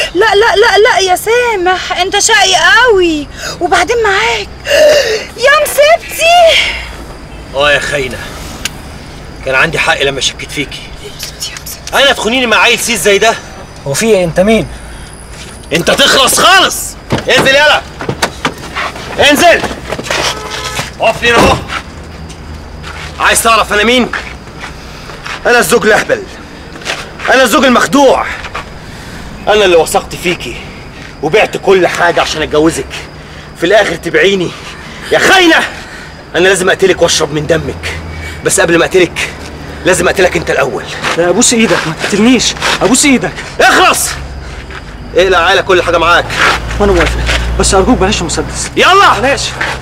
لا لا لا لا يا سامح انت شقي قوي وبعدين معاك يا مصيبتي اه يا خاينه كان عندي حق لما شكيت فيكي يا مصيبتي يا مصيبتي انا تخونيني مع عيل سيس زي ده هو في ايه انت مين انت تخلص خالص انزل يلا انزل اقف لي اهو عايز تعرف انا مين انا الزوج الاهبل انا الزوج المخدوع انا اللي وثقت فيكي وبعت كل حاجه عشان اتجوزك في الاخر تبعيني يا خاينه انا لازم اقتلك واشرب من دمك بس قبل ما اقتلك لازم اقتلك انت الاول لا ابوس ايدك ما تقتلنيش ابوس ايدك اخلص اقلع عيلة كل حاجه معاك وانا موافق بس ارجوك بلاش المسدس يلا بلاش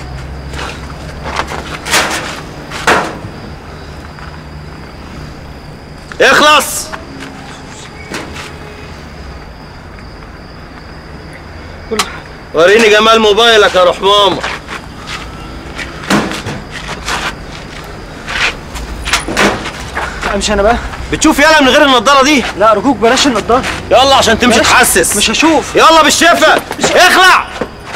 اخلص وريني جمال موبايلك يا روح ماما امشي انا بقى بتشوف يالا من غير النضاره دي لا ارجوك بلاش النضاره يلا عشان تمشي بلاش. تحسس مش هشوف يلا بالشفا اخلع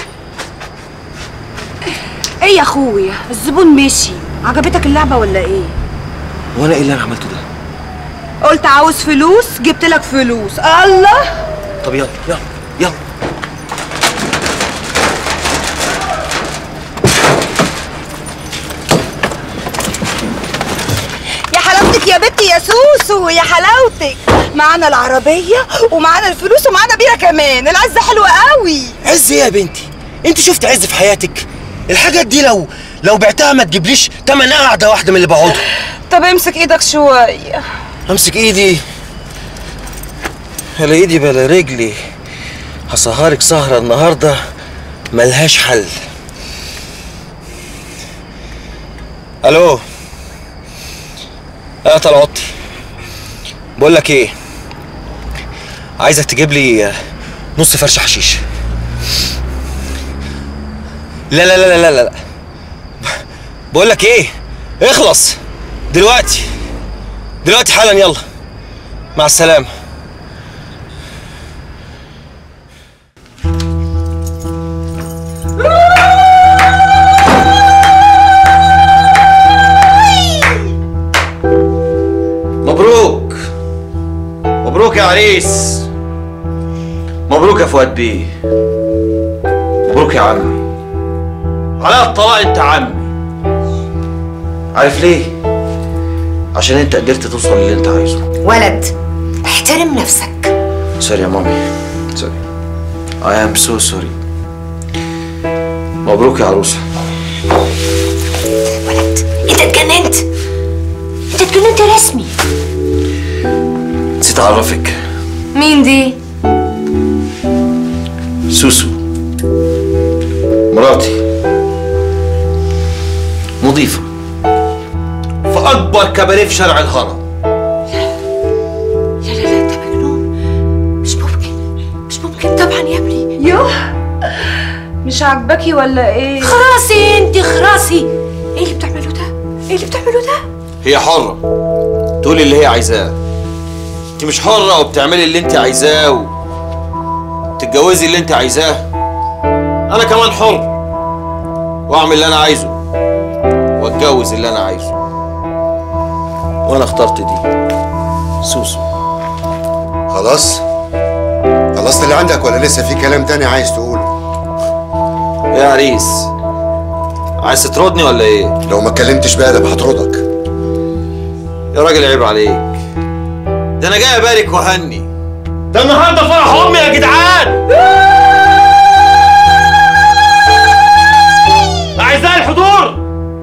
ايه يا اخويا الزبون مشي عجبتك اللعبه ولا ايه وانا ايه اللي انا عملته ده قلت عاوز فلوس جبت لك فلوس الله طب يلا يلا يلا يا حلاوتك يا بنتي يا سوسو يا حلاوتك معانا العربيه ومعانا الفلوس ومعانا بيره كمان العزه حلوه قوي عز ايه يا بنتي انت شفت عز في حياتك الحاجات دي لو لو بعتها ما تجيبليش تمن قعده واحده من اللي بقعدها طب امسك ايدك شويه امسك ايدي بلا ايدي بلا رجلي هسهرك سهرة النهاردة ملهاش حل الو اه طلعتي بقول لك ايه عايزك تجيب لي آه، نص فرش حشيش لا لا لا لا لا لا بقول لك ايه اخلص دلوقتي دلوقتي حالا يلا مع السلامة مبروك مبروك يا عريس مبروك يا فؤاد بيه مبروك يا عمي على الطلاق انت عمي عارف ليه؟ عشان انت قدرت توصل للي انت عايزه ولد احترم نفسك سوري يا مامي سوري I am so sorry مبروك يا عروسة ولد انت اتجننت انت اتجننت رسمي نسيت أعرفك مين دي سوسو مراتي مضيفة في أكبر كباريه في شارع الهرم لا لا لا انت مجنون مش ممكن مش ممكن طبعا يا ابني يوه مش عاجباكي ولا ايه خراسي انت خراسي ايه اللي بتعمله ده ايه اللي بتعمله ده هي حرة تقولي اللي هي عايزاه انت مش حرة وبتعملي اللي انت عايزاه و... تتجوزي اللي انت عايزاه انا كمان حر واعمل اللي انا عايزه واتجوز اللي انا عايزه وانا اخترت دي سوسو خلاص خلصت اللي عندك ولا لسه في كلام تاني عايز تقوله يا عريس عايز تطردني ولا ايه لو ما اتكلمتش بأدب هطردك يا راجل عيب عليك ده انا جاي ابارك وهني ده النهارده فرح امي يا جدعان اعزائي الحضور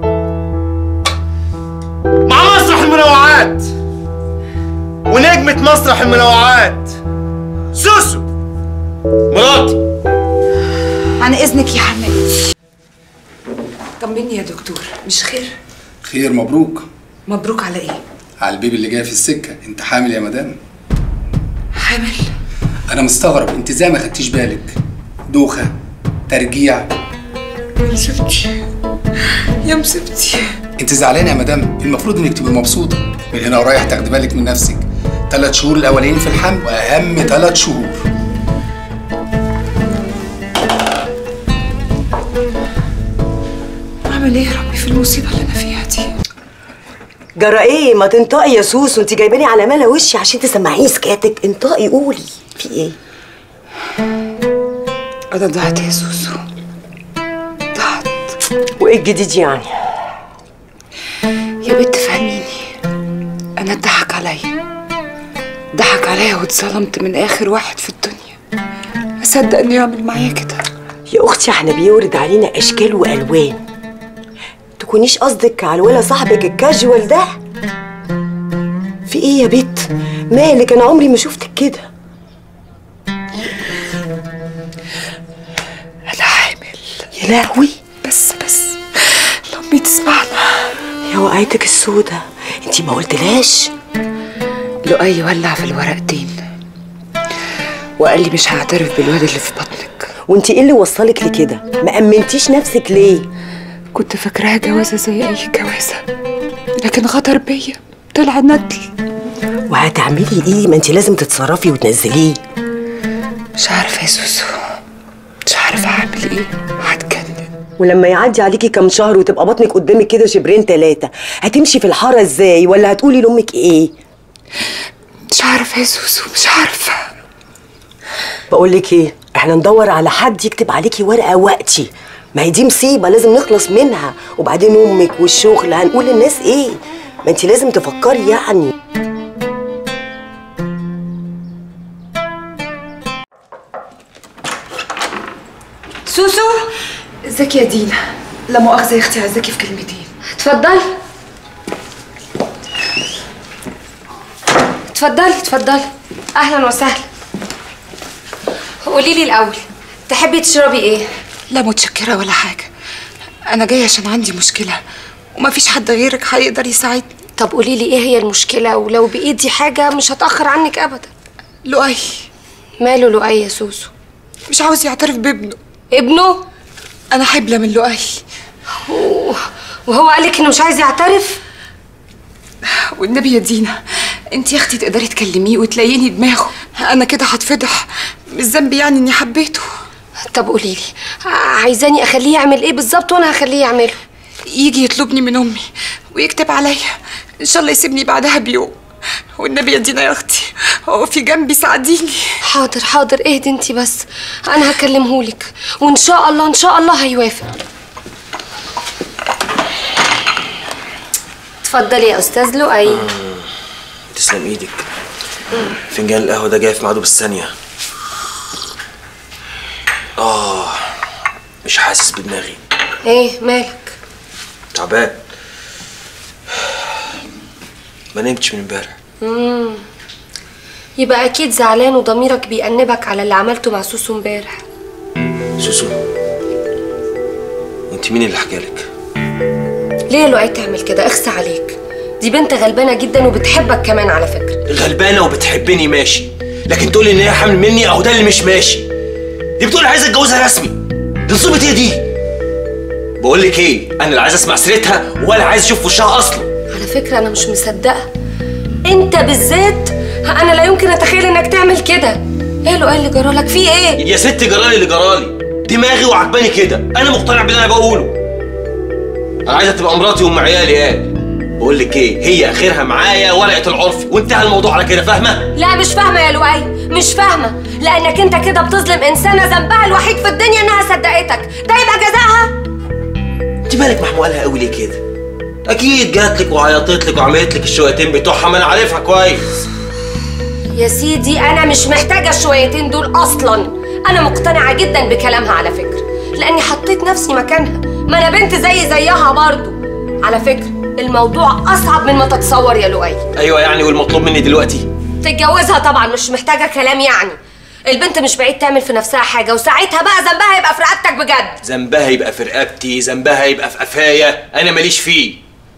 مع مسرح المنوعات ونجمة مسرح المنوعات سوسو مراتي عن اذنك يا حماتي طمني يا دكتور مش خير خير مبروك مبروك على ايه على البيبي اللي جاي في السكه انت حامل يا مدام حامل انا مستغرب انت ازاي ما خدتيش بالك دوخه ترجيع يا مصيبتي يا مصيبتي انت زعلانه يا مدام المفروض انك تبقي مبسوطه من هنا ورايح تاخدي بالك من نفسك ثلاث شهور الاولانيين في الحمل واهم ثلاث شهور ليه يا ربي في المصيبة اللي أنا فيها دي جرى ايه ما تنطقي يا سوسو انت جايباني على ملا وشي عشان تسمعيني سكاتك انطقي قولي في ايه أنا ضعت يا سوسو ضعت وايه الجديد يعني يا بنت فهميني أنا اتضحك عليا ضحك عليا واتظلمت من آخر واحد في الدنيا أصدق إنه يعمل معايا كده يا اختي احنا بيورد علينا اشكال والوان تكونيش قصدك على ولا صاحبك الكاجوال ده في ايه يا بت مالك انا عمري ما شفتك كده أنا حامل يا لهوي بس بس لو أمي تسمعنا يا وقعتك السودة انتي ما قلتلهاش لؤي ولع في الورقتين وقال لي مش هعترف بالواد اللي في بطنك وانتي ايه اللي وصلك لكده ما امنتيش نفسك ليه كنت فاكراها جوازة زي أي جوازة لكن غدر بيا طلع ندل وهتعملي ايه ما انتي لازم تتصرفي وتنزليه مش عارفة يا سوسو مش عارفة أعمل إيه هتجنن ولما يعدي عليكي كام شهر وتبقى بطنك قدامك كده شبرين تلاتة هتمشي في الحارة ازاي ولا هتقولي لامك ايه مش عارفة يا سوسو مش عارفة بقولك ايه احنا ندور على حد يكتب عليكي ورقة وقتي ما هي دي مصيبة لازم نخلص منها وبعدين امك والشغل هنقول للناس ايه ما انتي لازم تفكري يعني سوسو ازيك يا دينا لا مؤاخذة يا اختي عايزاكي في كلمتين اتفضلي اتفضلي اتفضلي اهلا وسهلا قولي لي الاول تحبي تشربي ايه لا متشكرة ولا حاجة أنا جاية عشان عندي مشكلة ومفيش حد غيرك هيقدر يساعدني طب قولي لي ايه هي المشكله ولو بايدي حاجه مش هتاخر عنك ابدا لؤي ماله لؤي يا سوسو مش عاوز يعترف بابنه ابنه أنا حبلة من لؤي وهو قالك انه مش عايز يعترف والنبي يا دينا انت يا اختي تقدري تكلميه وتلاقيني دماغه انا كده هتفضح مش ذنبي يعني اني حبيته طب قولي لي عايزاني اخليه يعمل ايه بالظبط وانا هخليه يعمله يجي يطلبني من امي ويكتب عليا ان شاء الله يسيبني بعدها بيوم والنبي يا دينا يا اختي هو في جنبي ساعديني حاضر حاضر اهدي انتي بس انا هكلمهولك وان شاء الله ان شاء الله هيوافق اتفضلي يا استاذ لؤي تسلم ايدك فنجان القهوه ده جاي في ميعاده بالثانيه اه مش حاسس بدماغي ايه مالك تعبان ما نمتش من امبارح مم. يبقى اكيد زعلان وضميرك بيأنبك على اللي عملته مع سوسو امبارح سوسو وانت مين اللي حكالك ليه يا لؤي تعمل كده اخسى عليك دي بنت غلبانه جدا وبتحبك كمان على فكره غلبانه وبتحبني ماشي لكن تقولي ان هي حامل مني اهو ده اللي مش ماشي دي بتقول عايزه اتجوزها رسمي دي نصيبة ايه دي بقول لك ايه انا لا عايز اسمع سيرتها ولا عايز اشوف وشها اصلا على فكره انا مش مصدقه انت بالذات انا لا يمكن اتخيل انك تعمل كده ايه لؤي اللي جرالك في ايه يا ست جرالي اللي جرالي دماغي وعجباني كده انا مقتنع باللي انا بقوله انا عايزه تبقى مراتي وام عيالي قال بقول لك ايه هي اخرها معايا ورقه العرف وانتهى الموضوع على كده فاهمه لا مش فاهمه يا لؤي مش فاهمه لانك انت كده بتظلم انسانه ذنبها الوحيد في الدنيا انها صدقتك ده يبقى جزاها انت مالك محموقالها قوي ليه كده اكيد جات لك وعيطت لك وعملت لك الشويتين بتوعها ما انا عارفها كويس يا سيدي انا مش محتاجه الشويتين دول اصلا انا مقتنعه جدا بكلامها على فكره لاني حطيت نفسي مكانها ما انا بنت زي زيها برضو على فكره الموضوع اصعب من ما تتصور يا لؤي ايوه يعني والمطلوب مني دلوقتي تتجوزها طبعا مش محتاجه كلام يعني البنت مش بعيد تعمل في نفسها حاجه وساعتها بقى ذنبها يبقى في رقبتك بجد ذنبها يبقى في رقبتي ذنبها يبقى في قفايا انا ماليش فيه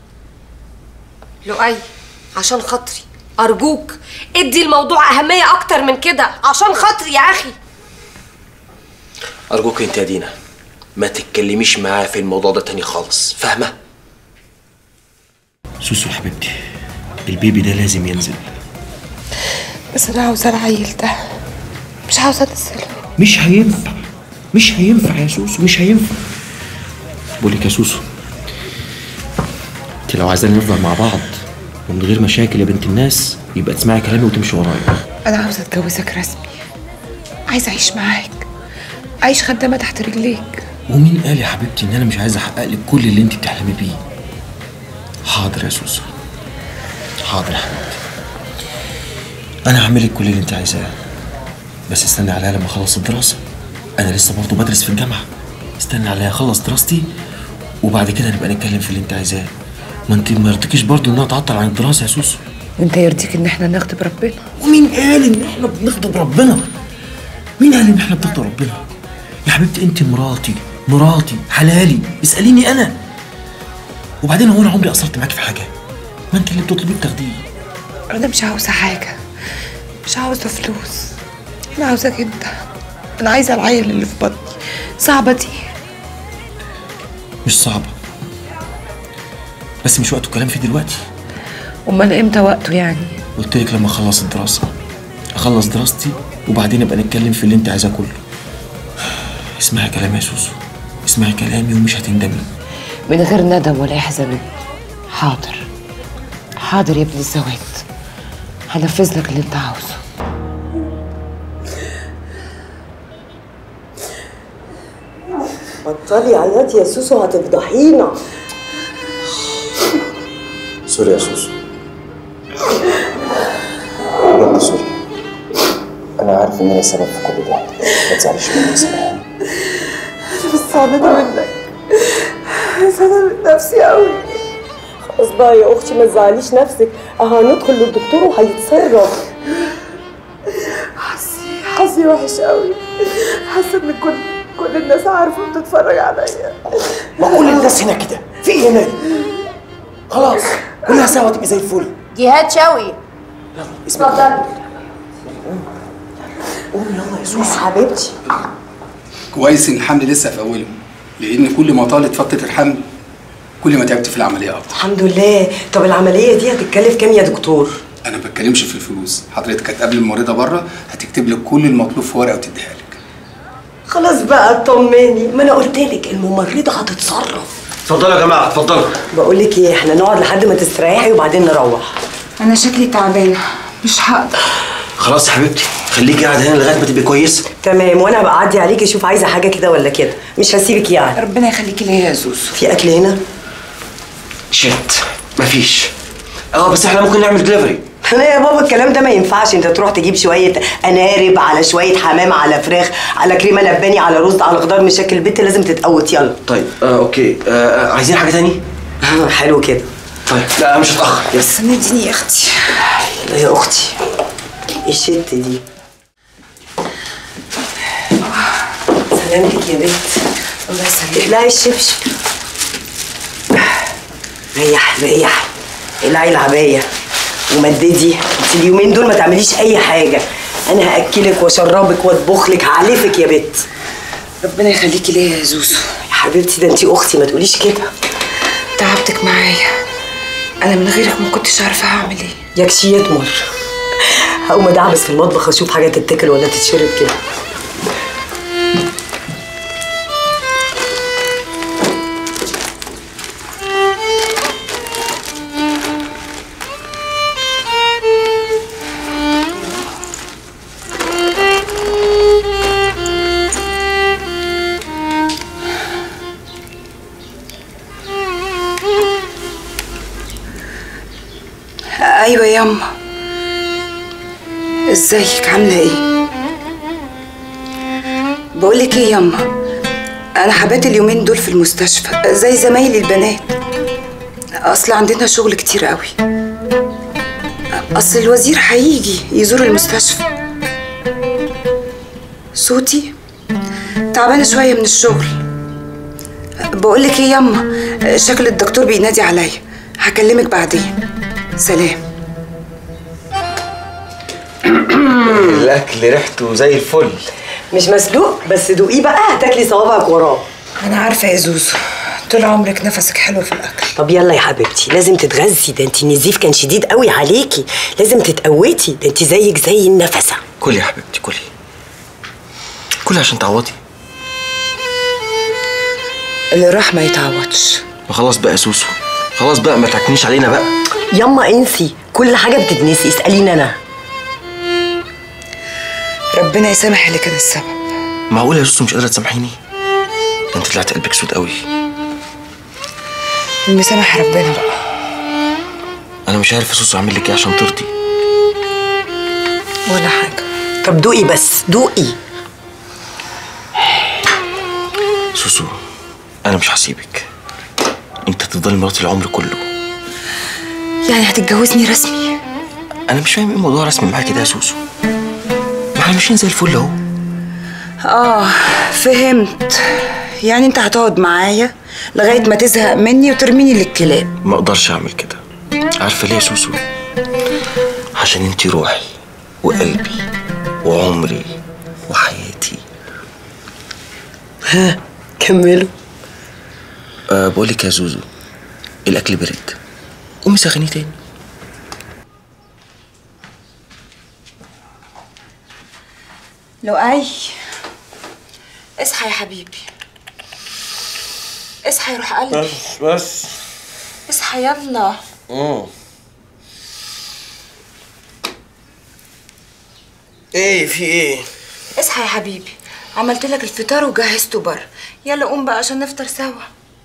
لؤي عشان خاطري ارجوك ادي الموضوع اهميه اكتر من كده عشان خاطري يا اخي ارجوك انت يا دينا ما تتكلميش معاه في الموضوع ده تاني خالص فاهمه سوسو حبيبتي البيبي ده لازم ينزل بس انا عاوزه العيل ده مش عاوزه انزله مش هينفع مش هينفع يا سوسو مش هينفع بقول لك يا سوسو انت لو عايزاني نفضل مع بعض ومن غير مشاكل يا بنت الناس يبقى تسمعي كلامي وتمشي ورايا انا عاوزه اتجوزك رسمي عايزه اعيش معاك اعيش خدامه تحت رجليك ومين قال يا حبيبتي ان انا مش عايز احقق لك كل اللي انت بتحلمي بيه حاضر يا سوسو حاضر يا حبيبتي انا هعمل لك كل اللي انت عايزاه بس استني عليا لما اخلص الدراسه انا لسه برضه بدرس في الجامعه استني عليا اخلص دراستي وبعد كده نبقى نتكلم في اللي انت عايزاه ما انت ما يرضيكيش برضه انها تعطل عن الدراسه يا سوسو وانت يرضيك ان احنا نغضب ربنا ومين قال ان احنا بنغضب ربنا مين قال ان احنا بنغضب ربنا يا حبيبتي انت مراتي مراتي حلالي اساليني انا وبعدين هو انا عمري قصرت معاكي في حاجه ما انت اللي بتطلبي بتاخديه انا مش عاوزه حاجه مش عاوزه فلوس انا عاوزاك انت انا عايزه العيل اللي في بطني صعبه دي مش صعبه بس مش وقته الكلام فيه دلوقتي امال امتى وقته يعني قلت لك لما اخلص الدراسه اخلص دراستي وبعدين نبقى نتكلم في اللي انت عايزاه كله اسمعي كلامي يا سوسو اسمعي كلامي ومش هتندمي من غير ندم ولا يحزن حاضر حاضر يا ابن الزوات هنفذ لك اللي انت عاوزه بطلي عياط يا سوسو هتفضحينا سوري يا سوسو بجد سوري انا عارف ان انا السبب في كل ده ما تزعليش مني يا سلام بس انا منك بس انا من نفسي قوي خلاص بقى يا اختي ما تزعليش نفسك اه هندخل للدكتور وهيتصرف حظي حظي وحش قوي حاسه ان كل كل الناس عارفه بتتفرج عليا ما كل الناس هنا كده في ايه يا مالك خلاص كلها سوا تبقى زي الفل جهاد شوقي اسمع اتفضلي قومي يلا يا سوسو يا حبيبتي كويس ان الحمل لسه في اوله لان كل ما طالت فتره الحمل كل ما تعبت في العمليه اكتر الحمد لله طب العمليه دي هتتكلف كام يا دكتور انا ما بتكلمش في الفلوس حضرتك هتقابل الممرضه بره هتكتب لك كل المطلوب في ورقه وتديها لك خلاص بقى اطمني ما انا قلت لك الممرضه هتتصرف اتفضلوا يا جماعه اتفضلوا بقول لك ايه احنا نقعد لحد ما تستريحي وبعدين نروح انا شكلي تعبانه مش هقدر خلاص يا حبيبتي خليكي قاعده هنا لغايه ما تبقي كويسه تمام وانا هبقى اعدي عليكي اشوف عايزه حاجه كده ولا كده مش هسيبك يعني ربنا يخليكي ليا يا زوزو في اكل هنا شت مفيش اه بس احنا ممكن نعمل دليفري انا يا بابا الكلام ده ما ينفعش انت تروح تجيب شويه انارب على شويه حمام على فراخ على كريمه لباني على رز على خضار مشاكل البيت لازم تتقوت يلا طيب آه اوكي آه آه، عايزين حاجه تاني آه، حلو كده طيب لا مش هتاخر يلا سنديني يا اختي لا يا اختي ايه الشت دي سلامتك يا بنت الله يسلمك لا الشبشب ريح ريح العي العباية ومددي انت اليومين دول ما تعمليش اي حاجة انا هاكلك واشربك واطبخ لك هعلفك يا بت ربنا يخليكي ليا يا زوزو يا حبيبتي ده انت اختي ما تقوليش كده تعبتك معايا انا من غيرك ما كنتش عارفه هعمل ايه يكشي يتمر هقوم ادعبس في المطبخ اشوف حاجة تتاكل ولا تتشرب كده ايوه ياما ازيك عامله ايه بقولك ايه ياما انا حبات اليومين دول في المستشفى زي زمايلي البنات اصل عندنا شغل كتير قوي اصل الوزير هيجي يزور المستشفى صوتي تعبانه شويه من الشغل بقولك ايه ياما شكل الدكتور بينادي عليا هكلمك بعدين سلام الاكل ريحته زي الفل مش مسلوق بس دوقيه بقى هتاكلي صوابعك وراه انا عارفه يا زوزو طول عمرك نفسك حلو في الاكل طب يلا يا حبيبتي لازم تتغذي ده انت النزيف كان شديد قوي عليكي لازم تتقوتي ده انت زيك زي النفسه كلي يا حبيبتي كلي كلي عشان تعوضي اللي راح ما يتعوضش ما خلاص بقى يا سوسو خلاص بقى ما تعكنيش علينا بقى ياما انسي كل حاجه بتتنسي اساليني انا ربنا يسامح اللي كان السبب معقول يا سوسو مش قادره تسامحيني ده انت طلعت قلبك سود قوي المسامح ربنا بقى انا مش عارف يا سوسو اعمل لك ايه عشان ترضي ولا حاجه طب دوقي بس دوقي سوسو انا مش هسيبك انت هتفضلي مراتي العمر كله يعني هتتجوزني رسمي انا مش فاهم ايه موضوع رسمي معاك كده يا سوسو ما احنا ماشيين زي الفل اهو اه فهمت يعني انت هتقعد معايا لغايه ما تزهق مني وترميني للكلاب ما اقدرش اعمل كده عارفه ليه يا سوسو عشان انت روحي وقلبي وعمري وحياتي ها كملوا أه بقول لك يا زوزو الاكل برد قومي سخنيه تاني لؤي اصحى يا حبيبي اصحى يا روح قلبي بس بس اصحى يلا مم. ايه في ايه اصحى يا حبيبي عملت لك الفطار وجهزته بره يلا قوم بقى عشان نفطر سوا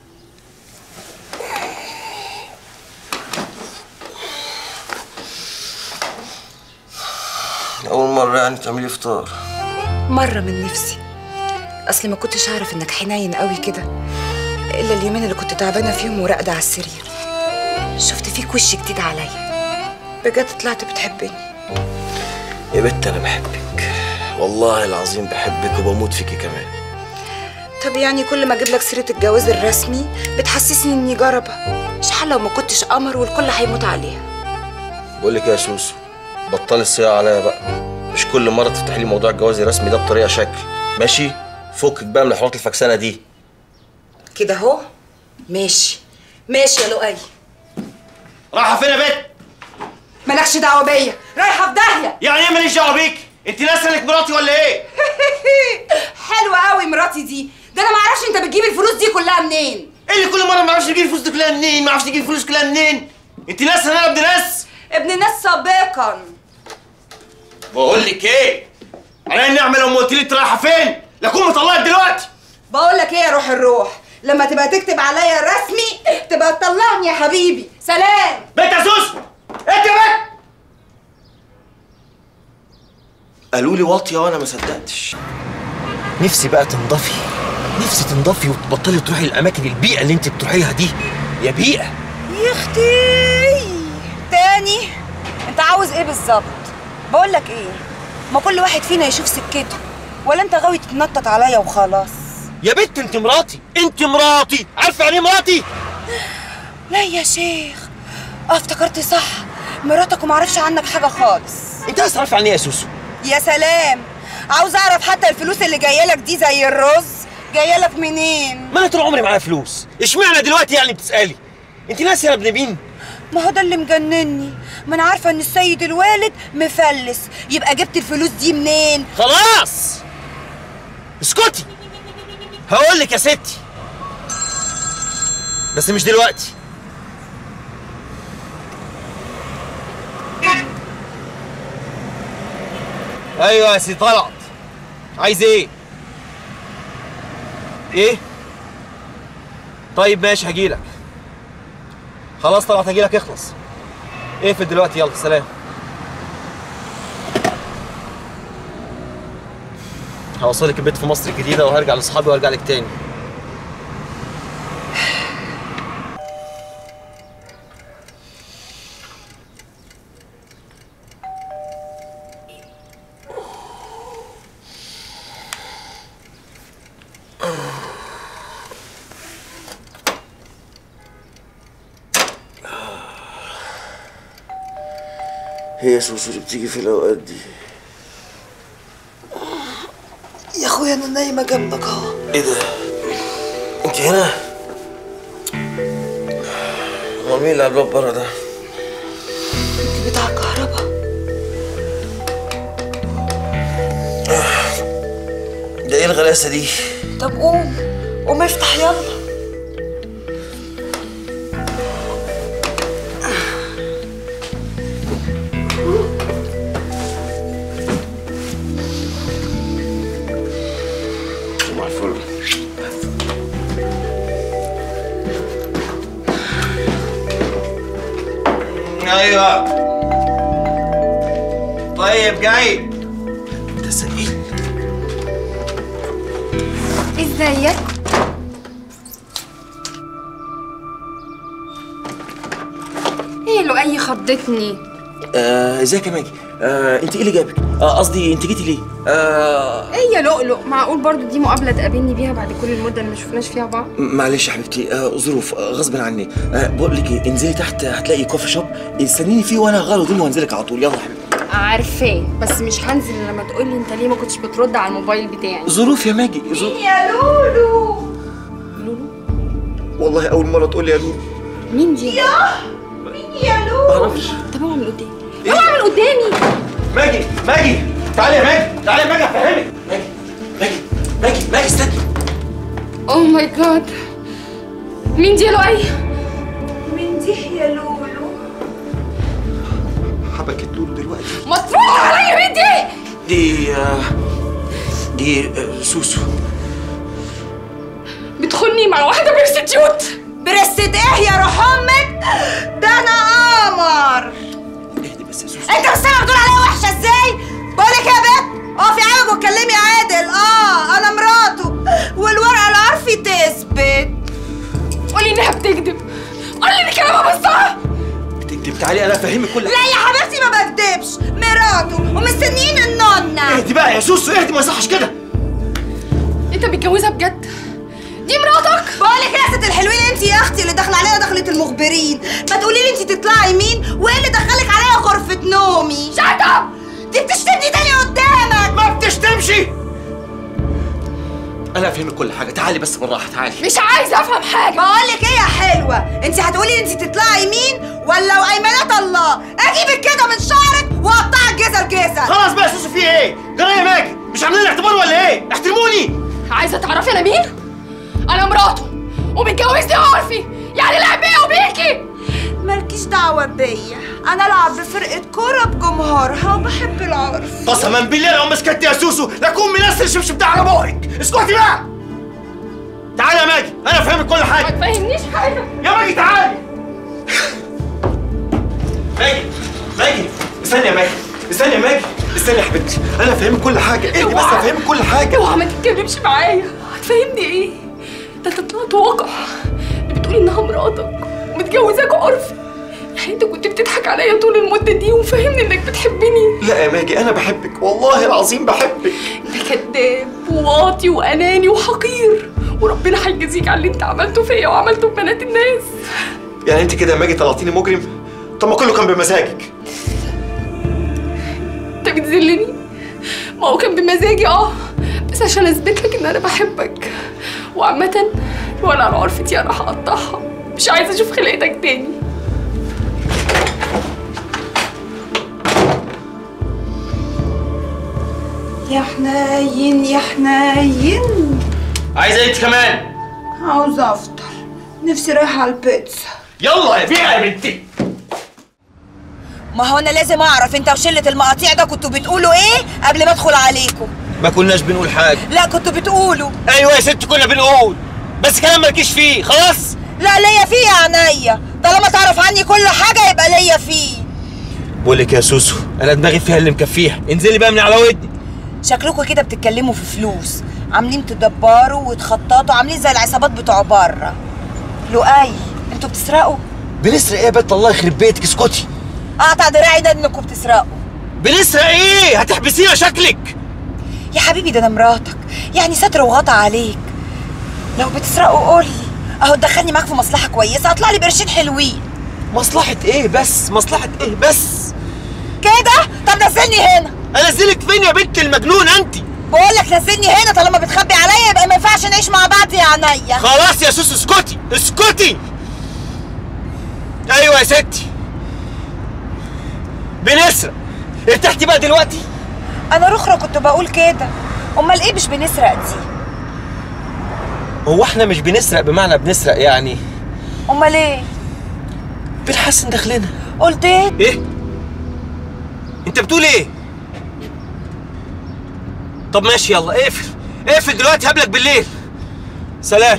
اول مره يعني تعملي فطار مرة من نفسي أصلي ما كنتش أعرف إنك حنين قوي كده إلا اليومين اللي كنت تعبانة فيهم وراقدة على السرير شفت فيك وش جديد عليا بجد طلعت بتحبني يا بت انا بحبك والله العظيم بحبك وبموت فيكي كمان طب يعني كل ما أجيب لك سيرة الجواز الرسمي بتحسسني إني جربة مش حال لو ما كنتش قمر والكل هيموت عليها بقول لك يا سوسو بطلي الصياعه عليا بقى مش كل مره تفتحي لي موضوع الجواز الرسمي ده بطريقه شكل ماشي فكك بقى من الحوارات الفكسانه دي كده أهو ماشي ماشي يا لؤي رايحه فين يا بت مالكش دعوة بيا رايحة في داهية يعني ايه ماليش دعوه بيك انت ناسه انك مراتي ولا ايه حلوة قوي مراتي دي ده أنا معرفش أنت بتجيب الفلوس دي كلها منين ايه اللي كل مره ما اعرفش اجيب الفلوس دي كلها منين ما اعرفش اجيب الفلوس كلها منين انت ناسه ان انا ابن ناس ابن ناس سابقا بقول لك ايه على النعمه لو ما قلت لي انت رايحه فين لاكون مطلقك دلوقتي بقول لك ايه يا روح الروح لما تبقى تكتب عليا رسمي تبقى تطلعني يا حبيبي سلام بنت يا سوسو انت يا بنت قالوا لي واطيه وانا ما صدقتش نفسي بقى تنضفي نفسي تنضفي وتبطلي تروحي الاماكن البيئه اللي انت بتروحيها دي يا بيئه يا اختي تاني انت عاوز ايه بالظبط بقول لك ايه ما كل واحد فينا يشوف سكته ولا انت غاوي تتنطط عليا وخلاص يا بنت انت مراتي انت مراتي عارفه يعني ايه مراتي لا يا شيخ اه افتكرت صح مراتك ومعرفش عنك حاجه خالص انت عايز تعرفي يعني ايه يا سوسو يا سلام عاوز اعرف حتى الفلوس اللي جايه لك دي زي الرز جايه لك منين ما انا طول عمري معايا فلوس اشمعنى دلوقتي يعني بتسالي انت ناسيه يا ابن مين ما هو ده اللي مجنني ما انا عارفه ان السيد الوالد مفلس يبقى جبت الفلوس دي منين خلاص اسكتي هقول لك يا ستي بس مش دلوقتي ايوه يا سي طلعت عايز ايه ايه طيب ماشي هجيلك خلاص طلعت هجيلك اخلص اقفل دلوقتي يلا سلام هوصلك البيت في مصر الجديدة وهرجع لاصحابي وارجع لك تاني هي سوسو اللي بتيجي في الاوقات دي يا اخويا انا نايمه جنبك اهو ايه ده انت هنا هو مين اللي على الباب بره ده بتاع الكهرباء ده ايه الغلاسه دي طب قوم قوم افتح يلا صباح الفل ايوه طيب جاي ده سئيل ازيك ايه لؤي خضتني آه، ازيك يا ماجي آه، انت ايه اللي جابك آه، قصدي انت جيتي ليه آه، ايه يا لؤلؤ معقول برضو دي مقابله تقابلني بيها بعد كل المده اللي ما شفناش فيها بعض معلش يا حبيبتي آه، ظروف آه، غصب عني آه، بقول لك ايه انزلي تحت هتلاقي كوفي شوب استنيني فيه وانا هغير هدومي وانزلك على طول يلا يا حبيبتي عارفاه بس مش هنزل إلا لما تقولي انت ليه ما كنتش بترد على الموبايل بتاعي ظروف يا ماجي ظروف يا لولو والله اول مره تقول لي يا لولو مين دي يا مين يا لولو معرفش طب اوعى من قدامي اوعى من قدامي ماجي ماجي تعالي يا ماجي تعالي يا ماجي افهمك ماجي ماجي ماجي ماجي استني اوه ماي جاد مين دي يا لؤي مين دي يا لولو حبكت لولو دلوقتي ما ترد عليا مين دي دي آه، دي آه، سوسو بتخني مع واحده بيرستيوت برست ايه يا روح امك ده انا قمر اهدي بس يا سوسو انت مش سامع بتقول عليا وحشه ازاي بقولك يا بنت اقفي عوج واتكلمي عادل اه انا مراته والورقه العرفي تثبت قولي انها بتكذب قولي ان كلامها بصها بتكذب تعالي انا افهمك كل لا يا حبيبتي ما بكدبش مراته ومستنيين النونه اهدي بقى يا سوسو اهدي ما يصحش كده انت متجوزها بجد دي مراتك بقولك يا ست الحلوين انت يا اختي اللي داخله علينا دخلة المخبرين ما تقولي لي انت تطلعي مين وايه اللي دخلك عليا غرفه نومي شات اب دي بتشتمني تاني قدامك ما بتشتمش انا افهمك كل حاجه تعالي بس بالراحه تعالي مش عايزه افهم حاجه بقولك ايه يا حلوه انت هتقولي انت تطلعي مين ولا وايمانات الله اجيبك كده من شعرك واقطعك جزر جزر خلاص بقى يا سوسو في ايه جرى يا ماجي مش عاملين اعتبار ولا ايه احترموني عايزه تعرفي انا مين انا مراته ومتجوزني عرفي يعني لعب بيا وبيكي مالكيش دعوه بيا انا العب بفرقه كوره بجمهورها وبحب العرف قسما بالله لو مسكت يا سوسو لاكون منسل الشبشب بتاع على بوقك اسكتي بقى تعالي يا ماجي انا افهمك كل ما حاجه تفهمنيش حاجه يا ماجي تعالي ماجي ماجي استني يا ماجي استني يا ماجي استني يا حبيبتي انا افهمك كل حاجه اهدي بس اوعى. افهمك كل حاجه اوعى ما تتكلمش معايا هتفهمني ايه ده انت طلعت واقع بتقولي انها مراتك ومتجوزاك عرفي يعني انت كنت بتضحك عليا طول المده دي ومفهمني انك بتحبني لا يا ماجي انا بحبك والله العظيم بحبك انت كذاب وواطي واناني وحقير وربنا هيجازيك على اللي انت عملته فيا وعملته ببنات الناس يعني انت كده يا ماجي طلعتيني مجرم طب ما كله كان بمزاجك انت بتذلني ما هو كان بمزاجي اه بس عشان اثبت لك ان انا بحبك وعامة ولا على عرفتي انا هقطعها مش عايزه اشوف خلقتك تاني يا حنين يا حنين عايزه ايه انت كمان عاوزه افطر نفسي رايحه على البيتزا يلا يا فيها يا بنتي ما هو انا لازم اعرف انت وشله المقاطيع ده كنتوا بتقولوا ايه قبل ما ادخل عليكم ما كناش بنقول حاجه لا كنتوا بتقولوا ايوه يا ست كنا بنقول بس كلام مالكيش فيه خلاص لا ليا فيه يا عينيا طالما تعرف عني كل حاجه يبقى ليا فيه بقول لك يا سوسو انا دماغي فيها اللي مكفيها انزلي بقى من على ودني شكلكم كده بتتكلموا في فلوس عاملين تدبروا وتخططوا عاملين زي العصابات بتوع بره لؤي انتوا بتسرقوا بنسرق ايه يا بنت الله يخرب بيتك اسكتي اقطع دراعي ده انكم بتسرقوا بنسرق ايه هتحبسينا شكلك يا حبيبي ده انا مراتك يعني ستر وغطى عليك لو بتسرقوا قولي اهو تدخلني معاك في مصلحه كويسه هطلع لي قرشين حلوين مصلحه ايه بس مصلحه ايه بس كده طب نزلني هنا انزلك فين يا بنت المجنونه انت بقول لك نزلني هنا طالما بتخبي عليا يبقى ما ينفعش نعيش مع بعض يا عينيا خلاص يا سوسو اسكتي اسكتي ايوه يا ستي بنسرق ارتحتي بقى دلوقتي انا رخرة كنت بقول كده امال ايه مش بنسرق دي هو احنا مش بنسرق بمعنى بنسرق يعني امال ايه بنحسن دخلنا قلت ايه ايه انت بتقول ايه طب ماشي يلا اقفل اقفل دلوقتي هقابلك بالليل سلام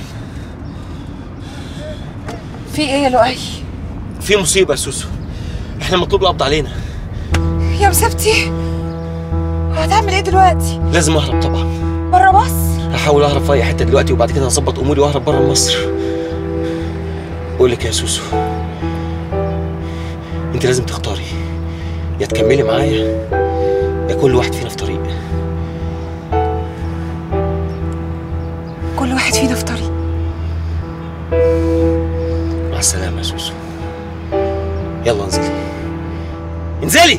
في ايه يا لؤي في مصيبه يا سوسو احنا مطلوب القبض علينا يا مسابتي هتعمل ايه دلوقتي لازم اهرب طبعا بره مصر هحاول اهرب في اي حته دلوقتي وبعد كده هظبط اموري واهرب بره مصر اقول لك يا سوسو انت لازم تختاري يا تكملي معايا يا كل واحد فينا في طريق كل واحد فينا في طريق مع السلامه يا سوسو يلا انزلي انزلي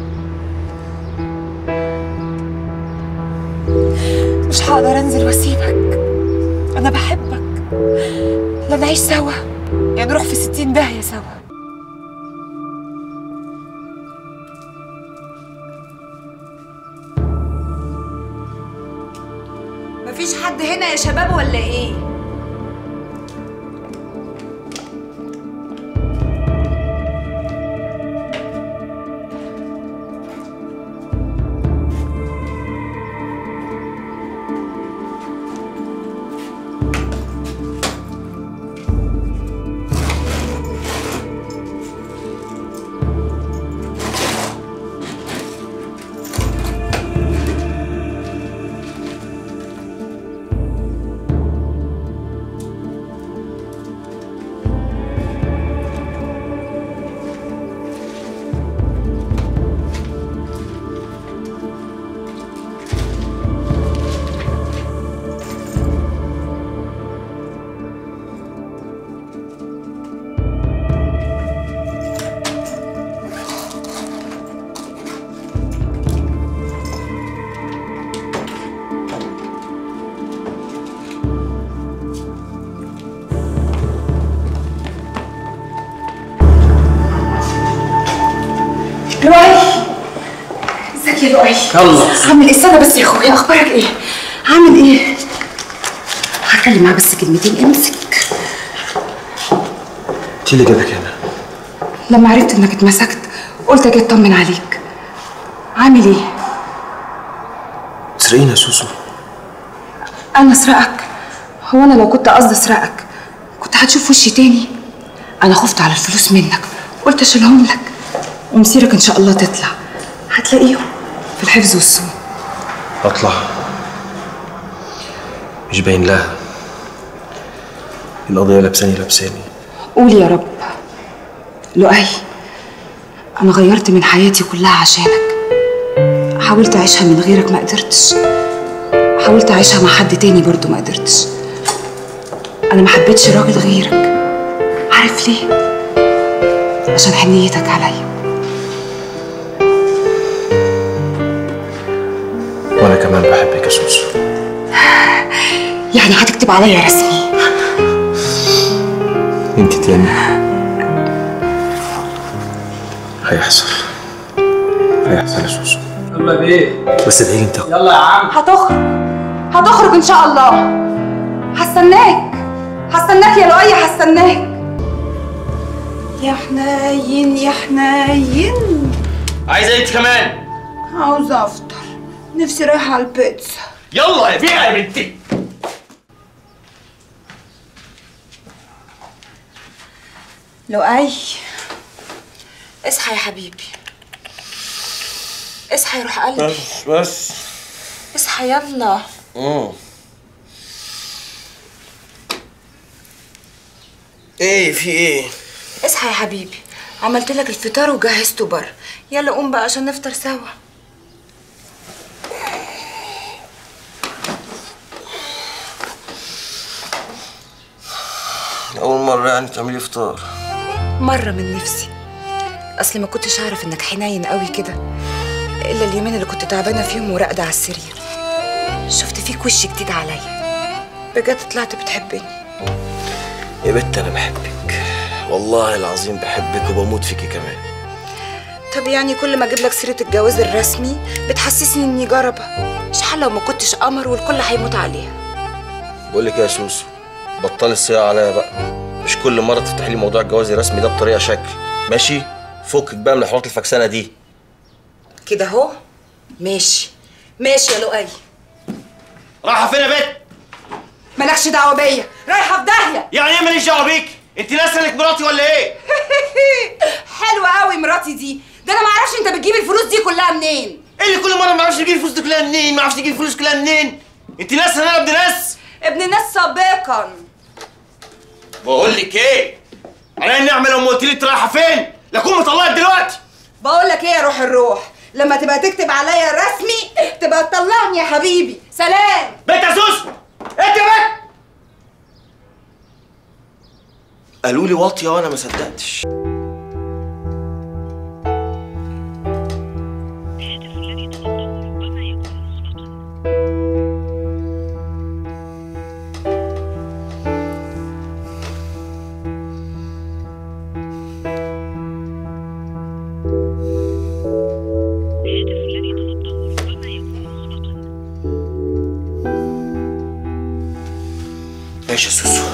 مش هقدر انزل واسيبك انا بحبك لا نعيش سوا يا نروح في ستين داهية سوا مفيش حد هنا يا شباب ولا ايه لؤي ازيك يا لؤي يلا عامل ايه استنى بس يا اخويا اخبارك ايه عامل ايه هتكلم معاه بس كلمتين امسك انت اللي جابك هنا لما عرفت انك اتمسكت قلت اجي اطمن عليك عامل ايه تسرقيني يا سوسو انا اسرقك هو انا لو كنت قصدي اسرقك كنت هتشوف وشي تاني انا خفت على الفلوس منك قلت اشيلهم لك ومسيرك ان شاء الله تطلع هتلاقيهم في الحفظ والصون اطلع مش باين لها القضية لابساني لابساني قول يا رب لؤي انا غيرت من حياتي كلها عشانك حاولت اعيشها من غيرك ما قدرتش حاولت اعيشها مع حد تاني برضو ما قدرتش انا ما حبيتش راجل غيرك عارف ليه عشان حنيتك عليا وانا كمان بحبك يا سوسو يعني هتكتب عليا رسمي انت تاني هيحصل هيحصل يا سوسو يلا بيه بس ادعي لي انت يلا يا عم هتخرج هتخرج ان شاء الله هستناك هستناك يا لؤي هستناك يا حنين يا حنين عايزه ايه انت كمان عاوزة افطر نفسي رايحة على البيتزا يلا يا بيع يا بنتي لؤي اصحى يا حبيبي اصحى يا روح قلبي بس بس اصحى يلا مم. ايه في ايه اصحى يا حبيبي عملت لك الفطار وجهزته بره يلا قوم بقى عشان نفطر سوا اول مره يعني تعملي فطار مرة من نفسي أصل ما كنتش أعرف إنك حنين قوي كده إلا اليومين اللي كنت تعبانة فيهم وراقدة على السرير شفت فيك وش جديد عليا بجد طلعت بتحبني يا بنت انا بحبك والله العظيم بحبك وبموت فيكي كمان طب يعني كل ما أجيب لك سيرة الجواز الرسمي بتحسسني إني جربة شحال لو ما كنتش قمر والكل هيموت عليها بقول لك إيه يا سوسو بطلي الصياعه عليا بقى مش كل مره تفتحي لي موضوع الجواز الرسمي ده بطريقه شكل ماشي فكك بقى من الحوارات الفكسانه دي كده أهو ماشي ماشي يا لؤي رايحه فين يا بت مالكش دعوه بيا رايحه في داهيه يعني ايه ماليش دعوه بيك انت ناسه انك مراتي ولا ايه حلوه قوي مراتي دي ده انا ما اعرفش انت بتجيب الفلوس دي كلها منين ايه اللي كل مره ما اعرفش اجيب الفلوس دي كلها منين ما اعرفش اجيب الفلوس كلها منين انت ناسه ان انا ابن ناس ابن ناس سابقا بقول لك ايه على النعمه لو ما قلت لي انت رايحه فين لاكون مطلقك دلوقتي بقول لك ايه يا روح الروح لما تبقى تكتب عليا رسمي تبقى تطلعني يا حبيبي سلام بنت يا سوسو انت يا بنت قالوا لي واطيه وانا ما صدقتش ماشي يا سوسو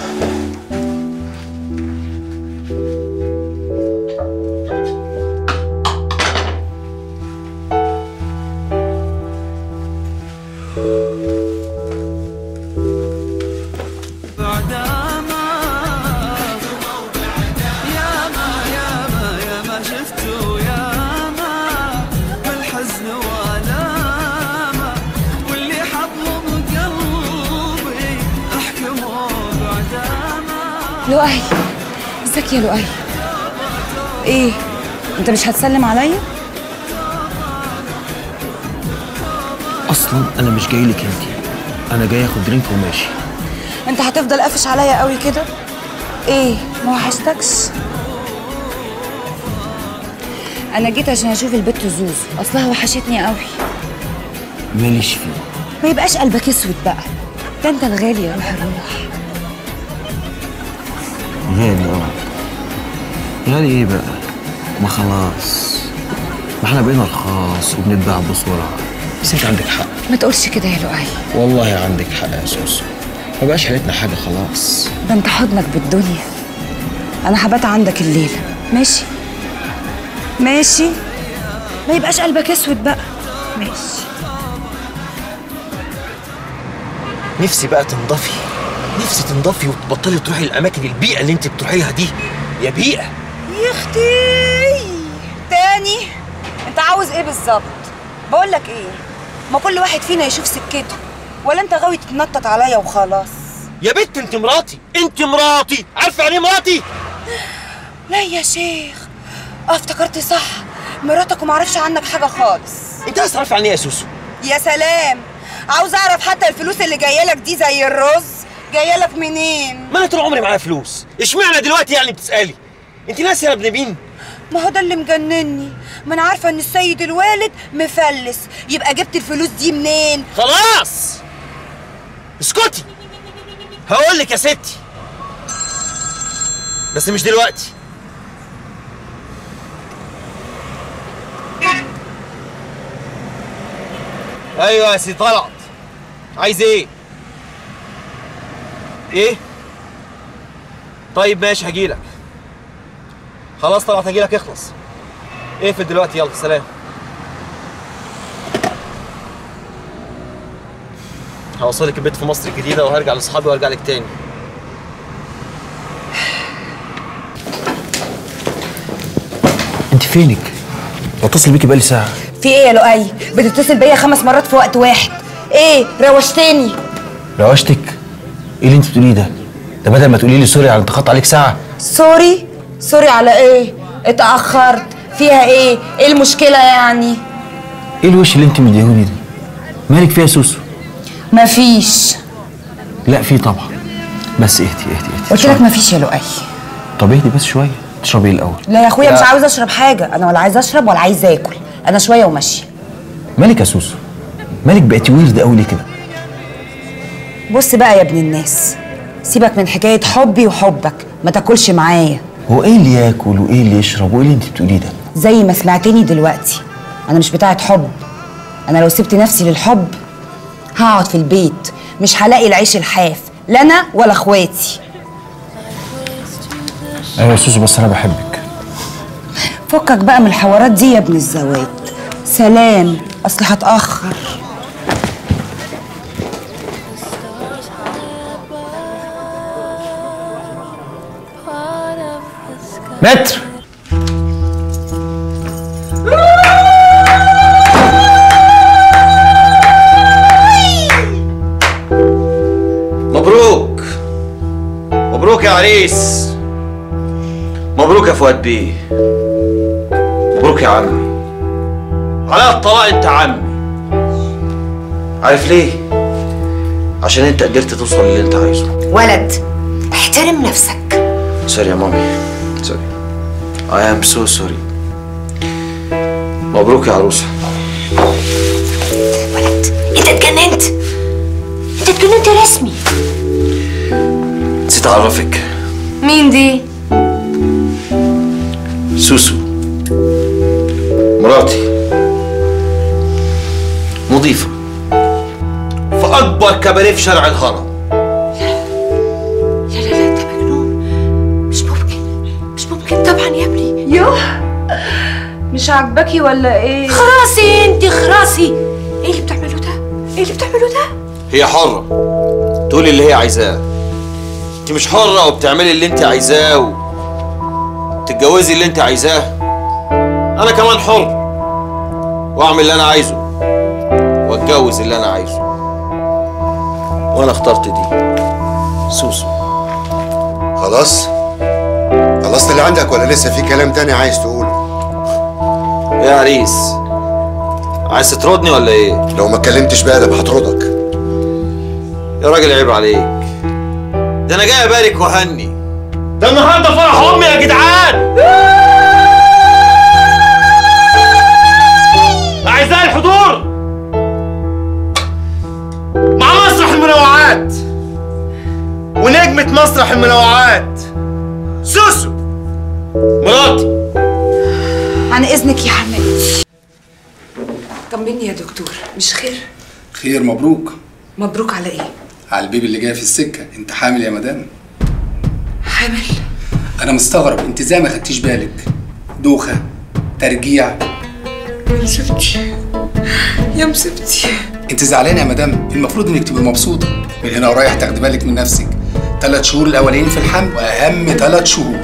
لؤي ازيك يا لؤي ايه انت مش هتسلم عليا اصلا انا مش جاي لك انت انا جاي اخد درينك وماشي انت هتفضل قافش عليا قوي كده ايه ما وحشتكش انا جيت عشان اشوف البت زوزو اصلها وحشتني قوي ماليش فيه ما يبقاش قلبك اسود بقى ده انت الغالي يا روح الروح غالي اه غالي ايه بقى ما خلاص ما احنا بقينا رخاص وبنتباع بسرعه بس انت عندك حق ما تقولش كده يا لؤي والله عندك حق يا سوسو ما بقاش حالتنا حاجه خلاص ده انت حضنك بالدنيا انا هبات عندك الليله ماشي ماشي ما يبقاش قلبك اسود بقى ماشي نفسي بقى تنضفي نفسي تنضفي وتبطلي تروحي الاماكن البيئه اللي انت بتروحيها دي يا بيئه يا اختي تاني انت عاوز ايه بالظبط بقول لك ايه ما كل واحد فينا يشوف سكته ولا انت غاوي تتنطط عليا وخلاص يا بنت انت مراتي انت مراتي عارفه يعني ايه مراتي لا يا شيخ اه افتكرت صح مراتك ومعرفش عنك حاجه خالص انت عايز تعرفي عن ايه يا سوسو يا سلام عاوز اعرف حتى الفلوس اللي جايه لك دي زي الرز جايه لك منين ما انا طول عمري معايا فلوس اشمعنى دلوقتي يعني بتسالي انت ناسيه يا ابن مين ما هو ده اللي مجنني ما انا عارفه ان السيد الوالد مفلس يبقى جبت الفلوس دي منين خلاص اسكتي هقول لك يا ستي بس مش دلوقتي ايوه يا سي طلعت عايز ايه ايه طيب ماشي هجيلك خلاص طلعت هجيلك اخلص اقفل دلوقتي يلا سلام هوصلك البيت في مصر الجديدة وهرجع لاصحابي وارجع لك تاني انت فينك بتصل بيكي بقالي ساعه في ايه يا لؤي بتتصل بيا خمس مرات في وقت واحد ايه روشتني روشتك ايه اللي انت بتقوليه ده ده بدل ما تقولي لي سوري على انتقاد عليك ساعه سوري سوري على ايه اتاخرت فيها ايه ايه المشكله يعني ايه الوش اللي انت مديهوني ده مالك فيها يا سوسو مفيش لا في طبعا بس اهدي اهدي اهدي قلت لك مفيش يا لؤي طب اهدي بس شويه تشربي ايه الاول لا يا اخويا مش عاوز اشرب حاجه انا ولا عايز اشرب ولا عايز اكل انا شويه وماشيه مالك يا سوسو مالك بقيتي ويرد قوي ليه كده بص بقى يا ابن الناس سيبك من حكايه حبي وحبك ما تاكلش معايا هو ايه اللي ياكل وايه اللي يشرب وايه اللي انت بتقوليه ده زي ما سمعتني دلوقتي انا مش بتاعه حب انا لو سبت نفسي للحب هقعد في البيت مش هلاقي العيش الحاف لا انا ولا اخواتي ايوه يا سوسو بس انا بحبك فكك بقى من الحوارات دي يا ابن الزوات سلام اصل هتاخر متر مبروك مبروك يا عريس مبروك يا فؤاد بيه مبروك يا عمي على الطلاق انت عمي عارف ليه عشان انت قدرت توصل للي انت عايزه ولد احترم نفسك سوري يا مامي سوري I am so sorry مبروك يا عروسة انت اتجننت انت اتجننت رسمي نسيت اعرفك مين دي سوسو مراتي مضيفة في أكبر كباريه في شارع الهرم لا لا لا انت مجنون مش ممكن مش ممكن طبعا يا ابني يوه مش عاجباكي ولا ايه خراسي انت خراسي ايه اللي بتعمله ده ايه اللي بتعمله ده هي حرة تقولي اللي هي عايزاه انت مش حرة وبتعملي اللي انت عايزاه وتتجوزي اللي انت عايزاه انا كمان حر واعمل اللي انا عايزه واتجوز اللي انا عايزه وانا اخترت دي سوسو خلاص خلصت اللي عندك ولا لسه في كلام تاني عايز تقوله يا عريس عايز تطردني ولا ايه لو ما اتكلمتش بأدب هطردك يا راجل عيب عليك ده انا جاي ابارك واهني ده النهارده فرح امي يا جدعان اعزائي الحضور مع مسرح المنوعات ونجمة مسرح المنوعات سوسو مراتي عن اذنك يا حماتي طمني يا دكتور مش خير خير مبروك مبروك على ايه على البيبي اللي جاي في السكه انت حامل يا مدام حامل انا مستغرب انت ازاي ما خدتيش بالك دوخه ترجيع يا مصيبتي يا مصيبتي انت زعلانه يا مدام المفروض انك تبقي مبسوطه من هنا ورايح تاخدي بالك من نفسك ثلاث شهور الاولانيين في الحمل واهم ثلاث شهور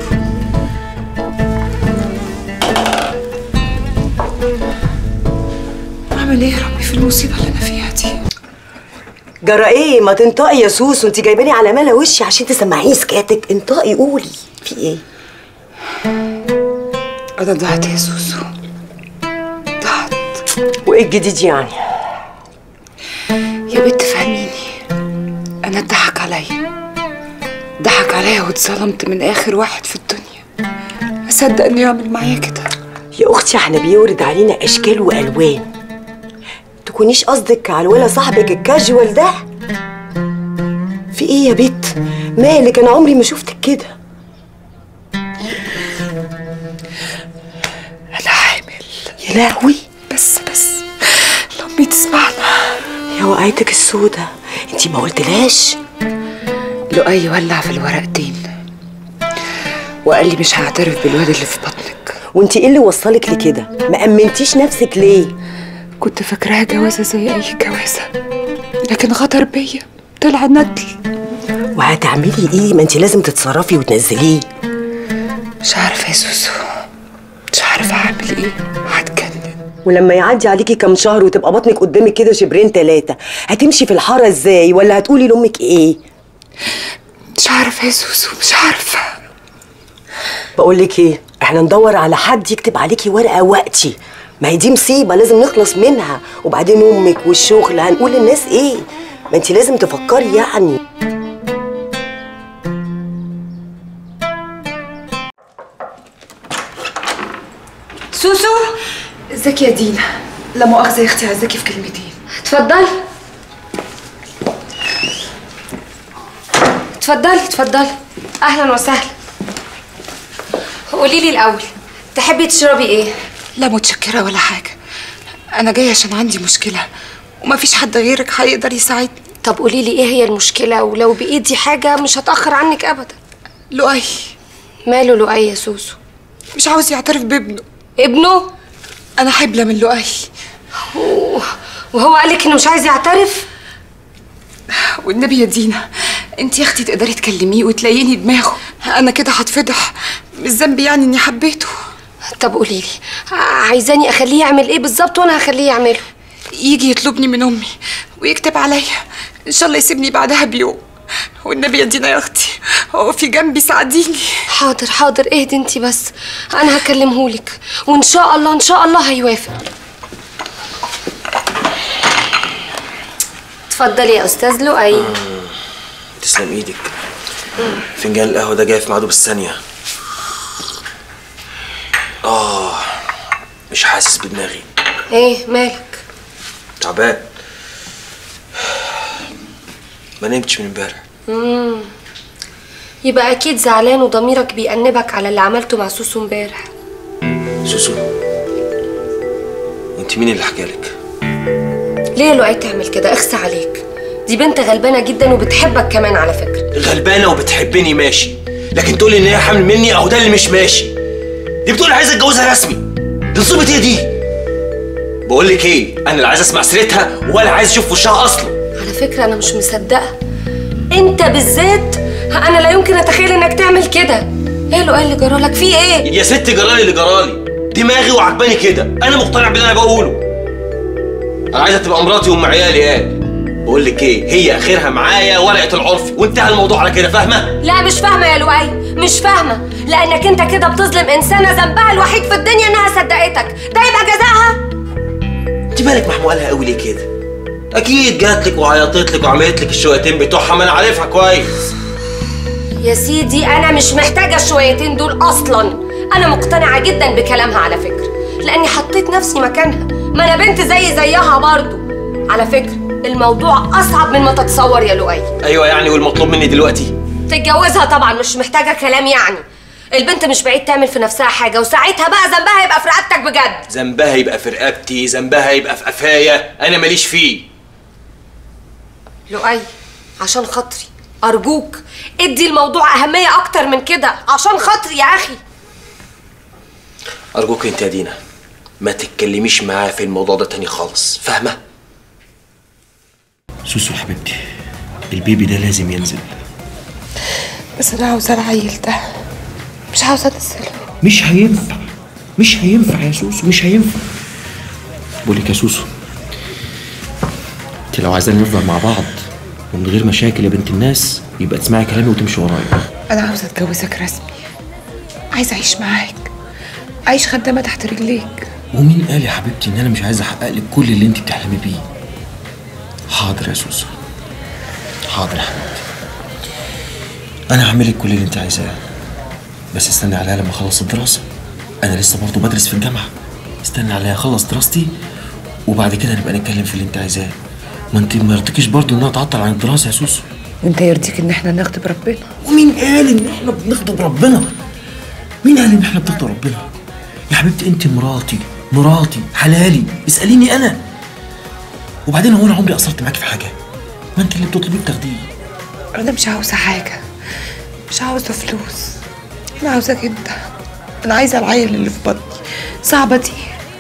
اعمل ايه يا ربي في المصيبه اللي انا فيها دي جرى ايه ما تنطقي يا سوسو انت جايباني على ملا وشي عشان تسمعيني سكاتك انطقي قولي في ايه انا ضعت يا سوسو ضعت وايه الجديد يعني يا بنت فهميني انا اتضحك عليا ضحك عليا واتظلمت من اخر واحد في الدنيا اصدق انه يعمل معايا كده يا اختي احنا بيورد علينا اشكال والوان تكونيش قصدك على الولا صاحبك الكاجوال ده في ايه يا بت مالك انا عمري ما شفتك كده انا حامل يا لهوي بس بس لامي تسمعنا يا وقعتك السودة انتي ما قلتلاش لؤي ولع في الورقتين وقال لي مش هعترف بالواد اللي في بطنك وانتي ايه اللي وصلك لكده ما امنتيش نفسك ليه كنت فاكراها جوازه زي اي جوازه لكن غدر بيا طلع ندل وهتعملي ايه ما انتي لازم تتصرفي وتنزليه مش عارفه يا سوسو مش عارفه اعمل ايه هتجنن ولما يعدي عليكي كام شهر وتبقى بطنك قدامك كده شبرين تلاتة هتمشي في الحارة ازاي ولا هتقولي لأمك ايه مش عارفه يا سوسو مش عارفه بقولك ايه احنا ندور على حد يكتب عليكي ورقة وقتي ما هي دي مصيبة لازم نخلص منها وبعدين امك والشغل هنقول للناس ايه ما انتي لازم تفكري يعني سوسو ازيك يا دينا لا مؤاخذه يا اختي عايزاكي في كلمتين اتفضلي اتفضلي اتفضلي اهلا وسهلا قولي لي الاول تحبي تشربي ايه لا متشكره ولا حاجه انا جايه عشان عندي مشكله ومفيش حد غيرك هيقدر يساعدني طب قولي لي ايه هي المشكله ولو بايدي حاجه مش هتاخر عنك ابدا لؤي ماله لؤي يا سوسو مش عاوز يعترف بابنه ابنه انا حبلة من لؤي وهو قالك انه مش عايز يعترف والنبي يا دينا انت يا اختي تقدري تكلميه وتلاقيني دماغه انا كده هتفضح مش ذنبي يعني اني حبيته طب قولي لي عايزاني اخليه يعمل ايه بالظبط وانا هخليه يعمله يجي يطلبني من امي ويكتب عليا ان شاء الله يسيبني بعدها بيوم والنبي يا دينا يا اختي هو في جنبي ساعديني حاضر حاضر اهدي انتي بس انا هكلمهولك وان شاء الله ان شاء الله هيوافق اتفضلي يا استاذ لؤي تسلم ايدك فنجان القهوه ده جاي في ميعاده بالثانيه اه مش حاسس بدماغي ايه مالك تعبان ما نمتش من امبارح مم. يبقى اكيد زعلان وضميرك بيأنبك على اللي عملته مع سوسو امبارح سوسو انت مين اللي حكالك ليه يا لؤي تعمل كده اخسى عليك دي بنت غلبانه جدا وبتحبك كمان على فكره غلبانه وبتحبني ماشي لكن تقولي ان هي حامل مني اهو ده اللي مش ماشي دي بتقول عايزه اتجوزها رسمي دي نصيبة ايه دي بقول لك ايه انا لا عايز اسمع سيرتها ولا عايز اشوف وشها اصلا على فكره انا مش مصدقه انت بالذات انا لا يمكن اتخيل انك تعمل كده ايه لؤي اللي جرالك في ايه يا ست جرالي اللي جرالي دماغي وعجباني كده انا مقتنع باللي انا بقوله انا عايزه تبقى مراتي وام عيالي قال بقول لك ايه هي اخرها معايا ورقه العرف وانتهى الموضوع على كده فاهمه لا مش فاهمه يا لؤي مش فاهمه لانك انت كده بتظلم انسانه ذنبها الوحيد في الدنيا انها صدقتك ده يبقى جزاها انت مالك محموقه لها قوي ليه كده اكيد جات لك وعيطت لك وعملت لك الشويتين بتوعها ما انا عارفها كويس يا سيدي انا مش محتاجه الشويتين دول اصلا انا مقتنعه جدا بكلامها على فكره لاني حطيت نفسي مكانها ما انا بنت زي زيها برضو على فكره الموضوع اصعب من ما تتصور يا لؤي ايوه يعني والمطلوب مني دلوقتي تتجوزها طبعا مش محتاجه كلام يعني البنت مش بعيد تعمل في نفسها حاجه وساعتها بقى ذنبها يبقى في رقبتك بجد ذنبها يبقى في رقبتي ذنبها يبقى في قفايا انا ماليش فيه لؤي عشان خاطري ارجوك ادي الموضوع اهميه اكتر من كده عشان خاطري يا اخي ارجوك انت يا دينا ما تتكلميش معاه في الموضوع ده تاني خالص فاهمه سوسو يا حبيبتي البيبي ده لازم ينزل بس انا عاوزه العيل ده مش عاوزه انزله مش هينفع مش هينفع يا سوسو مش هينفع بقول لك يا سوسو انت لو عايزين نفضل مع بعض ومن غير مشاكل يا بنت الناس يبقى تسمعي كلامي وتمشي ورايا انا عاوزه اتجوزك رسمي عايزه اعيش معاك اعيش خدامه تحت رجليك ومين قال يا حبيبتي ان انا مش عايز احقق لك كل اللي انت بتحلمي بيه حاضر يا سوسو حاضر يا حبيبتي انا هعمل لك كل اللي انت عايزاه بس استني عليا لما اخلص الدراسه انا لسه برضه بدرس في الجامعه استني عليا اخلص دراستي وبعد كده نبقى نتكلم في اللي انت عايزاه ما انت ما يرضيكيش برضه انها تعطل عن الدراسه يا سوسو وانت يرضيك ان احنا نغضب ربنا ومين قال ان احنا بنغضب ربنا مين قال ان احنا بنغضب ربنا يا حبيبتي انت مراتي مراتي حلالي اساليني انا وبعدين هو انا عمري قصرت معاكي في حاجه ما انت اللي بتطلبيه بتاخديه انا مش عاوزه حاجه مش عاوزه فلوس انا عاوزاك انت انا عايزه العيل اللي في بطني صعبه دي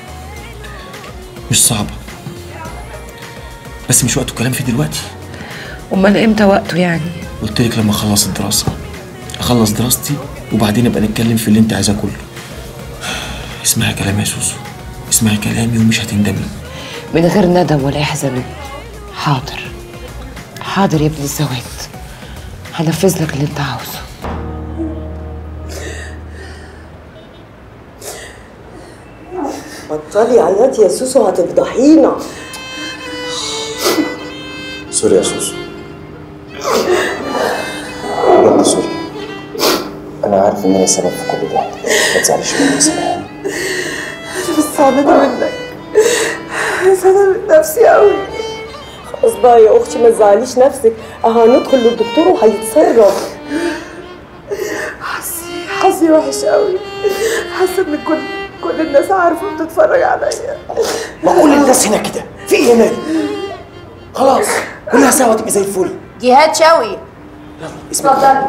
مش صعبه بس مش وقته الكلام فيه دلوقتي امال امتى وقته يعني قلت لك لما اخلص الدراسه اخلص دراستي وبعدين نبقى نتكلم في اللي انت عايزاه كله اسمعي كلامي يا سوسو اسمعي كلامي ومش هتندمي من غير ندم ولا يحزن حاضر حاضر يا ابن الزوات هنفذ لك اللي انت عاوزه بطلي عياط يا سوسو هتفضحينا سوري يا سوسو بجد سوري انا عارف ان انا السبب في كل ده ما تزعليش مني سامحني انا بس زعلانه منك زعلانه من نفسي قوي خلاص بقى يا اختي ما تزعليش نفسك اه هندخل للدكتور وهيتصرف حظي حظي وحش قوي حاسه ان كل كل الناس عارفه بتتفرج عليا ما كل الناس هنا كده في ايه يا مالك خلاص كلها سوا تبقى زي الفل جهاد شوقي اسمع اتفضلي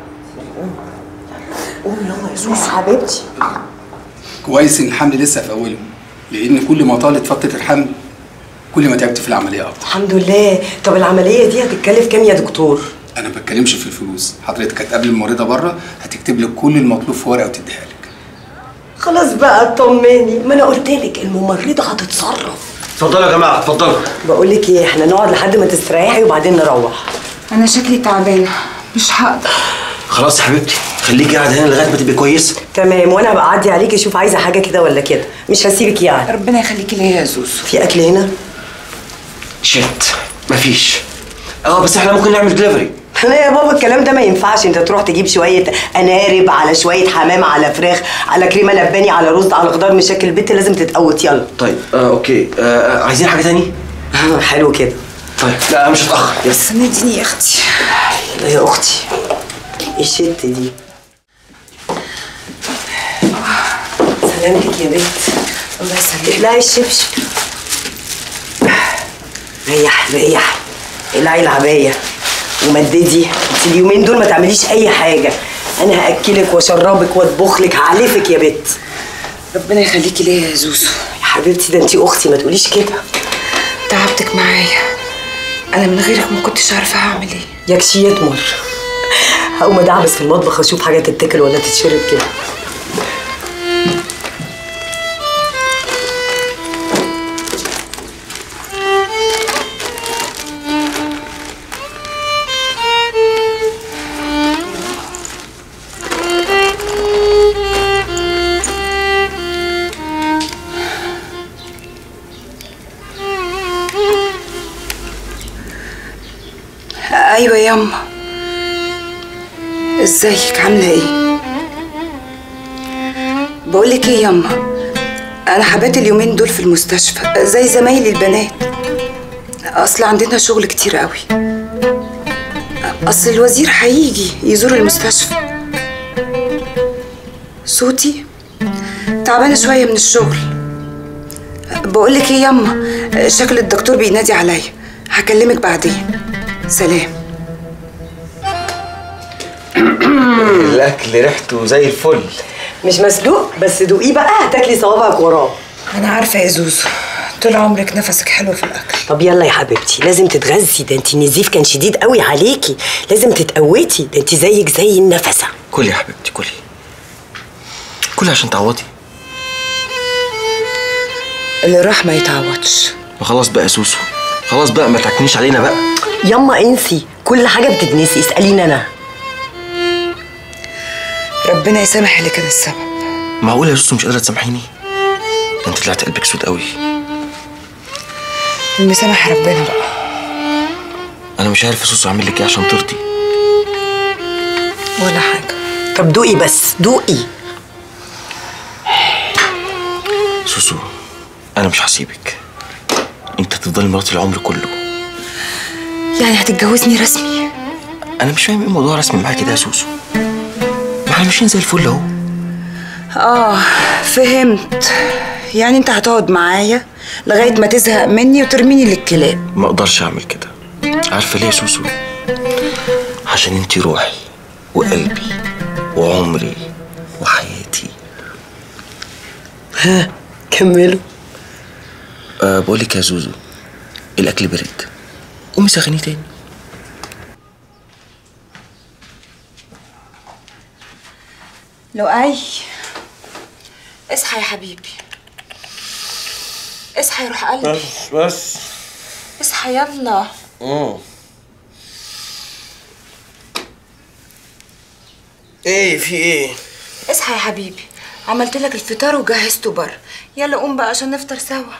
قومي يلا يا سوسو حبيبتي كويس ان الحمل لسه في اوله لان كل ما طالت فتره الحمل كل ما تعبت في العمليه اكتر الحمد لله طب العمليه دي هتتكلف كام يا دكتور انا ما بتكلمش في الفلوس حضرتك هتقابل الممرضه بره هتكتب لك كل المطلوب في ورقه وتديها لك خلاص بقى اطمني ما انا قلت لك الممرضه هتتصرف اتفضلوا يا جماعه اتفضلوا بقول لك ايه احنا نقعد لحد ما تستريحي وبعدين نروح انا شكلي تعبانه مش هقدر خلاص يا حبيبتي خليكي قاعده هنا لغايه ما تبقي كويسه تمام وانا هبقى اعدي عليكي اشوف عايزه حاجه كده ولا كده مش هسيبك يعني ربنا يخليكي ليا يا زوزو في اكل هنا شت مفيش اه بس احنا ممكن نعمل دليفري انا يا بابا الكلام ده ما ينفعش انت تروح تجيب شويه انارب على شويه حمام على فراخ على كريمه لباني على رز على خضار مشاكل البيت لازم تتقوت يلا طيب آه اوكي آه آه، عايزين حاجه تاني حلو كده طيب لا مش هتاخر يس سنديني يا اختي لا يا اختي ايه الشت دي سلامتك يا بنت الله يسلمك لا الشبشب ريح ريح العي العباية ومددي انت اليومين دول ما تعمليش اي حاجة انا هاكلك واشربك واطبخ لك هعلفك يا بنت ربنا يخليكي ليا يا زوزو يا حبيبتي ده انت اختي ما تقوليش كده تعبتك معايا انا من غيرك ما كنتش عارفه هعمل ايه يكشي يتمر هقوم ادعبس في المطبخ اشوف حاجه تتاكل ولا تتشرب كده ايوه ياما ازيك عامله ايه بقولك ايه ياما انا حبات اليومين دول في المستشفى زي زمايلي البنات اصل عندنا شغل كتير قوي اصل الوزير هيجي يزور المستشفى صوتي تعبانه شويه من الشغل بقولك ايه ياما شكل الدكتور بينادي عليا هكلمك بعدين سلام الاكل ريحته زي الفل مش مسلوق بس دوقيه بقى هتاكلي صوابعك وراه انا عارفه يا زوزو طول عمرك نفسك حلو في الاكل طب يلا يا حبيبتي لازم تتغذي ده انت النزيف كان شديد قوي عليكي لازم تتقوتي ده انت زيك زي النفسه كلي يا حبيبتي كلي كلي عشان تعوضي اللي راح ما يتعوضش وخلاص بقى يا سوسو خلاص بقى ما تعكنيش علينا بقى ياما انسي كل حاجه بتتنسي اساليني انا ربنا يسامح اللي كان السبب معقول يا سوسو مش قادره تسامحيني ده انت طلعت قلبك سود قوي المسامح ربنا بقى انا مش عارف يا سوسو اعمل لك ايه عشان ترضي ولا حاجه طب دوقي بس دوقي سوسو انا مش هسيبك انت تفضلي مراتي العمر كله يعني هتتجوزني رسمي انا مش فاهم ايه الموضوع رسمي معاكي ده يا سوسو ما احنا ماشيين زي الفل اهو اه فهمت يعني انت هتقعد معايا لغايه ما تزهق مني وترميني للكلاب ما اقدرش اعمل كده عارفه ليه يا سوسو عشان انتي روحي وقلبي وعمري وحياتي ها كملوا أه بقول لك يا زوزو الاكل برد قومي سخنيه تاني لؤي اصحى يا حبيبي اصحى يا روح قلبي بس بس اصحى يلا مم. ايه في ايه اصحى يا حبيبي عملت لك الفطار وجهزته بره يلا قوم بقى عشان نفطر سوا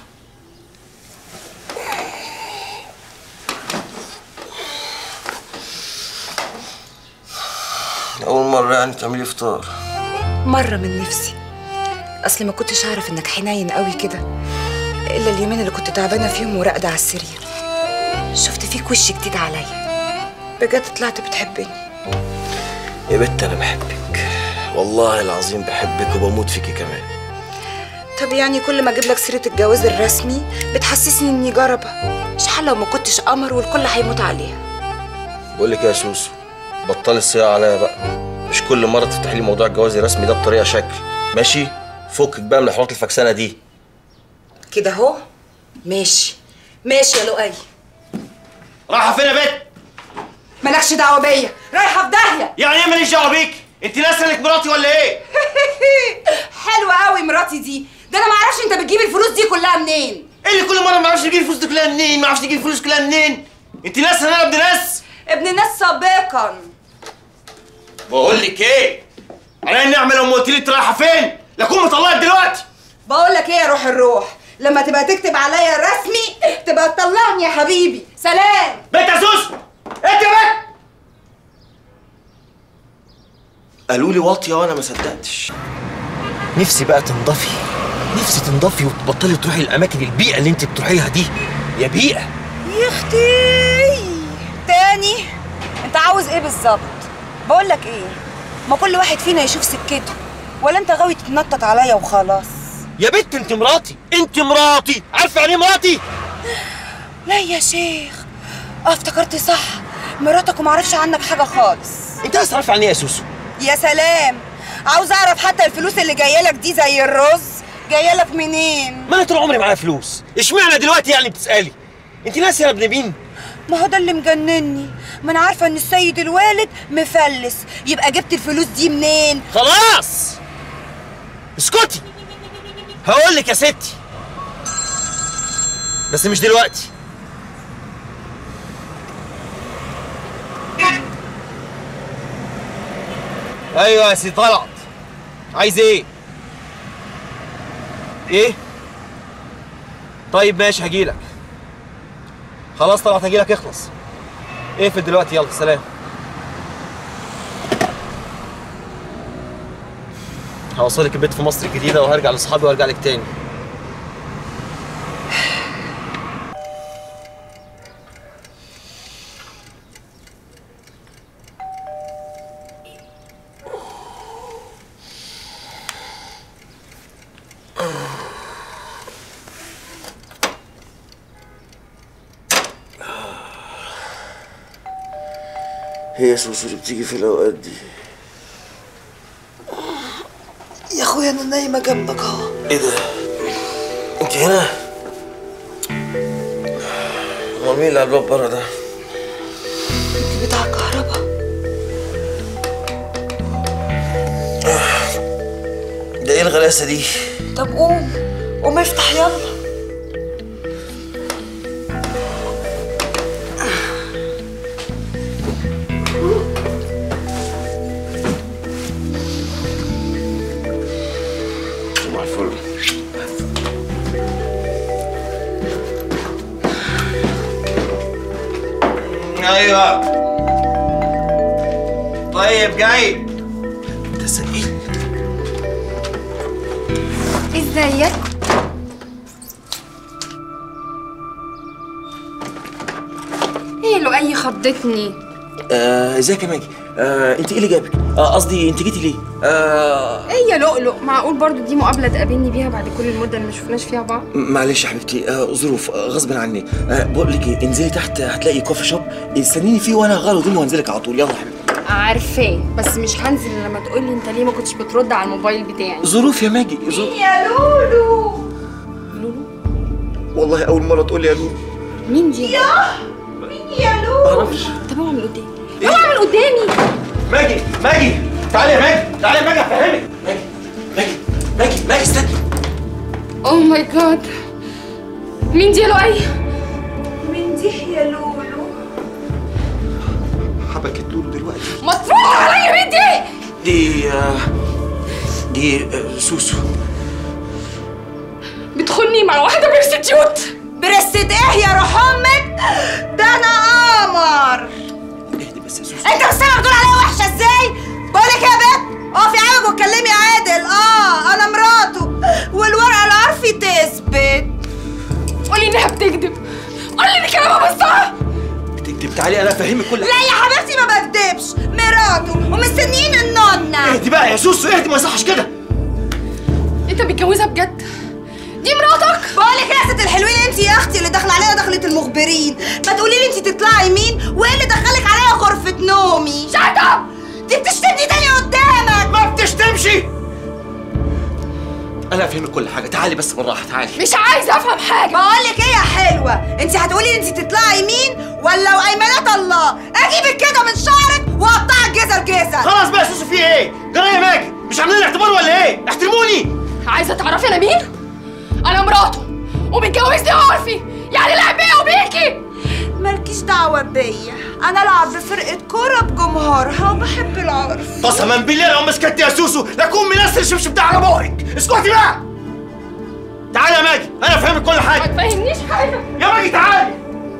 اول مره يعني تعملي فطار مرة من نفسي أصل ما كنتش أعرف إنك حنين قوي كده إلا اليومين اللي كنت تعبانة فيهم وراقدة على السرير شفت فيك وش جديد عليا بجد طلعت بتحبني يا بت انا بحبك والله العظيم بحبك وبموت فيكي كمان طب يعني كل ما أجيب لك سيرة الجواز الرسمي بتحسسني إني جربة مش حال لو ما كنتش قمر والكل هيموت عليها بقول لك يا سوسو بطلي الصياعه عليا بقى مش كل مره تفتحي لي موضوع الجواز الرسمي ده بطريقه شكل ماشي فكك بقى من الحوارات الفكسانه دي كده أهو ماشي ماشي يا لؤي رايحه فين يا بت ما مالكش دعوه بيا رايحه في داهيه يعني ايه ماليش دعوه بيك انت ناسه انك مراتي ولا ايه حلوه قوي مراتي دي ده انا ما اعرفش انت بتجيب الفلوس دي كلها منين ايه اللي كل مره ما اعرفش اجيب الفلوس دي كلها منين ما اعرفش اجيب الفلوس كلها منين انت ناسه ان انا ابن ناس ابن ناس سابقا بقول لك ايه انا نعمل لما قلت لي انت رايحه فين لاكون مطلعك دلوقتي بقول لك ايه يا روح الروح لما تبقى تكتب عليا رسمي تبقى تطلعني يا حبيبي سلام بنت يا سوس انت يا بنت قالوا لي واطيه وانا ما صدقتش نفسي بقى تنضفي نفسي تنضفي وتبطلي تروحي الاماكن البيئه اللي انت بتروحيها دي يا بيئه يا اختي تاني انت عاوز ايه بالظبط بقول لك ايه ما كل واحد فينا يشوف سكته ولا انت غاوي تتنطط عليا وخلاص يا بنت انت مراتي انت مراتي عارفه يعني ايه مراتي لا يا شيخ اه افتكرت صح مراتك ومعرفش عنك حاجه خالص انت عايز تعرفي يعني ايه يا سوسو يا سلام عاوز اعرف حتى الفلوس اللي جايه لك دي زي الرز جايه لك منين ما انا طول عمري معايا فلوس اشمعنى دلوقتي يعني بتسالي انت ناسيه يا ابن مين ما هو ده اللي مجنني ما انا عارفه ان السيد الوالد مفلس يبقى جبت الفلوس دي منين خلاص اسكتي هقول لك يا ستي بس مش دلوقتي ايوه يا سي طلعت عايز ايه ايه طيب ماشي هجيلك خلاص طلعت هجيلك اخلص اقفل دلوقتي يلا سلام هوصلك البيت في مصر الجديدة وهرجع لاصحابي وارجع لك تاني هي سوسو اللي بتيجي في الاوقات دي يا اخويا انا نايمه جنبك اهو ايه ده انت هنا امال مين اللي على الباب بره ده بتاع الكهرباء ده ايه الغلاسه دي طب قوم قوم افتح يلا مع الفل ايوه طيب جاي ده سئيل ازيك ايه لؤي خضتني آه ازيك يا ماجي آه انت ايه اللي جابك آه قصدي انت جيتي ليه آه ايه يا لؤلؤ معقول برضو دي مقابله تقابلني بيها بعد كل المده اللي ما شفناش فيها بعض معلش يا حبيبتي آه ظروف آه غصب عني آه بقول لك ايه انزلي تحت هتلاقي كوفي شوب استنيني فيه وانا هغير هدومي وانزلك على طول يلا يا حبيبتي عارفاه بس مش هنزل إلا لما تقولي انت ليه ما كنتش بترد على الموبايل بتاعي ظروف يا ماجي ظروف يا لولو والله اول مره تقول لي يا لولو مين دي يا مين يا لولو معرفش طب اوعى من قدامي اوعى من قدامي ماجي ماجي تعالي يا ماجي تعالي يا ماجي افهمك ماجي ماجي ماجي ماجي استني اوه ماي جاد مين دي يا لؤي مين دي يا لولو حبكت لولو دلوقتي ما ترد عليا مين دي دي آه دي آه سوسو بتخوني مع واحده بيرستيوت برست ايه يا روح امك ده انا قمر اهدي بس يا سوسو انت مش سامع بتقول عليا وحشه ازاي بقولك يا بنت اقفي عوج واتكلمي عادل اه انا مراته والورقه العرفي تثبت قولي انها بتكذب قولي ان كلامها بس صح بتكتب تعالي انا افهمك كل لا يا حبيبتي ما بكدبش مراته ومستنيين النونه اهدي بقى يا سوسو اهدي ما يصحش كده انت متجوزها بجد دي مراتك بقولك يا ست الحلوين انت يا اختي اللي داخله عليا دخلة المخبرين ما تقولي لي انت تطلعي مين وايه اللي دخلك عليا غرفه نومي شات اب دي بتشتمني تاني قدامك ما بتشتمش انا افهمك كل حاجه تعالي بس بالراحه تعالي مش عايزه افهم حاجه بقولك ايه يا حلوه انت هتقولي انت تطلعي مين ولا وايمانات الله اجيبك كده من عاملين لي اعتبار ولا ايه احترموني عايزه تعرفي انا مين انا مراته ومتجوزني عرفي يعني لعب بيا وبيكي مالكيش دعوة بيا أنا ألعب بفرقة كورة بجمهورها وبحب العرف قسما بالله لو مسكت يا سوسو لكون منسل الشبشب ده على بوقك اسكتي بقى تعالي يا ماجي انا فاهمك كل حاجه ما تفهمنيش حاجه يا ماجي تعالي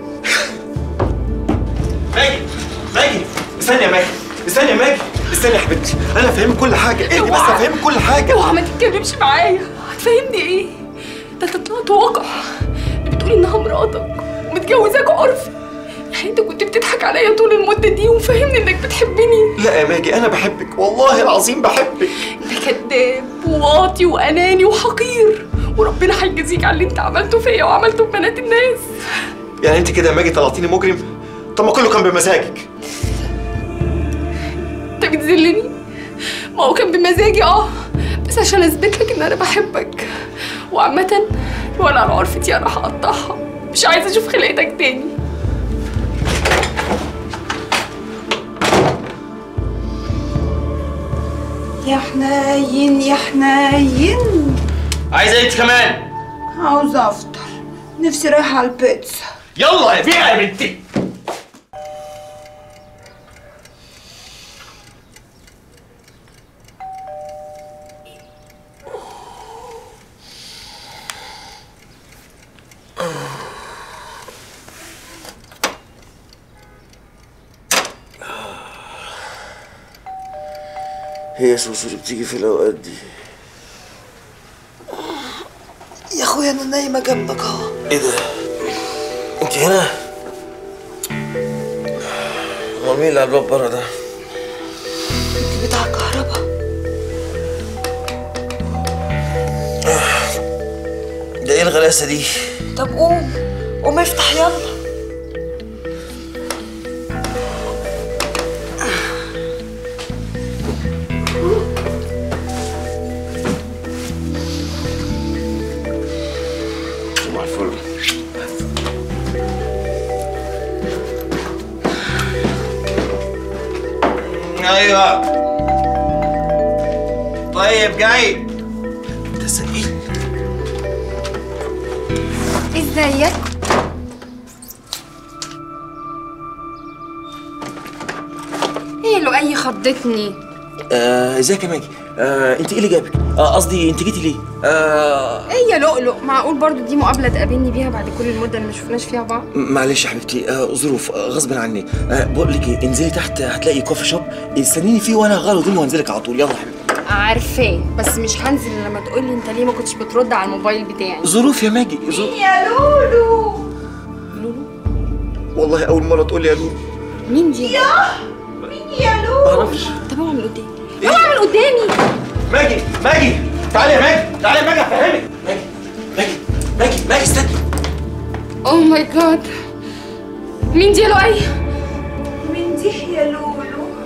ماجي ماجي استني يا ماجي استني يا ماجي استني يا حبيبتي انا فاهمك كل حاجه اهدي بس اوعى. افهمك كل حاجه اوعى ما تتكلمش معايا هتفهمني ايه ده انت طلعت واقع بتقولي انها مراتك ومتجوزاك عرفي يعني انت كنت بتضحك عليا طول المده دي ومفهمني انك بتحبني لا يا ماجي انا بحبك والله العظيم بحبك انت كذاب وواطي واناني وحقير وربنا هيجازيك على اللي انت عملته فيا وعملته ببنات الناس يعني انت كده يا ماجي طلعتيني مجرم طب ما كله كان بمزاجك انت بتذلني ما هو كان بمزاجي اه بس عشان اثبت لك ان انا بحبك وعامة ولا على عرفتي انا هقطعها مش عايزه اشوف خلقتك تاني يا حنين يا حنين عايزه ايه انت كمان عاوزة أفطر نفسي رايحة على البيتزا يلا يا فيها يا بنتي هي سوسو اللي بتيجي في الاوقات دي يا اخويا انا نايمه جنبك اهو ايه ده انت هنا هو مين اللي على الباب بره ده بتاع الكهرباء ده ايه الغلاسه دي طب قوم قوم افتح يلا صباح الفل ايوه طيب جاي ده سئيل ازيك ايه لؤي خضتني آه ازيك يا ماجي آه انت ايه اللي جابك آه قصدي انت جيتي ليه آه ايه يا لؤلؤ معقول برضو دي مقابله تقابلني بيها بعد كل المده اللي ما شفناش فيها بعض معلش يا حبيبتي آه ظروف آه غصب عني آه بقول لك ايه انزلي تحت هتلاقي كوفي شوب استنيني فيه وانا هغير هدومي وانزلك على طول يلا يا حبيبتي عارفاه بس مش هنزل إلا لما تقولي انت ليه ما كنتش بترد على الموبايل بتاعي ظروف يا ماجي ظروف يا لولو والله اول مره تقول لي يا لولو مين دي يا مين يا لولو معرفش طب اوعى من قدامي اوعى من قدامي ماجي ماجي تعالي يا ماجي تعالي يا ماجي افهمك ماجي ماجي ماجي ماجي استني اوه ماي جاد مين دي يا لؤي مين دي يا لولو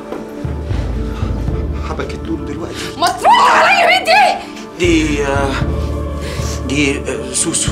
حبكت لولو دلوقتي ما ترد عليا مين دي دي آه دي آه سوسو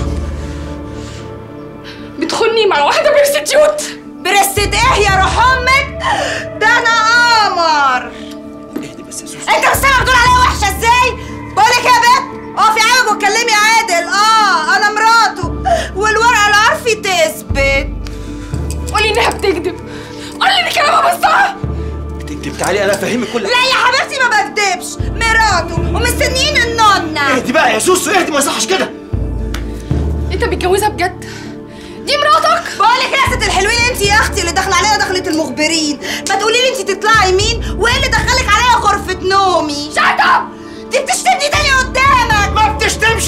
بتخني مع واحده بيرستيوت برست ايه يا روح امك ده انا قمر اهدي بس يا سوسو انت مش سامع بتقول عليا وحشه ازاي بقولك يا بنت اقفي عوج واتكلمي عادل اه انا مراته والورقه العرفي تثبت قولي انها بتكذب قولي ان كلامها بس صح بتكتب تعالي انا افهمك كل لا يا حبيبتي ما بكدبش مراته ومستنيين النونه اهدي بقى يا سوسو اهدي ما يصحش كده انت متجوزها بجد دي مراتك بقولك يا ست الحلوين انت يا اختي اللي داخله علينا دخلة المخبرين ما تقولي لي انت تطلعي مين وايه اللي دخلك عليا غرفه نومي شات اب دي بتشتمني تاني قدامك ما بتشتمش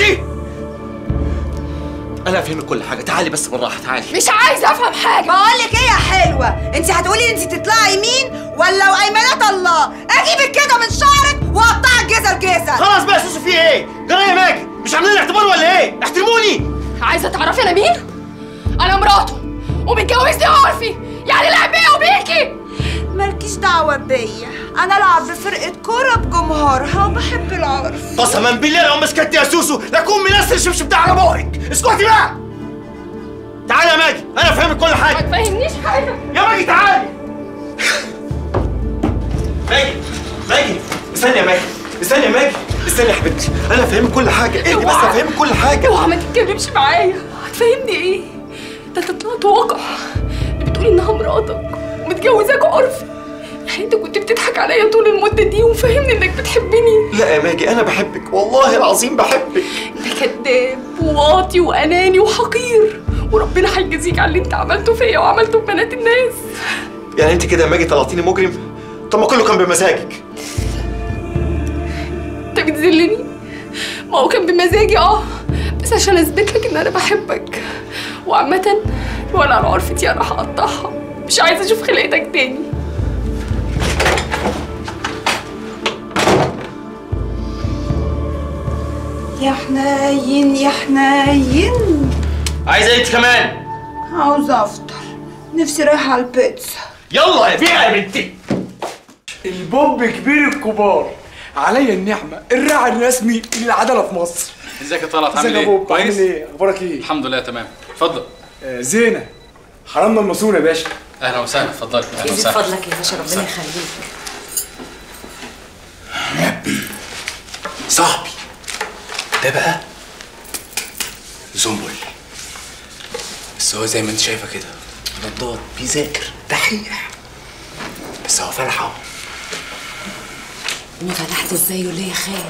انا افهمك كل حاجه تعالي بس بالراحه تعالي مش عايزه افهم حاجه بقولك ايه يا حلوه انت هتقولي انت تطلعي مين ولا وايمانات الله اجيبك كده من شعرك واقطعك جزر جزر خلاص بقى يا سوسو في ايه جرى يا ماجي مش عاملين لي اعتبار ولا ايه احترموني عايزه تعرفي انا مين انا مراته ومتجوزني عرفي يعني لعب بيا وبيكي مالكيش دعوه بيا انا العب بفرقه كوره بجمهورها وبحب العرف قسما بالله لو مسكت يا سوسو لكون منسل الشبشب ده على بوقك اسكتي بقى تعالي يا ماجي انا افهمك كل ما حاجه تفهمنيش حاجه يا ماجي تعالي ماجي ماجي استني يا ماجي استني يا ماجي استني يا حبيبتي انا افهمك كل حاجه اهدي بس افهمك كل حاجه اوعى ما تتكلمش معايا هتفهمني ايه ده انت طلعت واقع بتقولي انها مراتك ومتجوزاك عرفي يعني انت كنت بتضحك عليا طول المده دي ومفهمني انك بتحبني لا يا ماجي انا بحبك والله العظيم بحبك انت كذاب وواطي واناني وحقير وربنا هيجازيك على اللي انت عملته فيا وعملته ببنات الناس يعني انت كده يا ماجي طلعتيني مجرم طب ما كله كان بمزاجك انت بتذلني ما هو كان بمزاجي اه بس عشان اثبت لك ان انا بحبك وعامة ولا على عرفتي انا هقطعها مش عايزه اشوف خلقتك تاني يا حنين يا حنين عايزه ايه انت كمان عاوزة افطر نفسي رايحة على البيتزا يلا يا فيها يا بنتي البوب كبير الكبار عليا النعمة الراعي الرسمي للعدالة في مصر ازيك يا طلعت عامل ازيك يا ايه؟ بوب عامل كويس؟ ايه؟ اخبارك ايه؟ الحمد لله تمام اتفضل آه زينة حرمنا الماسونة يا باشا اهلا وسهلا اتفضلي اهلا يزيد وسهلا فضلك يا باشا ربنا يخليك صاحبي ده بقى زنبل بس هو زي ما انت شايفه كده نضاد بيذاكر دحيح بس هو فلحه ما فلحت ازاي وليه خير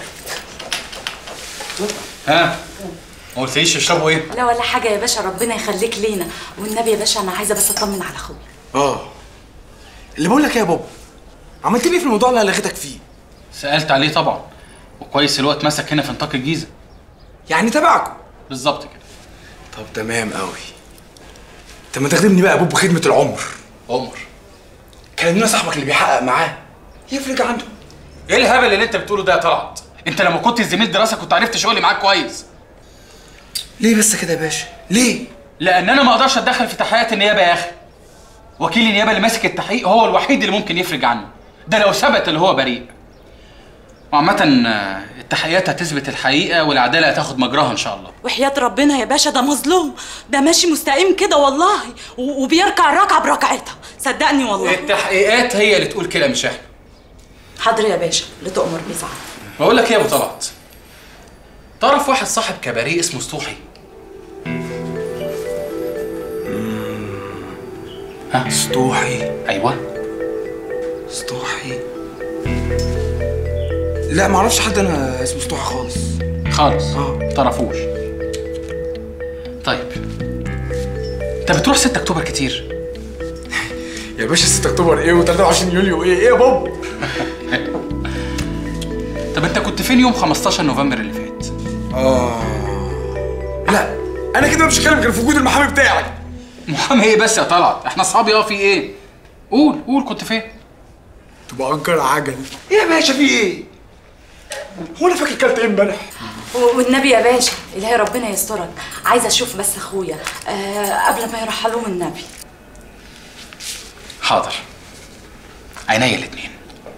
ها ما قلتليش يشربوا ايه؟ لا ولا حاجه يا باشا ربنا يخليك لينا والنبي يا باشا انا عايزه بس اطمن على اخويا اه اللي بقول لك ايه يا بابا عملت لي إيه في الموضوع اللي لغيتك فيه سألت عليه طبعا وكويس الوقت مسك هنا في نطاق الجيزة يعني تبعكم بالظبط كده طب تمام قوي طب ما تخدمني بقى يا بوب خدمة العمر عمر كلمنا صاحبك اللي بيحقق معاه يفرق عنده ايه الهبل اللي انت بتقوله ده يا طلعت؟ انت لما كنت زميل دراسة كنت عرفت شغلي معاك كويس ليه بس كده يا باشا ليه لان انا ما اقدرش اتدخل في تحقيقات النيابه يا اخي وكيل النيابه اللي ماسك التحقيق هو الوحيد اللي ممكن يفرج عنه ده لو ثبت اللي هو بريء وعامة آه، التحقيقات هتثبت الحقيقة والعدالة هتاخد مجراها إن شاء الله وحياة ربنا يا باشا ده مظلوم ده ماشي مستقيم كده والله و- وبيركع الركعة بركعتها صدقني والله التحقيقات هي اللي تقول كده مش احنا حاضر يا باشا اللي تؤمر بيه ساعات بقول لك ايه يا ابو طلعت تعرف واحد صاحب كباريه اسمه سطوحي ها سطوحي ايوه سطوحي لا ما اعرفش حد انا اسمه سطوحي خالص خالص اه تعرفوش طيب انت بتروح 6 اكتوبر كتير يا باشا 6 اكتوبر ايه و23 يوليو ايه ايه يا بابا طب انت كنت فين يوم 15 نوفمبر اللي فات اه لا انا كده مش هتكلم غير في وجود المحامي بتاعي محامي ايه بس يا طلعت احنا اصحاب اه في ايه قول قول كنت فين تبقى انكر عجل ايه يا باشا في ايه هو انا فاكر كلت ايه امبارح و- والنبي يا باشا الهي ربنا يسترك عايزه اشوف بس اخويا آه قبل ما يرحلوه من النبي حاضر عينيا الاتنين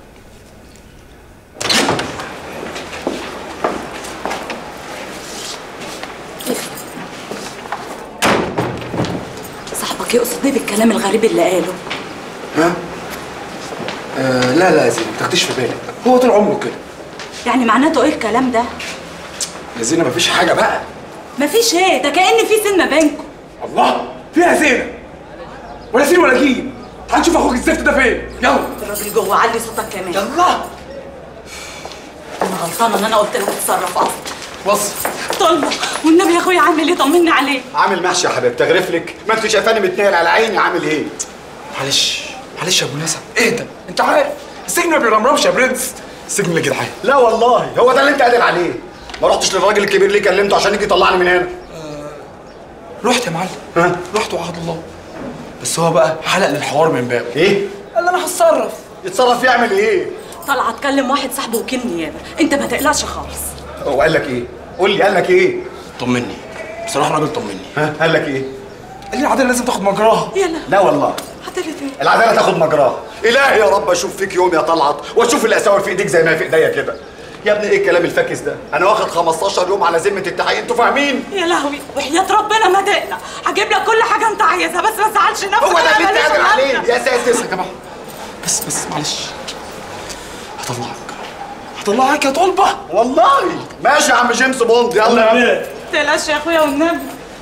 صاحبك يقصد ايه بالكلام الغريب اللي قاله ها آه لا لا يا زينب ما تاخديش في بالك هو طول عمره كده يعني معناته ايه الكلام ده يا زينب مفيش حاجه بقى مفيش ايه ده كأن في سن ما بينكم الله فيها زينب ولا سين ولا جيم تعال نشوف اخوك الزفت ده فين يلا الراجل جوه علي صوتك كمان يلا انا غلطانه ان انا قلت لك اتصرف اصلا بص طلبه والنبي يا اخويا عامل ايه طمني عليه عامل محشي يا حبيبتي اغرف لك ما انت شايفاني متنقل على عيني عامل ايه معلش معلش يا ابو نسب اهدى انت عارف السجن ما بيرمرمش يا برنس السجن اللي جدعان لا والله هو ده اللي انت قادر عليه ما رحتش للراجل الكبير ليه كلمته عشان يجي يطلعني من هنا رحت يا معلم ها رحت وعهد الله بس هو بقى حلق للحوار من بابه ايه قال لي انا هتصرف يتصرف يعمل ايه طلع اتكلم واحد صاحبه وكيل نيابه انت ما تقلقش خالص هو قال لك ايه قول لي قال لك ايه طمني بصراحه راجل طمني ها قال لك ايه قال لي العداله لازم تاخد مجراها يلا لا والله هتقلت ايه العداله تاخد مجراها الهي يا رب اشوف فيك يوم يا طلعت واشوف الاساور في ايديك زي ما في ايديا كده يا ابني ايه الكلام الفاكس ده انا واخد 15 يوم على ذمه التحقيق انتوا فاهمين يا لهوي وحياة ربنا ما تقلق هجيب لك كل حاجة انت عايزها بس ما تزعلش نفسك هو ده أنا اللي انت ماليش قادر غيرك. عليه يا ساتر يا جماعه بس بس معلش هطلعك اطلعك يا طلبه والله ماشي يا عم جيمس بوند يلا يا عم تقلقش يا اخويا والنبي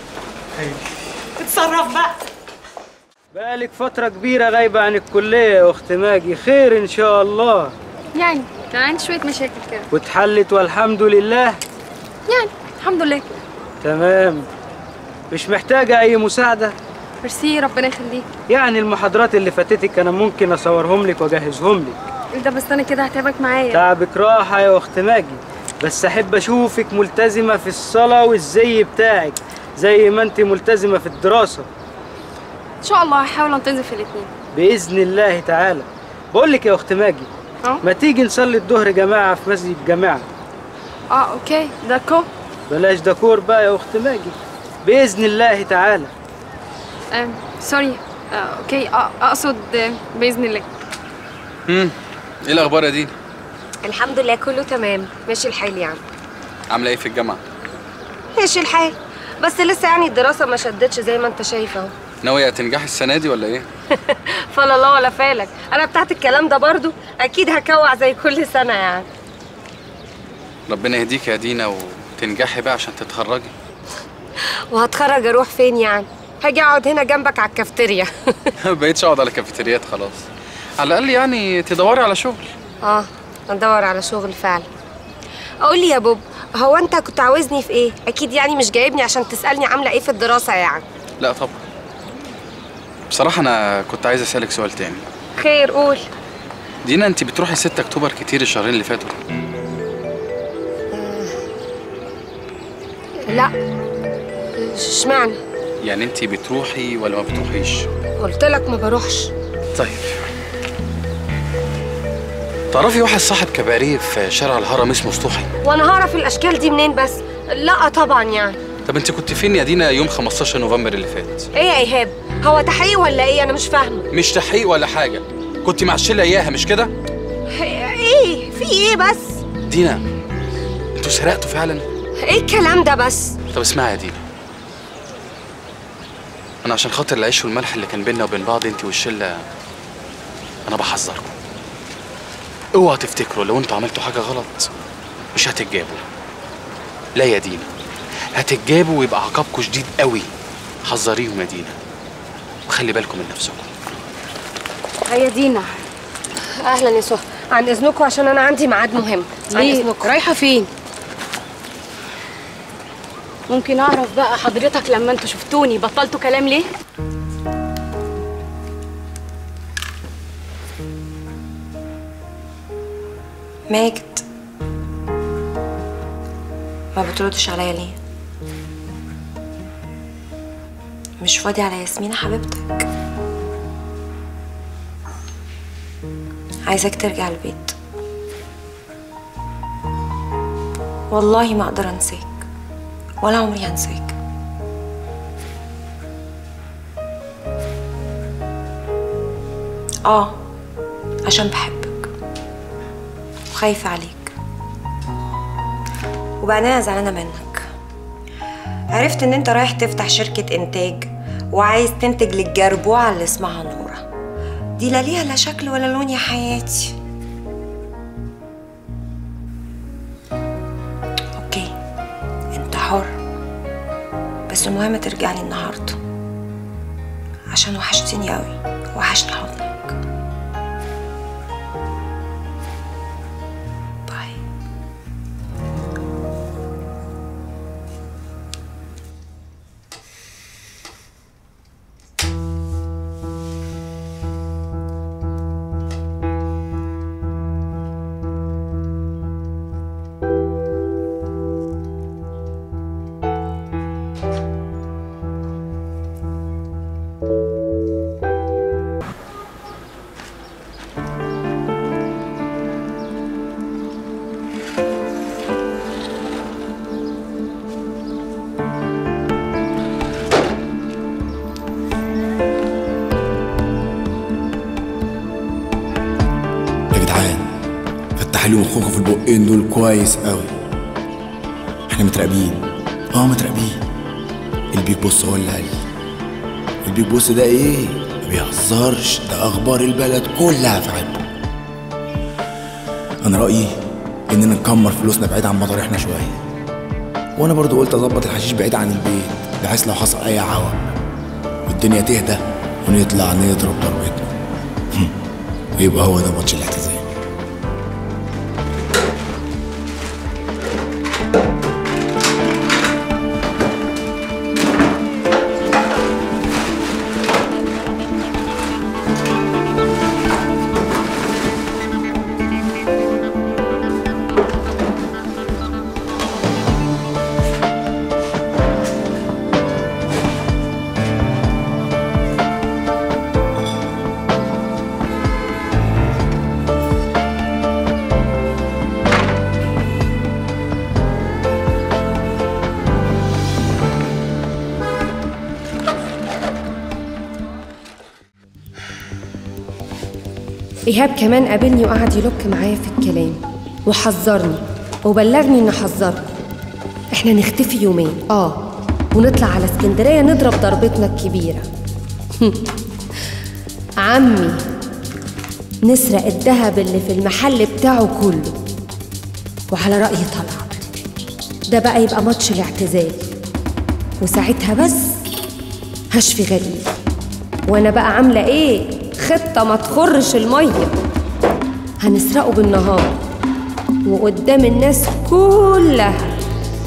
اتصرف بقى بقالك فترة كبيرة غايبة عن الكلية يا أخت ماجي خير إن شاء الله يعني كان عندي شوية مشاكل كده واتحلت والحمد لله يعني الحمد لله تمام مش محتاجة أي مساعدة ميرسي ربنا يخليك يعني المحاضرات اللي فاتتك أنا ممكن أصورهم لك وأجهزهم لك ايه ده بس انا كده هتعبك معايا تعبك راحة يا أخت ماجي بس أحب أشوفك ملتزمة في الصلاة والزي بتاعك زي ما أنت ملتزمة في الدراسة ان شاء الله هحاول انتظم في الاتنين بإذن الله تعالى بقول لك يا أخت ماجي اه ما تيجي نصلي الظهر جماعة في مسجد جماعة اه اوكي داكو بلاش دكور بقى يا أخت ماجي بإذن الله تعالى آه سوري آه اوكي آه اقصد آه باذن الله امم ايه الاخبار يا دينا الحمد لله كله تمام ماشي الحال يعني عامله ايه في الجامعه ماشي الحال بس لسه يعني الدراسة ما شدتش زي ما انت شايف اهو ناويه تنجحي السنه دي ولا ايه فلا الله ولا فالك انا بتاعت الكلام ده برضو اكيد هكوع زي كل سنة يعني ربنا يهديك يا دينا وتنجحي بقى عشان تتخرجي وهتخرج اروح فين يعني هاجي اقعد هنا جنبك على الكافتيريا بقيتش اقعد على كافيتريات خلاص على الاقل يعني تدوري على شغل اه ادور على شغل فعلا قول لي يا بوب هو انت كنت عاوزني في ايه اكيد يعني مش جايبني عشان تسالني عامله ايه في الدراسه يعني لا طبعا بصراحه انا كنت عايز اسالك سؤال تاني خير قول دينا انت بتروحي 6 اكتوبر كتير الشهرين اللي فاتوا لا اشمعنى يعني انت بتروحي ولا ما بتروحيش قلت لك ما بروحش طيب تعرفي واحد صاحب كباريه في شارع الهرم اسمه سطوحي وانا هعرف الاشكال دي منين بس لا طبعا يعني طب انت كنت فين يا دينا يوم 15 نوفمبر اللي فات ايه يا ايهاب هو تحقيق ولا ايه انا مش فاهمه مش تحقيق ولا حاجه كنت مع الشله اياها مش كده ايه في ايه بس دينا انتوا سرقتوا فعلا ايه الكلام ده بس طب اسمعي يا دينا انا عشان خاطر العيش والملح اللي كان بينا وبين بعض انت والشله انا بحذركم اوعوا تفتكروا لو انتوا عملتوا حاجه غلط مش هتتجابوا لا يا دينا هتتجابوا ويبقى عقابكم شديد قوي حذريهم يا دينا وخلي بالكم من نفسكم هيا دينا اهلا يا سهى عن اذنكم عشان انا عندي ميعاد مهم عن ليه؟ اذنكم رايحه فين ممكن اعرف بقى حضرتك لما انتوا شفتوني بطلتوا كلام ليه ماجد ما بتردش عليا ليه مش فاضي على ياسمينة حبيبتك عايزاك ترجع البيت والله ما اقدر انساك ولا عمري هنساك اه عشان بحبك وخايفة عليك وبعدين انا زعلانة منك عرفت ان انت رايح تفتح شركة انتاج وعايز تنتج للجربوعة اللي اسمها نورة دي لا ليها لا شكل ولا لون يا حياتي اوكي انت حر بس المهم ترجعلي النهارده عشان وحشتني قوي وحشني حضنك يا جدعان فتح لي مخكم في البقين دول كويس قوي احنا متراقبين اه متراقبين البيج بوس هو اللي قال لي البيج بوس ده ايه ما بيهزرش ده اخبار البلد كلها في عينه انا رايي اننا نكمر فلوسنا بعيد عن مطارحنا شويه وانا برضو قلت اظبط الحشيش بعيد عن البيت بحيث لو حصل اي عوق والدنيا تهدى ونطلع نضرب ضربتنا ويبقى هو ده ماتش الاعتزال إيهاب كمان قابلني وقعد يلك معايا في الكلام وحذرني وبلغني إن حذركم إحنا نختفي يومين آه ونطلع على اسكندرية نضرب ضربتنا الكبيرة عمي نسرق الذهب اللي في المحل بتاعه كله وعلى رأي طلعت ده بقى يبقى ماتش الاعتزال وساعتها بس هشفي غليل وانا بقى عامله ايه خطه ما تخرش الميه هنسرقه بالنهار وقدام الناس كلها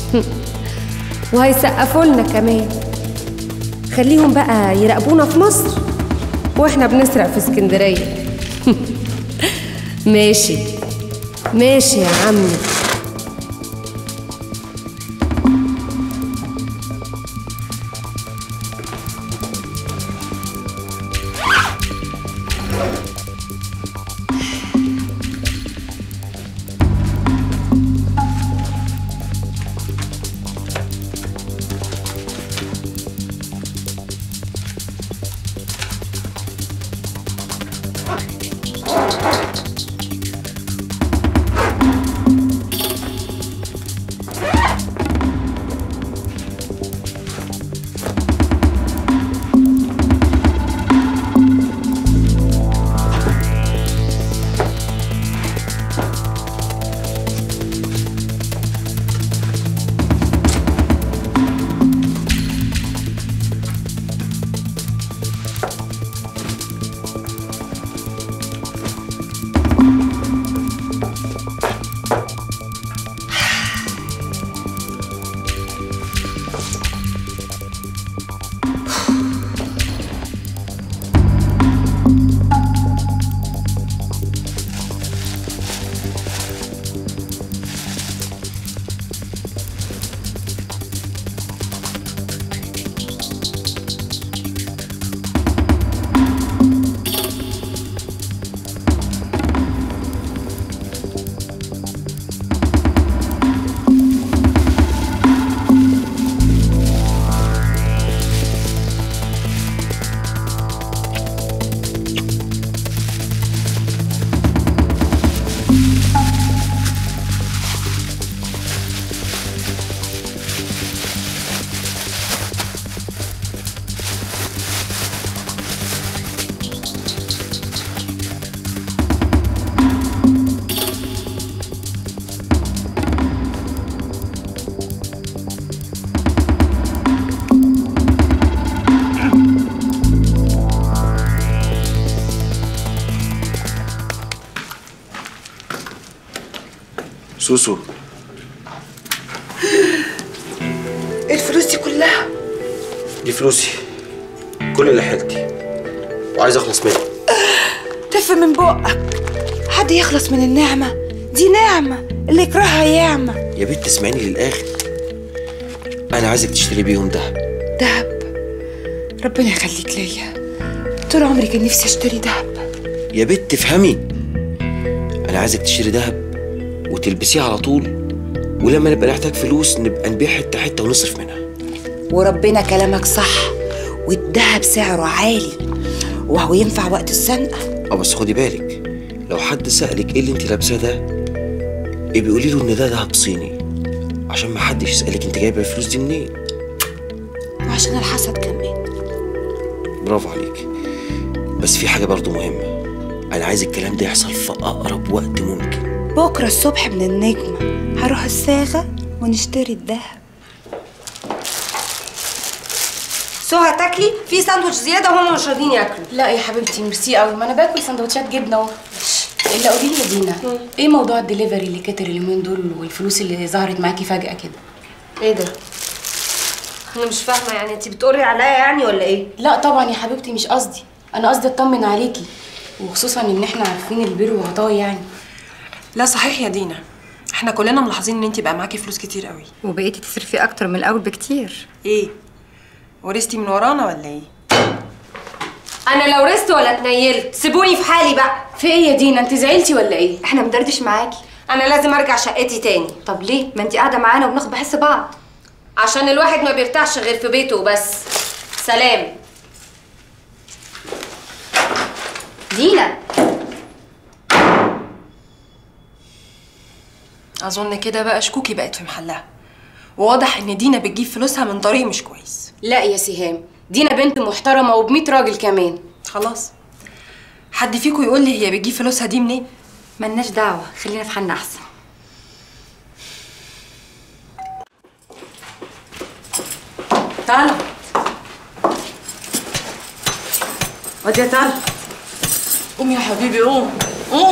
وهيسقفوا لنا كمان خليهم بقى يراقبونا في مصر واحنا بنسرق في اسكندريه ماشي ماشي يا عمي سوسو ايه الفلوس دي كلها دي فلوسي كل اللي حيلتي وعايز اخلص منها تف من بقك حد يخلص من النعمة دي نعمة اللي يكرهها يعمى يا بنت اسمعيني للاخر انا عايزك تشتري بيهم دهب دهب ربنا يخليك ليا طول عمري كان نفسي اشتري دهب يا بنت افهمي انا عايزك تشتري دهب وتلبسيه على طول ولما نبقى نحتاج فلوس نبقى نبيع حته حته ونصرف منها وربنا كلامك صح والدهب سعره عالي وهو ينفع وقت الزنقة اه بس خدي بالك لو حد سألك ايه اللي انت لابساه ده يبقى قولي له ان ده دهب صيني عشان ما حدش يسألك انت جايبه الفلوس دي منين وعشان الحسد كمان برافو عليك بس في حاجة برضو مهمة أنا عايز الكلام ده يحصل في أقرب وقت ممكن بكرة الصبح من النجمة هروح الصاغة ونشتري الدهب سهى تاكلي في ساندوتش زياده وهم مش راضيين ياكلوا لا يا حبيبتي ميرسي قوي ما انا باكل سندوتشات جبنه اهو الا قولي لي يا دينا ايه موضوع الدليفري اللي كتر اليومين دول والفلوس اللي ظهرت معاكي فجأة كده ايه ده انا مش فاهمه يعني انت بتقري عليا يعني ولا ايه لا طبعا يا حبيبتي مش قصدي انا قصدي اطمن عليكي وخصوصا ان احنا عارفين البر وغطاه يعني لا صحيح يا دينا احنا كلنا ملاحظين ان انت بقى معاكي فلوس كتير قوي وبقيتي تصرفي اكتر من الاول بكتير ايه ورثتي من ورانا ولا ايه انا لو رست ولا اتنيلت سيبوني في حالي بقى في ايه يا دينا انت زعلتي ولا ايه احنا مدردش معاكي انا لازم ارجع شقتي تاني طب ليه ما انت قاعده معانا وبناخد بحس بعض عشان الواحد ما بيرتاحش غير في بيته وبس سلام دينا اظن كده بقى شكوكي بقت في محلها وواضح ان دينا بتجيب فلوسها من طريق مش كويس لا يا سهام دينا بنت محترمه وب راجل كمان خلاص حد فيكم يقول لي هي بتجيب فلوسها دي منين ملناش دعوه خلينا في حالنا احسن طلع ودي يا طلع قوم يا حبيبي قوم قوم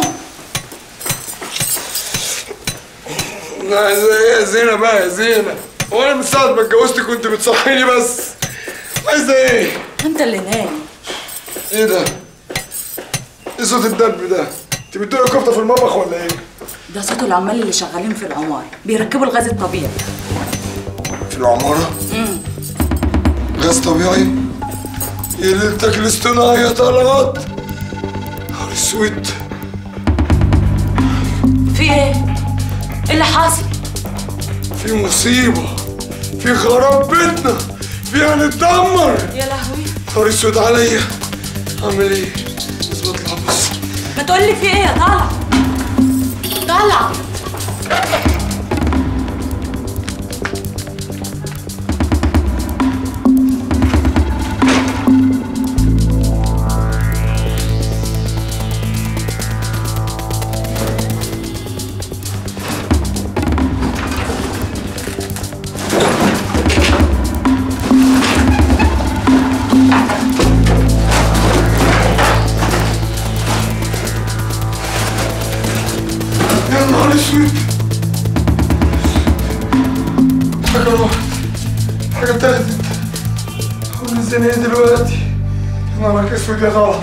عايزة ايه يا زينة بقى يا زينة؟ هو انا من ساعة ما اتجوزت كنت بتصحيني بس عايزة ايه؟ انت اللي نايم ايه ده؟ ايه صوت الدب ده؟ انت بتدوقي كفتة في المطبخ ولا ايه؟ ده صوت العمال اللي شغالين في العمارة بيركبوا الغاز الطبيعي في العمارة؟ امم غاز طبيعي؟ يا ليلتك الاصطناعي يا طلعت نهار اسود في ايه؟ ايه اللي حاصل؟ في مصيبة في خراب بيتنا في هنتدمر يا لهوي نهار اسود عليا اعمل ايه؟ لازم اطلع بص ما تقولي في ايه يا طلع طلع يا نهار اسود حاجة راحت حاجة اتاخدت هقول ازاي ايه دلوقتي يا نهارك اسود يا غلط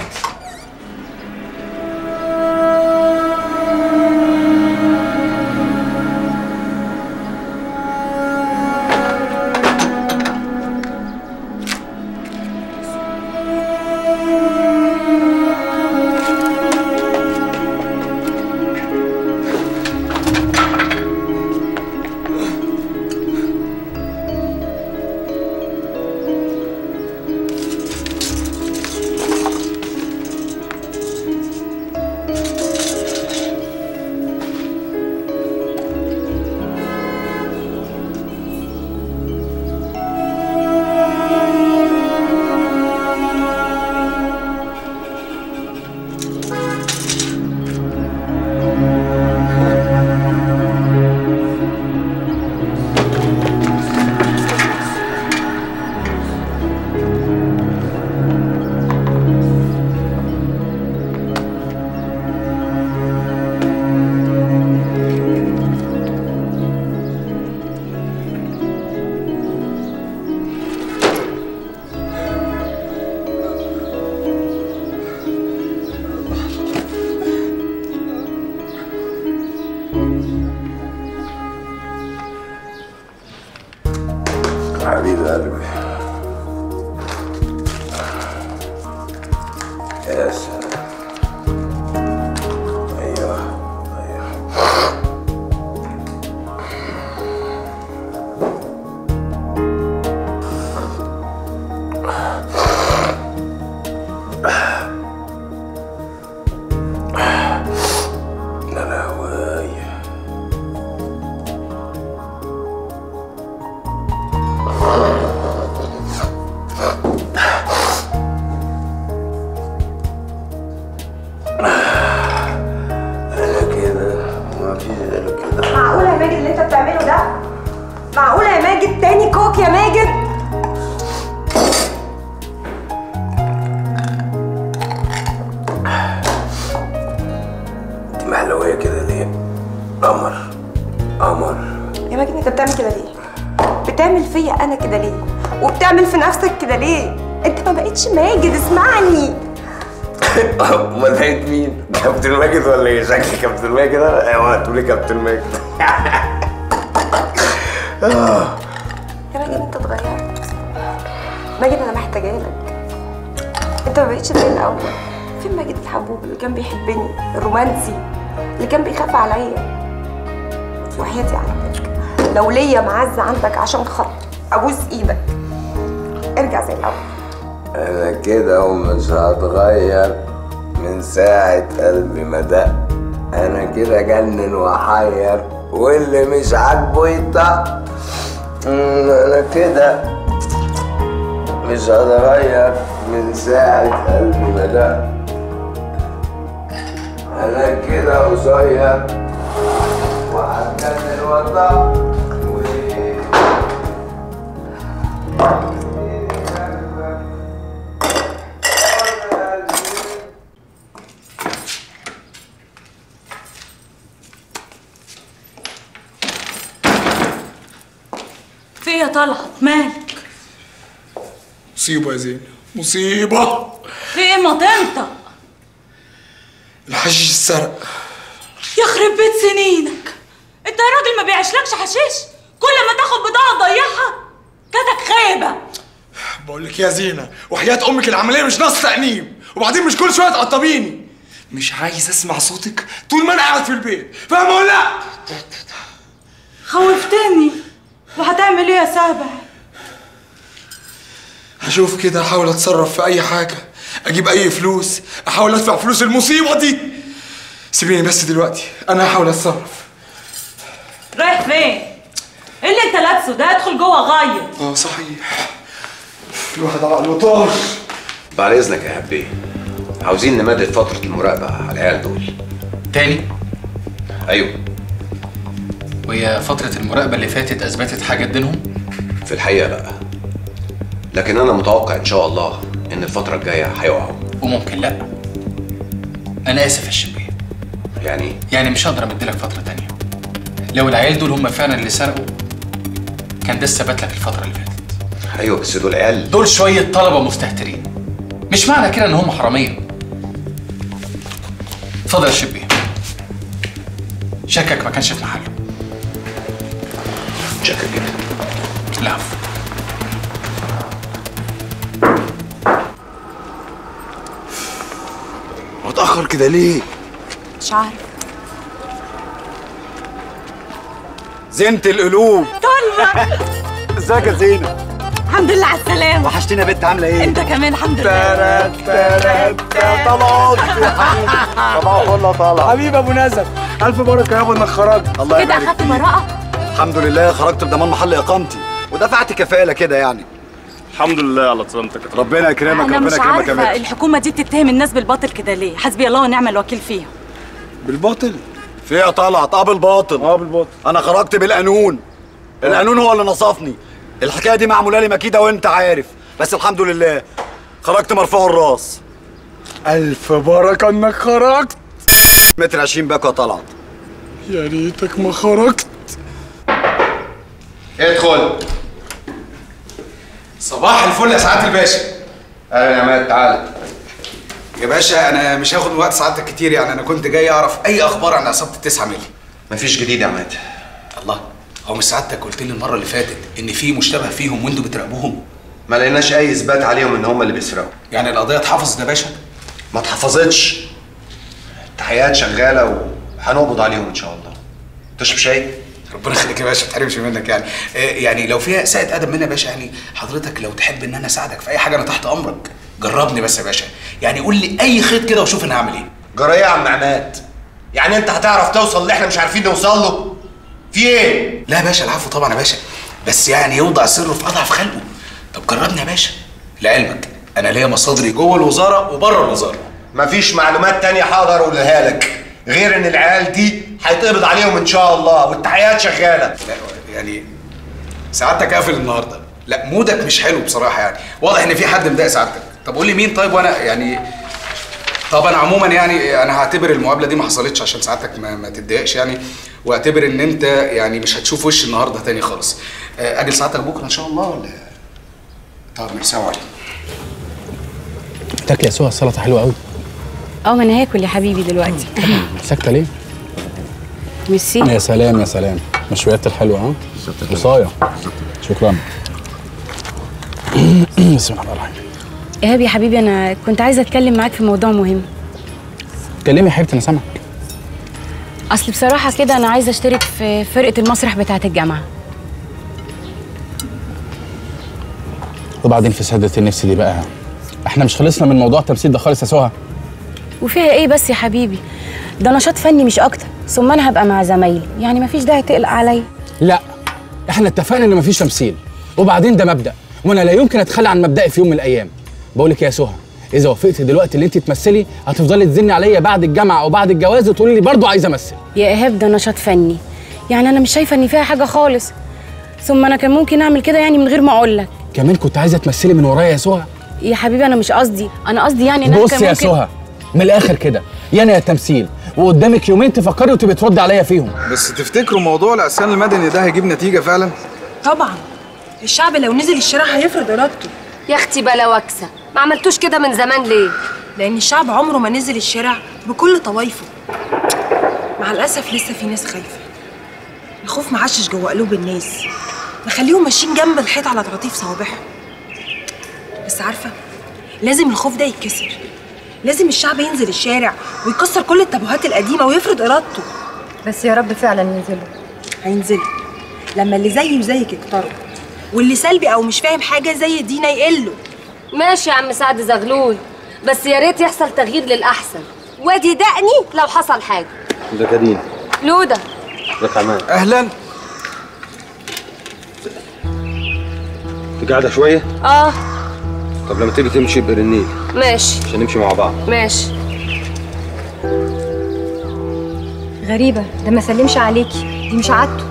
حبيب قلبي يا سلام ايوه ايوه يا لهوي بتعمل كده ليه بتعمل فيا انا كده ليه وبتعمل في نفسك كده ليه انت ما بقتش ماجد اسمعني امال بقيت مين؟ كابتن ماجد ولا ايه؟ شكلي كابتن ماجد انا ايوه هتقولي كابتن ماجد آه. يا ماجد انت اتغيرت ماجد انا محتاجه لك انت ما بقتش زي الاول فين ماجد الحبوب اللي كان بيحبني الرومانسي اللي كان بيخاف عليا وحياتي على فكره لو ليا معزه عندك عشان خاطر ابوس ايدك ارجع زي الاول انا كده ومش هتغير من ساعة قلبي ما دق انا كده جنن وحير واللي مش عاجبه يطق أمم، انا كده مش هتغير من ساعة قلبي ما دق انا كده قصير وهتجنن وطق في إيه يا طلعت مالك مصيبة يا زين مصيبة في ايه ما تنطق الحشيش اتسرق يخرب بيت سنينك انت يا راجل ما بيعيشلكش حشيش كل ما تاخد بضاعه تضيعها كاتك خيبه بقول لك يا زينة وحياة أمك العملية مش ناقص تأنيب وبعدين مش كل شوية تقطبيني مش عايز أسمع صوتك طول ما أنا قاعد في البيت فاهم ولا لأ؟ خوفتني وهتعمل ايه يا سابع هشوف كده أحاول أتصرف في أي حاجة أجيب أي فلوس أحاول أدفع فلوس المصيبة دي سيبيني بس دلوقتي أنا هحاول أتصرف رايح فين ايه اللي انت لابسه ده ادخل جوه غير اه صحيح الواحد عقله طار بعد اذنك يا حبي عاوزين نمدد فترة المراقبة على العيال دول تاني ايوه وهي فترة المراقبة اللي فاتت أثبتت حاجة دينهم؟ في الحقيقة لا لكن انا متوقع ان شاء الله ان الفترة الجاية هيقعوا وممكن لا أنا آسف يا شبيه يعني يعني مش هقدر أمدلك فترة تانية لو العيال دول هم فعلا اللي سرقوا كان ده الثبات لك الفترة اللي فاتت ايوه بس دول عيال دول شوية طلبة مستهترين مش معنى كده إن هم حرامية اتفضل يا شبيه شكك ما كانش في محله شكك جدا لا عفو متأخر كده ليه؟ مش عارف زينة القلوب طلع ازيك يا زينة؟ الحمد لله على السلامة وحشتينا يا بنت عاملة ايه؟ انت كمان الحمد لله ترات ترات طلعت يا حبيبي صباح الفل يا طلعت حبيبي ابو نزل الف بركه يابا انك خرجت الله كده يبارك اخدت براءة الحمد لله خرجت بضمان محل اقامتي ودفعت كفاله كده يعني الحمد لله على سلامتك ربنا يكرمك انا ربنا مش يكرمك يا عارفة متر الحكومة دي بتتهم الناس بالباطل كده ليه حسبي الله ونعم الوكيل فيها بالباطل في يا طلعت اه بالباطل اه بالباطل انا خرجت بالقانون القانون هو اللي نصفني الحكايه دي معموله لي مكيده وانت عارف بس الحمد لله خرجت مرفوع الراس الف بركه انك خرجت متر 20 باكو يا طلعت يا ريتك ما خرجت ادخل صباح الفل يا سعاده الباشا اهلا يا عماد تعالى يا باشا انا مش هاخد من وقت سعادتك كتير يعني انا كنت جاي اعرف اي اخبار عن عصابه التسعة ملي مفيش جديد يا عماد الله هو مش سعادتك قلت لي المره اللي فاتت ان في مشتبه فيهم وانتوا بتراقبوهم ما لقيناش اي اثبات عليهم ان هم اللي بيسرقوا يعني القضيه اتحفظت يا باشا ما اتحفظتش التحقيقات شغاله وهنقبض عليهم ان شاء الله تشرب شاي ربنا يخليك يا باشا ما تحرمش منك يعني آه، يعني لو فيها ساعه ادب مني يا باشا يعني حضرتك لو تحب ان انا اساعدك في اي حاجه انا تحت امرك جربني بس يا باشا يعني قول لي اي خيط كده وشوف انا هعمل ايه جرايه يا عم عماد يعني انت هتعرف توصل اللي احنا مش عارفين نوصل له في ايه لا يا باشا العفو طبعا يا باشا بس يعني يوضع سره في اضعف خلقه طب جربني يا باشا لعلمك انا ليا مصادري جوه الوزاره وبره الوزاره مفيش معلومات تانية هقدر اقولها لك غير ان العيال دي هيتقبض عليهم ان شاء الله والتحقيقات شغاله لا يعني سعادتك قافل النهارده لا مودك مش حلو بصراحه يعني واضح ان في حد مضايق سعادتك طب قول لي مين طيب وانا يعني طب انا عموما يعني انا هعتبر المقابله دي ما حصلتش عشان سعادتك ما, ما تتضايقش يعني واعتبر ان انت يعني مش هتشوف وش النهارده تاني خالص آه، اجل سعادتك بكره ان شاء الله ولا طب ميرسي عليكم تاكلي يا سهى السلطه حلوه قوي اه ما انا هاكل يا حبيبي دلوقتي ساكته ليه؟ ميرسي يا سلام يا سلام مشويات الحلوه ها وصايه شكرا بسم الله الرحمن الرحيم ايهاب يا حبيبي انا كنت عايزه اتكلم معاك في موضوع مهم كلمي يا حبيبتي انا سامعك اصل بصراحه كده انا عايزه اشترك في فرقه المسرح بتاعه الجامعه وبعدين في سدة النفس دي بقى احنا مش خلصنا من موضوع التمثيل ده خالص يا سهى وفيها ايه بس يا حبيبي ده نشاط فني مش اكتر ثم انا هبقى مع زمايلي يعني مفيش داعي تقلق عليا لا احنا اتفقنا ان مفيش تمثيل وبعدين ده مبدا وانا لا يمكن اتخلى عن مبدئي في يوم من الايام بقول لك يا سهى اذا وافقت دلوقتي ان انت تمثلي هتفضلي تزني عليا بعد الجامعه او بعد الجواز وتقولي لي برضه عايزه امثل يا ايهاب ده نشاط فني يعني انا مش شايفه ان فيها حاجه خالص ثم انا كان ممكن اعمل كده يعني من غير ما اقول لك كمان كنت عايزه تمثلي من ورايا يا سهى يا حبيبي انا مش قصدي انا قصدي يعني ان انا بص كان يا ممكن سهى من الاخر كده يا انا يا التمثيل وقدامك يومين تفكري وتبقي تردي عليا فيهم بس تفتكروا موضوع العصيان المدني ده هيجيب نتيجه فعلا طبعا الشعب لو نزل الشارع هيفرض ارادته يا اختي بلا وكسه ما عملتوش كده من زمان ليه لان الشعب عمره ما نزل الشارع بكل طوايفه مع الاسف لسه في ناس خايفه الخوف معشش جوه قلوب الناس مخليهم ماشيين جنب الحيط على طراطيف صوابعهم بس عارفه لازم الخوف ده يتكسر لازم الشعب ينزل الشارع ويكسر كل التابوهات القديمه ويفرض ارادته بس يا رب فعلا ينزلوا هينزلوا لما اللي زيي وزيك يكتروا واللي سلبي او مش فاهم حاجه زي دينا يقلوا ماشي يا عم سعد زغلول بس يا ريت يحصل تغيير للاحسن وادي دقني لو حصل حاجه ده كريم لوده ازيك يا عماد اهلا انت قاعده شويه اه طب لما تيجي تمشي برنيل ماشي عشان نمشي مع بعض ماشي غريبة ده ما سلمش عليكي دي مش عادته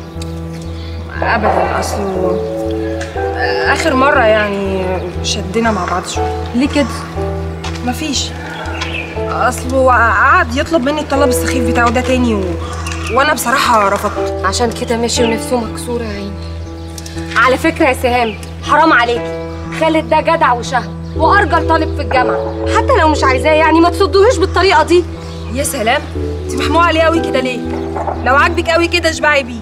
ابدا اصله اخر مره يعني شدنا مع بعض شويه ليه كده مفيش اصله قعد يطلب مني الطلب السخيف بتاعه ده تاني و... وانا بصراحه رفضت عشان كده ماشي ونفسه مكسوره يا عيني على فكره يا سهام حرام عليكي خالد ده جدع وشهم وارجل طالب في الجامعه حتى لو مش عايزاه يعني ما تصدوهوش بالطريقه دي يا سلام انت محموقه عليه قوي كده ليه لو عاجبك قوي كده اشبعي بيه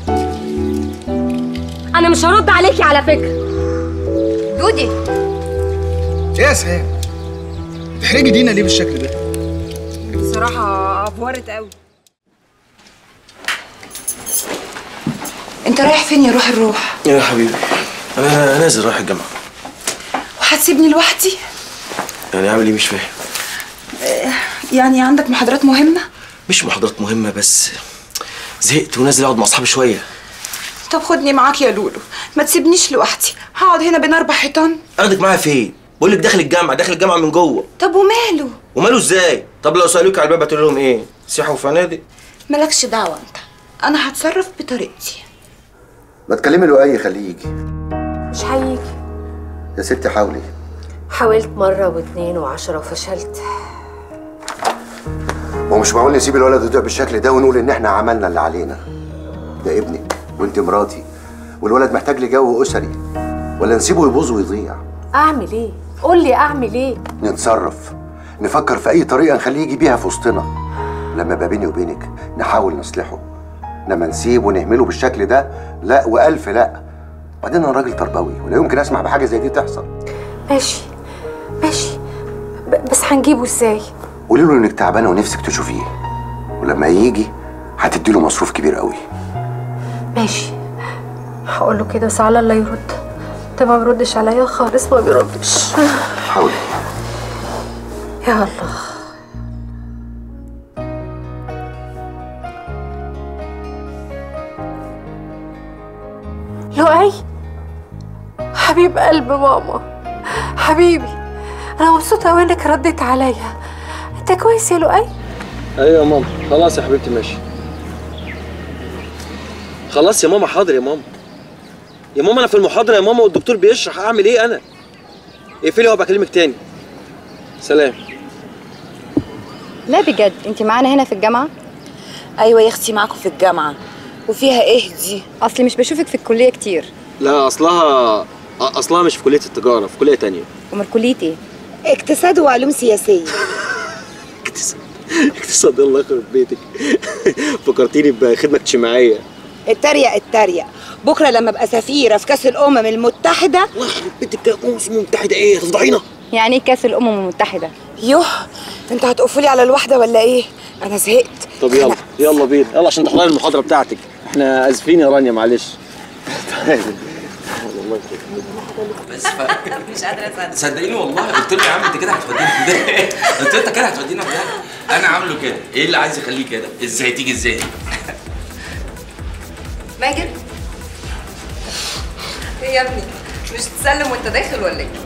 انا مش هرد عليكي على فكره جودي ايه يا سهام تحرجي دينا ليه بالشكل ده بصراحه افورت قوي انت رايح فين يا روح الروح يا حبيبي انا نازل رايح الجامعه وهتسيبني لوحدي يعني عامل ايه مش فاهم آه، يعني عندك محاضرات مهمه مش محاضرات مهمه بس زهقت ونازل اقعد مع اصحابي شويه طب خدني معاك يا لولو ما تسيبنيش لوحدي هقعد هنا بين اربع حيطان اخدك معايا فين بقول لك داخل الجامعه داخل الجامعه من جوه طب وماله وماله ازاي طب لو سالوك على الباب هتقول لهم ايه سياحه وفنادق مالكش دعوه انت انا هتصرف بطريقتي ما تكلمي لؤي خليه يجي مش هيجي يا ستي حاولي حاولت مره واتنين وعشرة وفشلت ما هو مش معقول نسيب الولد يضيع بالشكل ده ونقول ان احنا عملنا اللي علينا ده ابنك وانت مراتي والولد محتاج لجو اسري ولا نسيبه يبوظ ويضيع اعمل ايه قول لي اعمل ايه نتصرف نفكر في اي طريقه نخليه يجي بيها في وسطنا لما يبقى بيني وبينك نحاول نصلحه لما نسيبه ونهمله بالشكل ده لا والف لا بعدين انا راجل تربوي ولا يمكن اسمح بحاجه زي دي تحصل ماشي ماشي ب- بس هنجيبه ازاي قولي له انك تعبانه ونفسك تشوفيه ولما يجي هتدي له مصروف كبير قوي ماشي هقول له كده بس على الله يرد ده ما بيردش عليا خالص ما بيردش حاولي يا الله لؤي حبيب قلب ماما حبيبي انا مبسوطه قوي انك رديت عليا انت كويس يا لؤي ايوه يا ماما خلاص يا حبيبتي ماشي خلاص يا ماما حاضر يا ماما يا ماما انا في المحاضره يا ماما والدكتور بيشرح اعمل ايه انا اقفلي وابقى اكلمك تاني سلام لا بجد انت معانا هنا في الجامعه ايوه يا اختي معاكم في الجامعه وفيها ايه دي اصلي مش بشوفك في الكليه كتير لا اصلها اصلها مش في كليه التجاره في كليه تانية امال كليه ايه اقتصاد وعلوم سياسيه اقتصاد الله يخرب بيتك فكرتيني بخدمه اجتماعيه اتريق اتريق بكره لما ابقى سفيره في كاس الامم المتحده واخرب بيتك كاس الامم المتحده ايه تفضحينا يعني ايه كاس الامم المتحده يوه انت هتقفلي على الواحده ولا ايه انا زهقت طب يلا يلا بينا يلا عشان تحضري المحاضره بتاعتك احنا اسفين يا رانيا معلش والله بس ف... مش قادره اصدق صدقيني والله قلت له يا عم انت كده هتودينا في داهيه قلت له انت كده هتودينا في داهيه انا عامله كده ايه اللي عايز يخليه كده ازاي تيجي ازاي ماجد ايه يا ابني مش تسلم وانت داخل ولا ايه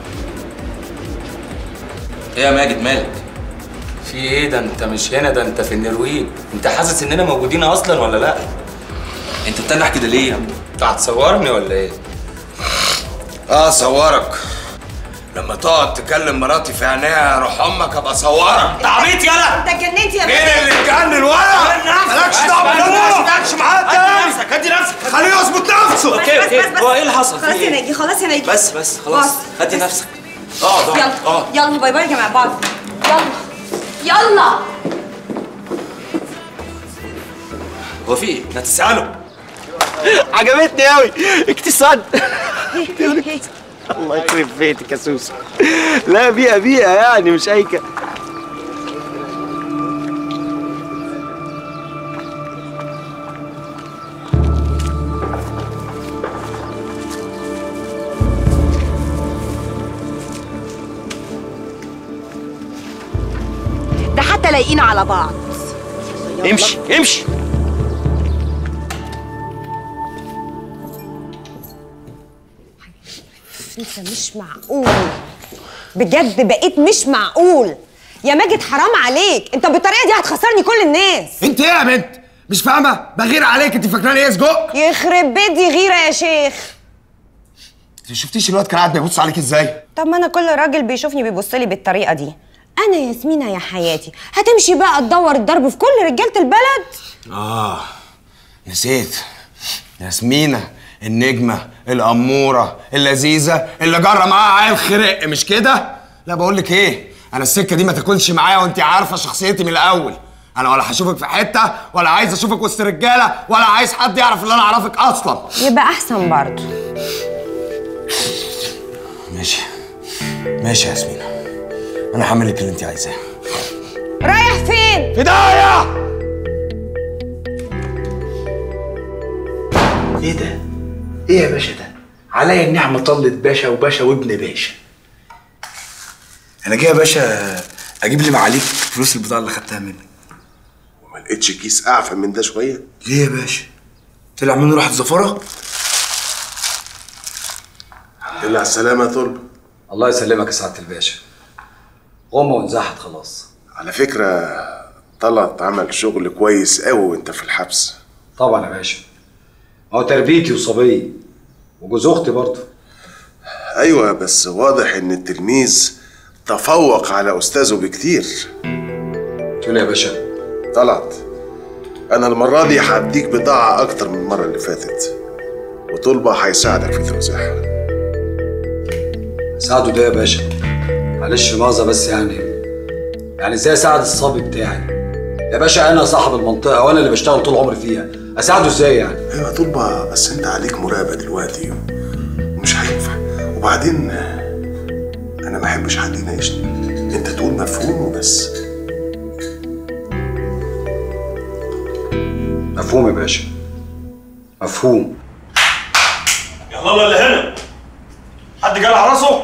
ايه يا ماجد مالك في ايه ده انت مش هنا ده انت في النرويج انت حاسس اننا موجودين اصلا ولا لا انت بتنح كده ليه يا ابني انت هتصورني ولا ايه اه صورك لما تقعد تكلم مراتي في عينيها روح امك ابقى صورك انت عبيط يالا انت اتجننت يا مين اللي اتجنن ولا مالكش دعوه بالناس ما تتعاملش معاه تاني نفسك هدي نفسك خليه يظبط نفسه اوكي اوكي هو ايه اللي حصل خلاص في يا ايه ناجي خلاص يا ناجي بس بس خلاص بس. هدي نفسك اقعد اقعد يلا اقعد يلا باي باي يا جماعه بعض يلا يلا هو في ايه؟ ما تسأله عجبتني قوي اقتصاد الله يخرب بيتك يا سوسو لا بيئه بيئه يعني مش اي ك... ده حتى لايقين على بعض امشي امشي انت مش معقول بجد بقيت مش معقول يا ماجد حرام عليك انت بالطريقه دي هتخسرني كل الناس انت ايه يا بنت مش فاهمه بغير عليك انت فاكراني ايه سجق يخرب بيتي غيره يا شيخ انت شفتيش الواد كان قاعد بيبص عليك ازاي طب ما انا كل راجل بيشوفني بيبص لي بالطريقه دي انا ياسمينه يا حياتي هتمشي بقى تدور الضرب في كل رجاله البلد اه نسيت ياسمينة النجمة الأمورة اللذيذة اللي جرى معاها عيل خرق مش كده؟ لا بقول لك ايه أنا السكة دي ما تاكلش معايا وأنت عارفة شخصيتي من الأول أنا ولا هشوفك في حتة ولا عايز أشوفك وسط رجالة ولا عايز حد يعرف إن أنا أعرفك أصلا يبقى احسن برضه ماشي ماشي يا ياسمينة أنا هعمل لك اللي أنت عايزاه رايح فين؟ في داهية ايه ده؟ ايه يا باشا ده؟ عليا النعمة طلت باشا وباشا وابن باشا انا جاي يا باشا اجيب لي معاليك فلوس البضاعه اللي خدتها منك ما لقيتش كيس اعفى من ده شويه ليه يا باشا طلع منه راحه زفره الحمد لله على السلامه يا طلب الله يسلمك يا سعاده الباشا غمه وانزحت خلاص على فكره طلعت عمل شغل كويس قوي وانت في الحبس طبعا يا باشا ما هو تربيتي وصبي وجوز اختي برضه ايوه بس واضح ان التلميذ تفوق على استاذه بكتير تقول يا باشا طلعت انا المره دي هديك بضاعه اكتر من المره اللي فاتت وطلبه هيساعدك في توزيعها ساعده ده يا باشا معلش مؤاخذة بس يعني يعني ازاي اساعد الصبي بتاعي يا باشا انا صاحب المنطقه وانا اللي بشتغل طول عمري فيها اساعده ازاي يعني ايوه طلبه بس انت عليك مراقبه دلوقتي ومش هينفع وبعدين انا ما احبش حد يناقشني انت تقول مفهوم وبس مفهوم يا باشا مفهوم يا الله اللي هنا حد جال على راسه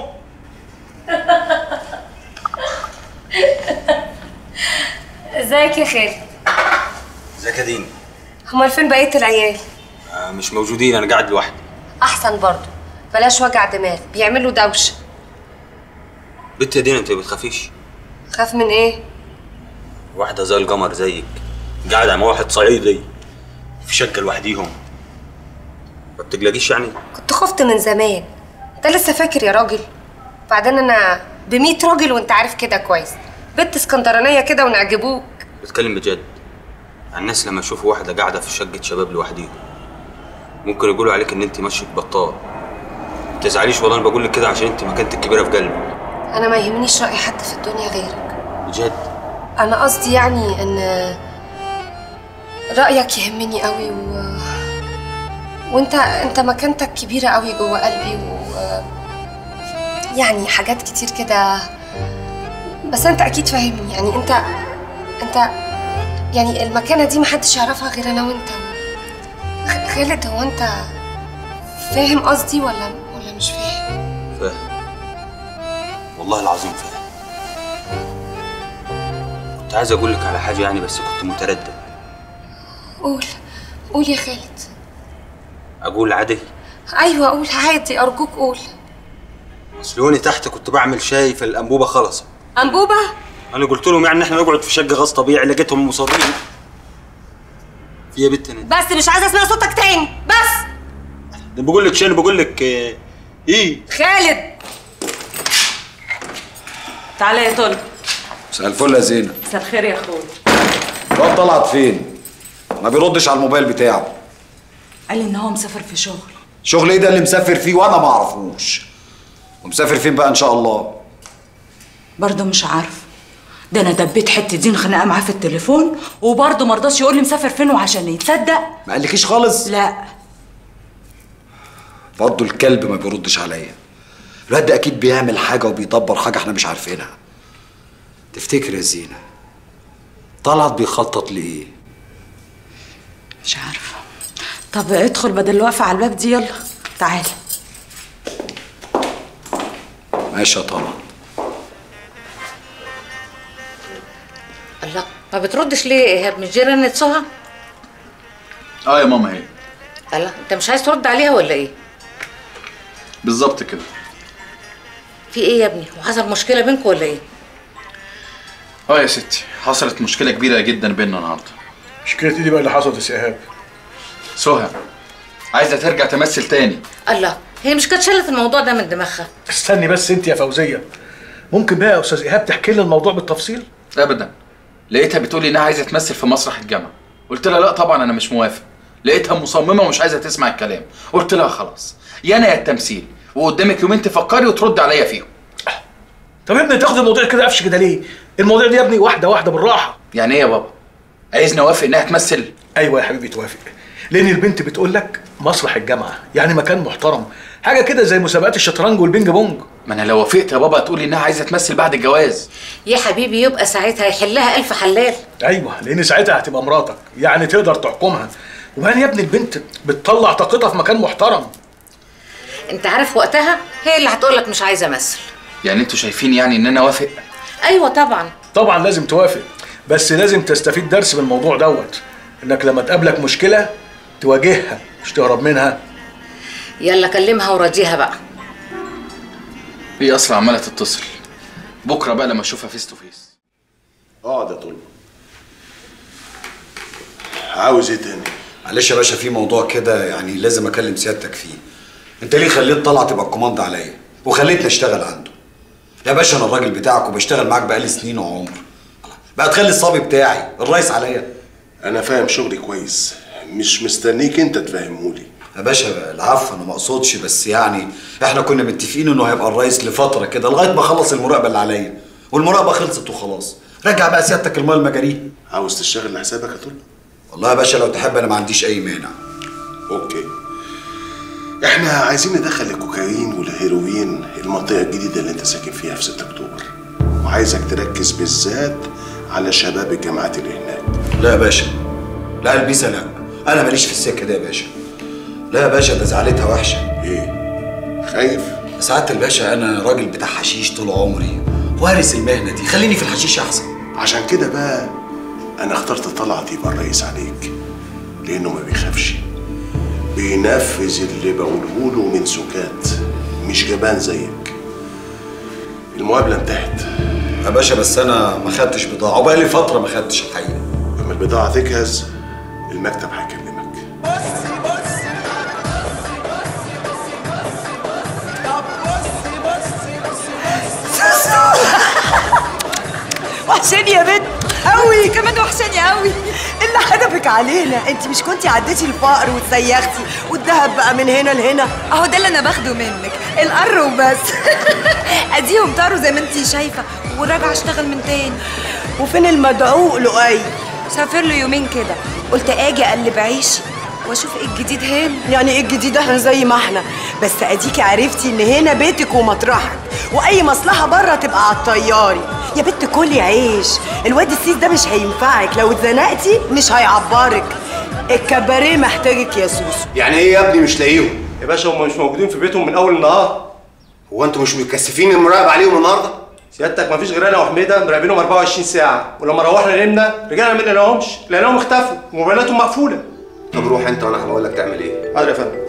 ازيك يا خالد ازيك يا دين امال فين بقيه العيال آه مش موجودين انا قاعد لوحدي احسن برضه بلاش وجع دماغ بيعملوا دوشه بنت يا دين انت ما بتخافيش خاف من ايه واحده زي القمر زيك قاعده مع واحد صعيدي في شقه لوحديهم ما بتقلقيش يعني كنت خفت من زمان انت لسه فاكر يا راجل بعدين انا بميت راجل وانت عارف كده كويس بنت اسكندرانيه كده ونعجبوك بتكلم بجد عن الناس لما يشوفوا واحده قاعده في شقه شباب لوحديهم ممكن يقولوا عليك ان انت ماشيه بطال ما تزعليش والله انا بقول لك كده عشان انت مكانتك كبيره في قلبي انا ما يهمنيش راي حد في الدنيا غيرك بجد انا قصدي يعني ان رايك يهمني قوي و... وانت انت مكانتك كبيره قوي جوه قلبي و يعني حاجات كتير كده بس انت اكيد فاهمني يعني انت انت يعني المكانه دي محدش يعرفها غير انا وانت خ- خالد هو انت فاهم قصدي ولا ولا مش فاهم فاهم والله العظيم فاهم كنت عايز اقول لك على حاجه يعني بس كنت متردد قول قول يا خالد اقول عادي ايوه قول عادي ارجوك قول اصل يوني تحت كنت بعمل شاي في الانبوبه خلص انبوبه انا قلت لهم يعني ان احنا نقعد في شقه غاز طبيعي لقيتهم مصرين في يا بنت انا بس مش عايزه اسمع صوتك تاني بس ده بقول لك شيء بقول لك آه، ايه خالد تعالى يا طل مساء الفل يا زينة مساء الخير يا اخويا الواد طلعت فين؟ ما بيردش على الموبايل بتاعه قال لي ان هو مسافر في شغل شغل ايه ده اللي مسافر فيه وانا ما اعرفوش ومسافر فين بقى ان شاء الله برضه مش عارفه ده انا دبيت حته دين خناقه معاه في التليفون وبرضه ما رضاش يقول لي مسافر فين وعشان يتصدق ما قالكيش خالص لا برضه الكلب ما بيردش عليا الواد ده اكيد بيعمل حاجه وبيدبر حاجه احنا مش عارفينها تفتكر يا زينة طلعت بيخطط لايه مش عارفه طب ادخل بدل واقفه على الباب دي يلا تعالى ماشي يا طلعت الله ما بتردش ليه يا ايهاب مش دي رنة سهى اه يا ماما هي الله انت مش عايز ترد عليها ولا ايه بالظبط كده في ايه يا ابني وحصل مشكله بينكم ولا ايه اه يا ستي حصلت مشكله كبيره جدا بيننا النهارده مشكلة ايه دي بقى اللي حصلت يا ايهاب؟ سهى عايزه ترجع تمثل تاني الله هي مش كانت شلت الموضوع ده من دماغها استني بس انت يا فوزية ممكن بقى يا استاذ ايهاب تحكي لنا الموضوع بالتفصيل؟ ابدا لقيتها بتقول لي انها عايزه تمثل في مسرح الجامعه قلت لها لا طبعا انا مش موافق لقيتها مصممه ومش عايزه تسمع الكلام قلت لها خلاص يا انا يا التمثيل وقدامك يومين تفكري وترد عليا فيهم طب يا ابني تاخد الموضوع كده قفش كده ليه؟ الموضوع دي يا ابني واحدة واحدة بالراحة يعني ايه يا بابا؟ عايزني اوافق انها تمثل؟ ايوه يا حبيبي توافق لان البنت بتقول لك مسرح الجامعة يعني مكان محترم حاجة كده زي مسابقات الشطرنج والبينج بونج ما انا لو وافقت يا بابا تقولي انها عايزه تمثل بعد الجواز يا حبيبي يبقى ساعتها يحلها الف حلال ايوه لان ساعتها هتبقى مراتك يعني تقدر تحكمها وبعدين يا ابني البنت بتطلع طاقتها في مكان محترم انت عارف وقتها هي اللي هتقولك مش عايزه امثل يعني انتوا شايفين يعني ان انا اوافق ايوه طبعا طبعا لازم توافق بس لازم تستفيد درس من الموضوع دوت انك لما تقابلك مشكله تواجهها مش تهرب منها يلا كلمها وراضيها بقى هي اصلا عماله تتصل بكره بقى لما اشوفها فيس تو فيس اقعد يا طلبه عاوز ايه تاني؟ معلش يا باشا في موضوع كده يعني لازم اكلم سيادتك فيه انت ليه خليت طلعت تبقى الكوماند عليا وخليتني اشتغل عنده يا باشا انا الراجل بتاعك وبشتغل معاك بقالي سنين وعمر بقى تخلي الصبي بتاعي الرئيس عليا انا فاهم شغلي كويس مش مستنيك انت تفهمهولي يا باشا العفو انا ما اقصدش بس يعني احنا كنا متفقين انه هيبقى الرئيس لفتره كده لغايه ما اخلص المراقبه اللي عليا والمراقبه خلصت وخلاص رجع بقى سيادتك المال المجاريه عاوز تشتغل لحسابك يا طلبه والله يا باشا لو تحب انا ما عنديش اي مانع اوكي احنا عايزين ندخل الكوكايين والهيروين المنطقه الجديده اللي انت ساكن فيها في 6 اكتوبر وعايزك تركز بالذات على شباب الجامعات اللي هناك لا يا باشا لا البسها لا انا ماليش في السكه دي يا باشا لا يا باشا ده زعلتها وحشه ايه خايف سعاده الباشا انا راجل بتاع حشيش طول عمري وارث المهنه دي خليني في الحشيش احسن عشان كده بقى انا اخترت طلعت يبقى الرئيس عليك لانه ما بيخافش بينفذ اللي بقوله له من سكات مش جبان زيك المقابله انتهت يا باشا بس انا ما خدتش بضاعه وبقالي فتره ما خدتش الحقيقه لما البضاعه تجهز المكتب هيكلمك وحشاني يا بنت قوي كمان وحشاني قوي اللي حدفك علينا انت مش كنتي عديتي الفقر وتسيختي والذهب بقى من هنا لهنا اهو ده اللي انا باخده منك القر وبس اديهم طاروا زي ما انت شايفه وراجعه اشتغل من تاني وفين المدعوق لؤي سافر له يومين كده قلت اجي اقلب عيشي واشوف ايه الجديد هنا يعني ايه الجديد احنا زي ما احنا بس اديكي عرفتي ان هنا بيتك ومطرحك واي مصلحه بره تبقى على الطياري يا بنت كلي عيش الواد السيس ده مش هينفعك لو اتزنقتي مش هيعبرك الكباريه محتاجك يا سوسو يعني ايه يا ابني مش لاقيهم يا باشا هم مش موجودين في بيتهم من اول النهار هو انتوا مش متكثفين المراقبه عليهم النهارده سيادتك مفيش غير انا وحميده مراقبينهم 24 ساعه ولما روحنا نمنا رجعنا ما لقيناهمش لقيناهم اختفوا وموبايلاتهم مقفوله طب روح انت وانا هقول لك تعمل ايه حاضر يا فندم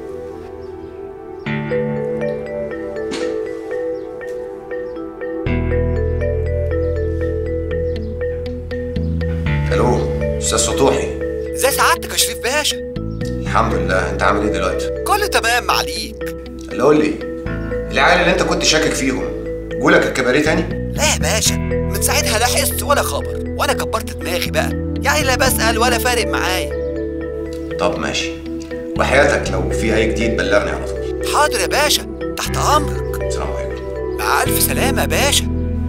الو استاذ سطوحي ازاي سعادتك يا شريف باشا الحمد لله انت عامل ايه دلوقتي كله تمام معليك اللي قول لي العيال اللي انت كنت شاكك فيهم جولك الكباريه تاني لا يا باشا من ساعتها لا حس ولا خبر وانا كبرت دماغي بقى يعني لا بسأل ولا فارق معايا طب ماشي وحياتك لو في اي جديد بلغني على طول حاضر يا باشا تحت امرك السلام عليكم مع الف سلامه يا باشا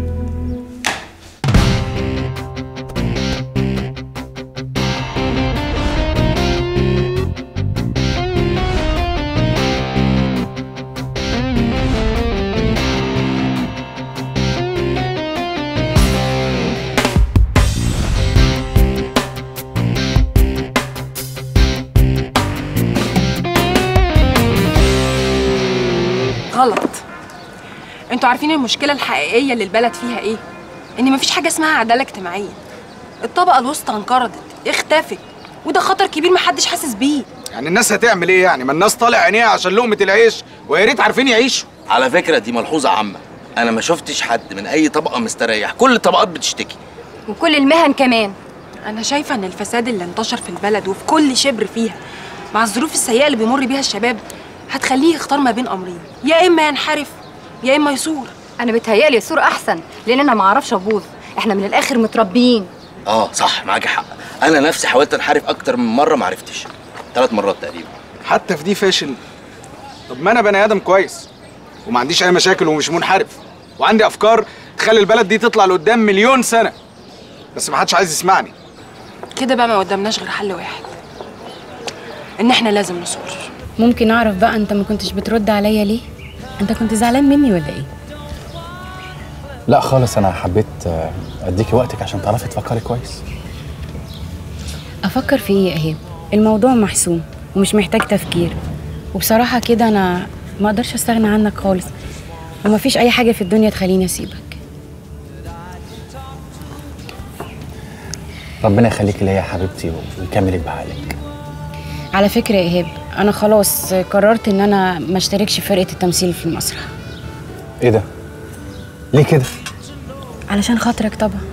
غلط انتوا عارفين المشكله الحقيقيه اللي البلد فيها ايه ان مفيش حاجه اسمها عداله اجتماعيه الطبقه الوسطى انقرضت اختفت وده خطر كبير محدش حاسس بيه يعني الناس هتعمل ايه يعني ما الناس طالع عينيها عشان لقمه العيش ويا ريت عارفين يعيشوا على فكرة دي ملحوظة عامة أنا ما شفتش حد من أي طبقة مستريح كل الطبقات بتشتكي وكل المهن كمان انا شايفه ان الفساد اللي انتشر في البلد وفي كل شبر فيها مع الظروف السيئه اللي بيمر بيها الشباب هتخليه يختار ما بين امرين يا اما ينحرف يا اما يثور انا بتهيالي يثور احسن لان انا ما اعرفش ابوظ احنا من الاخر متربيين آه صح معاكي حق أنا نفسي حاولت أنحرف أكتر من مرة ما عرفتش ثلاث مرات تقريبا حتى في دي فاشل طب ما انا بني ادم كويس وما عنديش اي مشاكل ومش منحرف وعندي افكار تخلي البلد دي تطلع لقدام مليون سنه بس ما حدش عايز يسمعني كده بقى ما قدامناش غير حل واحد ان احنا لازم نثور ممكن اعرف بقى انت ما كنتش بترد عليا ليه انت كنت زعلان مني ولا ايه لا خالص انا حبيت آه، اديكي وقتك عشان تعرفي تفكري كويس افكر في ايه يا ايهاب الموضوع محسوم ومش محتاج تفكير وبصراحه كده انا ما اقدرش استغنى عنك خالص ومفيش اي حاجه في الدنيا تخليني اسيبك ربنا يخليكي ليا يا حبيبتي ويكملك بعقلك على فكره يا ايهاب انا خلاص قررت ان انا ما اشتركش في فرقه التمثيل في المسرح ايه ده ليه كده علشان خاطرك طبعا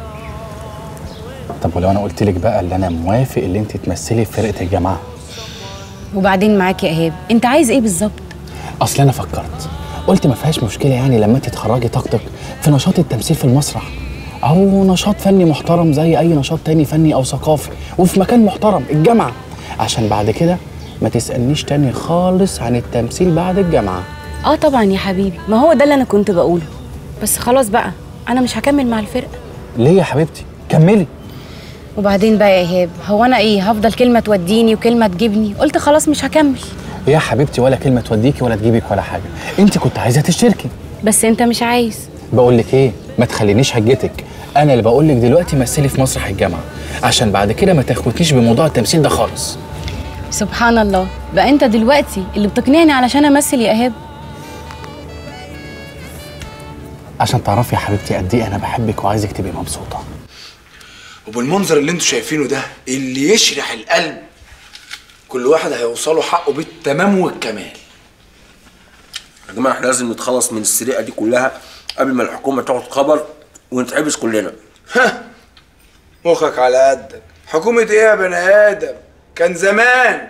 طب ولو انا قلت لك بقى اللي انا موافق اللي انت تمثلي في فرقه الجماعه وبعدين معاك يا ايهاب انت عايز ايه بالظبط اصل انا فكرت قلت ما فيهاش مشكله يعني لما انت تخرجي طاقتك في نشاط التمثيل في المسرح او نشاط فني محترم زي اي نشاط تاني فني او ثقافي وفي مكان محترم الجامعه عشان بعد كده ما تسالنيش تاني خالص عن التمثيل بعد الجامعه اه طبعا يا حبيبي ما هو ده اللي انا كنت بقوله بس خلاص بقى انا مش هكمل مع الفرقه ليه يا حبيبتي كملي وبعدين بقى يا ايهاب هو انا ايه هفضل كلمه توديني وكلمه تجيبني قلت خلاص مش هكمل يا حبيبتي ولا كلمه توديكي ولا تجيبك ولا حاجه انت كنت عايزه تشتركي بس انت مش عايز بقول لك ايه ما تخلينيش هجتك انا اللي بقول لك دلوقتي مثلي في مسرح الجامعه عشان بعد كده ما تاخدنيش بموضوع التمثيل ده خالص سبحان الله بقى انت دلوقتي اللي بتقنعني علشان امثل يا ايهاب عشان تعرفي يا حبيبتي قد ايه انا بحبك وعايزك تبقي مبسوطه وبالمنظر اللي انتوا شايفينه ده اللي يشرح القلب كل واحد هيوصله حقه بالتمام والكمال يا جماعه احنا لازم نتخلص من السرقه دي كلها قبل ما الحكومه تاخد خبر ونتحبس كلنا مخك على قدك حكومة ايه يا بني ادم كان زمان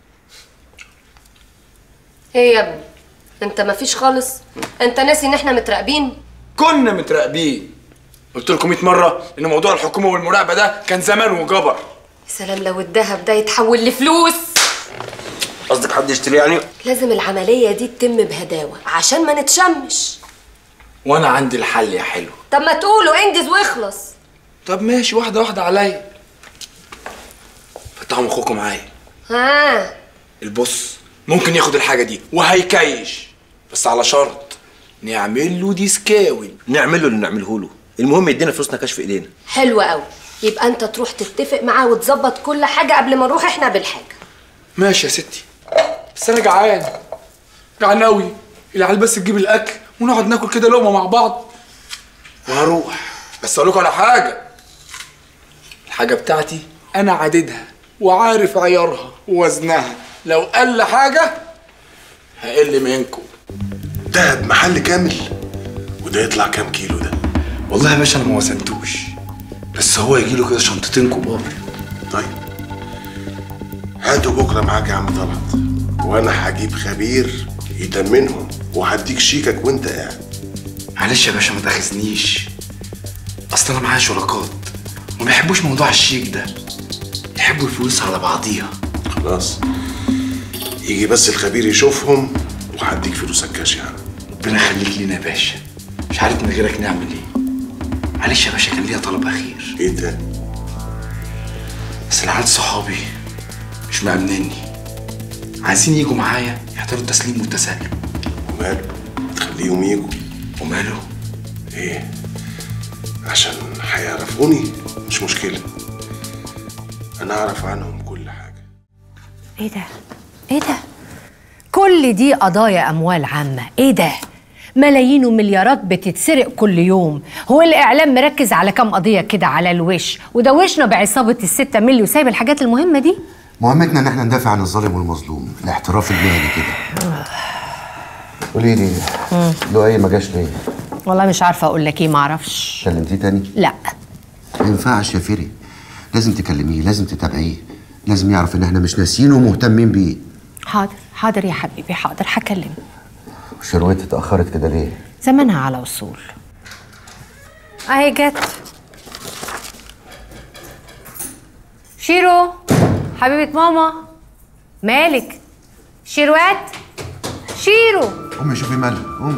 ايه يا ابني انت مفيش خالص انت ناسي ان احنا متراقبين كنا متراقبين قلت لكم 100 مره ان موضوع الحكومه والمراقبه ده كان زمان وجبر يا سلام لو الذهب ده يتحول لفلوس قصدك حد يشتري يعني لازم العملية دي تتم بهداوة عشان ما نتشمش وانا عندي الحل يا حلو طب ما تقولوا انجز واخلص طب ماشي واحده واحده عليا فتحوا مخكم معايا ها البص ممكن ياخد الحاجه دي وهيكيش بس على شرط نعمل له ديسكاوي نعمل له اللي نعمله له المهم يدينا فلوسنا كشف ايدينا حلو قوي يبقى انت تروح تتفق معاه وتظبط كل حاجة قبل ما نروح احنا بالحاجة ماشي يا ستي بس انا جعان جعان قوي العيال بس تجيب الاكل ونقعد ناكل كده لقمه مع بعض وهروح بس اقول لكم على حاجه الحاجه بتاعتي انا عاددها وعارف عيارها ووزنها لو قل حاجه هقل منكم دهب محل كامل وده يطلع كام كيلو ده والله يا باشا انا ما وزنتوش بس هو يجي له كده شنطتين كبار طيب هاتوا بكره معاك يا عم طلعت وانا هجيب خبير يتمنهم وهديك شيكك وانت قاعد معلش يا باشا ما تاخذنيش اصل انا معايا شركات وما بيحبوش موضوع الشيك ده يحبوا الفلوس على بعضيها خلاص يجي بس الخبير يشوفهم وهديك فلوسك كاش يعني ربنا يخليك لينا يا باشا مش عارف من غيرك نعمل ايه معلش يا باشا كان ليا طلب اخير ايه ده بس العيال صحابي مش مأمنني عايزين يجوا معايا يحضروا التسليم والتسلم وماله تخليهم يجوا وماله ايه عشان هيعرفوني مش مشكله انا اعرف عنهم كل حاجه ايه ده؟ ايه ده؟ كل دي قضايا اموال عامه، ايه ده؟ ملايين ومليارات بتتسرق كل يوم، هو الاعلام مركز على كام قضيه كده على الوش، ودوشنا بعصابه الستة ملي وسايب الحاجات المهمه دي؟ مهمتنا ان احنا ندافع عن الظالم والمظلوم الاحتراف المهني كده قولي لي لؤي ما جاش ليه والله مش عارفه اقول لك ايه معرفش كلمتيه تاني لا ما ينفعش يا فيري لازم تكلميه لازم تتابعيه لازم يعرف ان احنا مش ناسيينه ومهتمين بيه حاضر حاضر يا حبيبي حاضر هكلم شروتي اتاخرت كده ليه زمانها على وصول اهي جت شيرو حبيبة ماما مالك شيروات شيرو قومي شوفي مالها قومي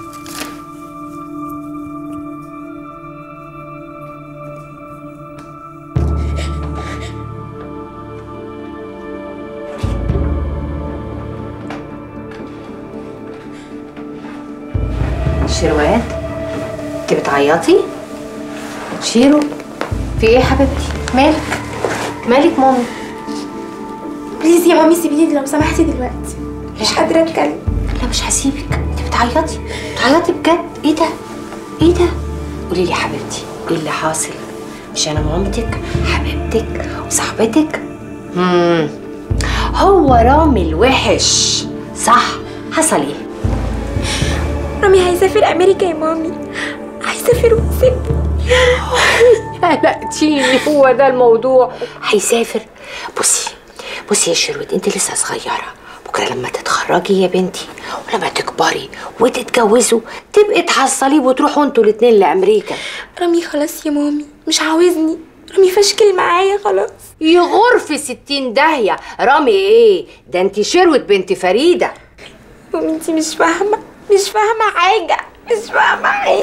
شيروات انت بتعيطي شيرو في ايه يا حبيبتي مالك مالك مامي بليز يا مامي سيبيني لو سمحتي دلوقتي مش قادرة اتكلم لا مش هسيبك انت بتعيطي بتعيطي بجد ايه ده ايه ده قولي لي يا حبيبتي ايه اللي حاصل مش انا مامتك حبيبتك وصاحبتك امم هو رامي الوحش صح حصل ايه رامي هيسافر امريكا يا مامي هيسافر ويسيبني قلقتيني هو ده الموضوع هيسافر بصي بصي يا شروت انت لسه صغيره بكره لما تتخرجي يا بنتي ولما تكبري وتتجوزوا تبقي تحصليه وتروحوا انتوا الاتنين لامريكا رامي خلاص يا مامي مش عاوزني رامي فشكل معايا خلاص يغور في ستين داهية رامي ايه ده انت شروت بنت فريدة مامي انتي مش فاهمة مش فاهمة حاجة مش فاهمة حاجة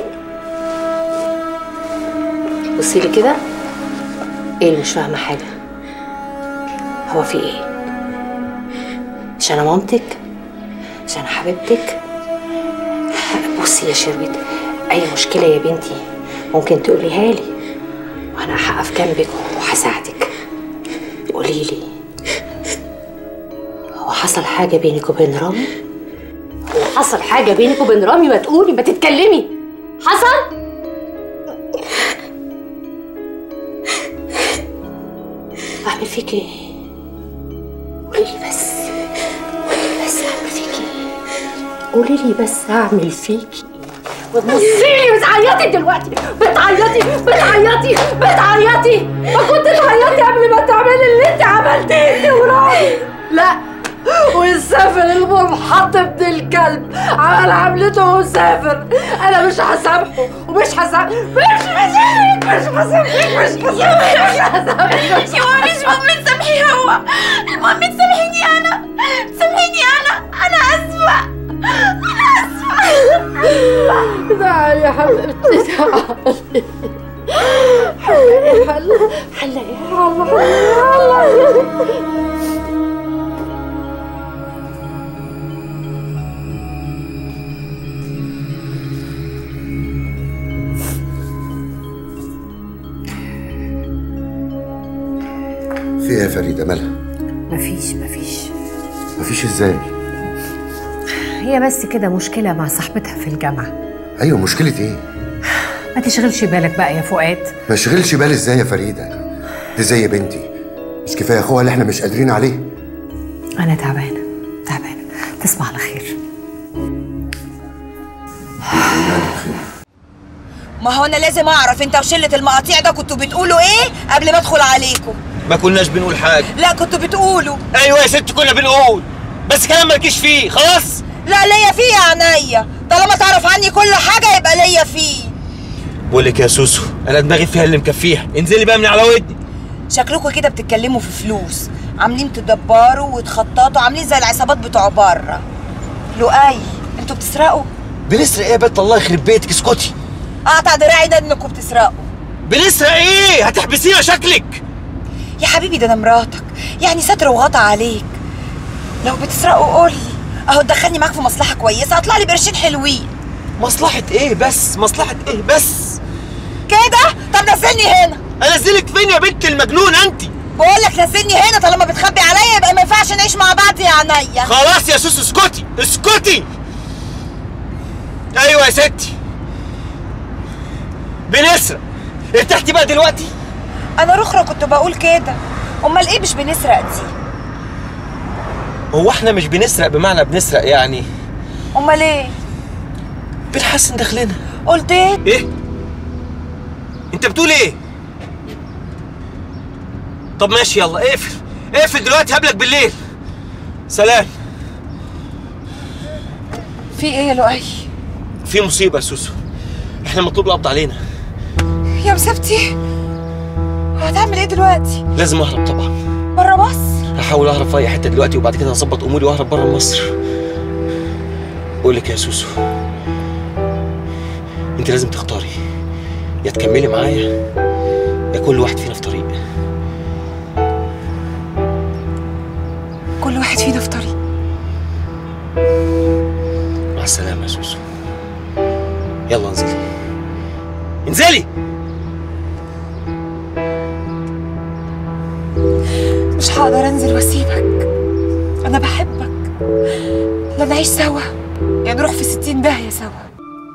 بصي لي كده ايه اللي مش فاهمة حاجة هو في ايه مش انا مامتك مش انا حبيبتك بصي يا شروت اي مشكلة يا بنتي ممكن تقوليها لي وانا هقف جنبك وهساعدك قولي لي هو حصل حاجة بينك وبين رامي؟ هو حصل حاجة بينك وبين رامي ما تقولي ما تتكلمي حصل؟ أعمل فيك إيه؟ قولي لي بس قولي لي بس أعمل فيك إيه؟ قولي لي بس أعمل فيك إيه؟ بتبصيلي بتعيطي دلوقتي بتعيطي بتعيطي بتعيطي ما كنت تعيطي قبل ما تعملي اللي انت عملتيه انت ورامي لا وازاي مسافر المنحط ابن الكلب عمل عملته وسافر انا مش هسامحه ومش هسامحه مش هسامحك مش هسامحك مش هسامحك مش يا ماما مش مهم تسامحي هو المهم تسامحيني انا تسامحيني انا انا اسفه انا اسفه تعالي يا حبيبتي تعالي حلقي حلقي حلقي حلقي في ايه يا فريده مالها مفيش مفيش مفيش ازاي هي بس كده مشكلة مع صاحبتها في الجامعة ايوه مشكله ايه ما تشغلش بالك بقى يا فؤاد ما اشغلش بالي ازاي يا فريده دي زي بنتي مش كفايه اخوها اللي احنا مش قادرين عليه أنا تعبانة تعبانة تصبح على خير ما هو انا لازم اعرف انت وشله المقاطيع ده كنتوا بتقولوا ايه قبل ما ادخل عليكم ما كناش بنقول حاجه لا كنتوا بتقولوا ايوه يا ست كنا بنقول بس كلام مالكيش فيه خلاص لا ليا فيه يا عينيا طالما تعرف عني كل حاجه يبقى ليا فيه بقول لك يا سوسو انا دماغي فيها اللي مكفيها انزلي بقى من على ودني شكلكم كده بتتكلموا في فلوس عاملين تدبروا وتخططوا عاملين زي العصابات بتوع بره لؤي انتوا بتسرقوا بنسرق ايه يا بنت الله يخرب بيتك اسكتي اقطع دراعي ده انكم بتسرقوا بنسرق ايه هتحبسينا شكلك يا حبيبي ده انا مراتك يعني ستر وغطى عليك لو بتسرقوا قول لي اهو تدخلني معاك في مصلحه كويسه هطلع لي بقرشين حلوين مصلحه ايه بس مصلحه ايه بس كده طب نزلني هنا انزلك فين يا بنت المجنون انت بقول لك نزلني هنا طالما بتخبي عليا يبقى ما ينفعش نعيش مع بعض يا عينيا خلاص يا سوسو اسكتي اسكتي ايوه يا ستي بنسرق ارتحتي بقى دلوقتي انا رخرة كنت بقول كده امال ايه مش بنسرق دي هو احنا مش بنسرق بمعنى بنسرق يعني امال ايه بنحسن دخلنا قلت ايه ايه انت بتقول ايه طب ماشي يلا اقفل اقفل دلوقتي هقابلك بالليل سلام في ايه يا لؤي في مصيبه يا سوسو احنا مطلوب القبض علينا يا مسابتي هتعمل ايه دلوقتي لازم اهرب طبعا بره مصر هحاول اهرب في اي حته دلوقتي وبعد كده هظبط اموري واهرب بره مصر بقول لك يا سوسو انت لازم تختاري يا تكملي معايا يا كل واحد فينا في طريق كل واحد فينا في طريق مع السلامه يا سوسو يلا انزلي انزلي مش هقدر انزل واسيبك انا بحبك لا نعيش سوا يا نروح في ستين داهية سوا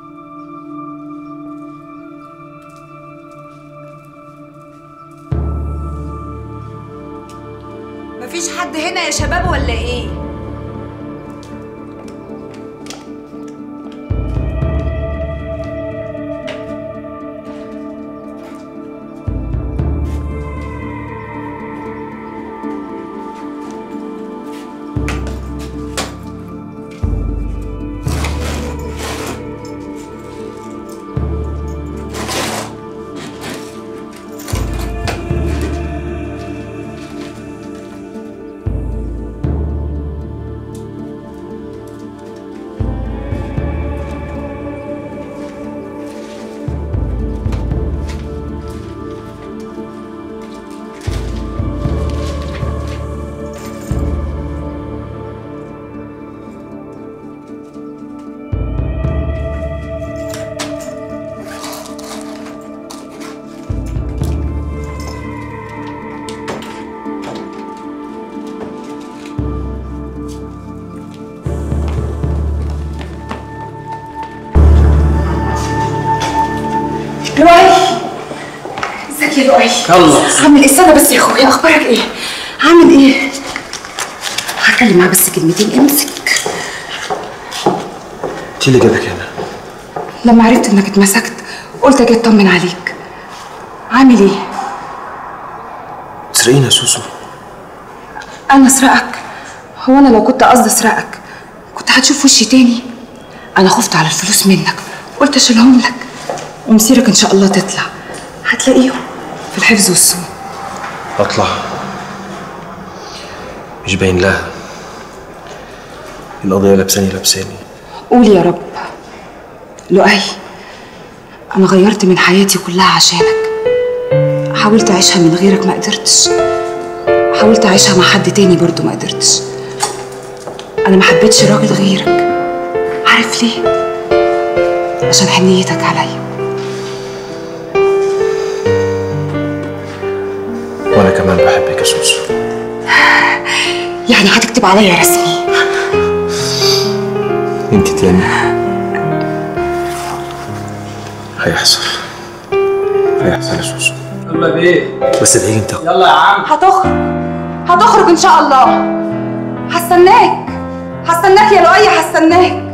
مفيش حد هنا يا شباب ولا ايه لؤي ازيك يا لؤي يلا. عامل ايه استنى بس يا اخويا اخبارك ايه عامل ايه هتكلم معاه بس كلمتين امسك انت اللي جابك هنا لما عرفت انك اتمسكت قلت اجي اطمن عليك عامل ايه تسرقيني يا سوسو انا اسرقك هو انا لو كنت قصدي اسرقك كنت هتشوف وشي تاني انا خفت على الفلوس منك قلت اشيلهم لك ومصيرك ان شاء الله تطلع هتلاقيهم في الحفظ والصون اطلع مش باين لها القضية لابساني لابساني قول يا رب لؤي انا غيرت من حياتي كلها عشانك حاولت اعيشها من غيرك ما قدرتش حاولت اعيشها مع حد تاني برضو ما قدرتش انا ما حبيتش راجل غيرك عارف ليه عشان حنيتك عليا وانا كمان بحبك يا سوسو يعني هتكتب عليا رسمي انت تاني هيحصل هيحصل يا سوسو يلا بيه بس ادعي انت يلا يا عم هتخرج هتخرج ان شاء الله هستناك هستناك يا لؤي هستناك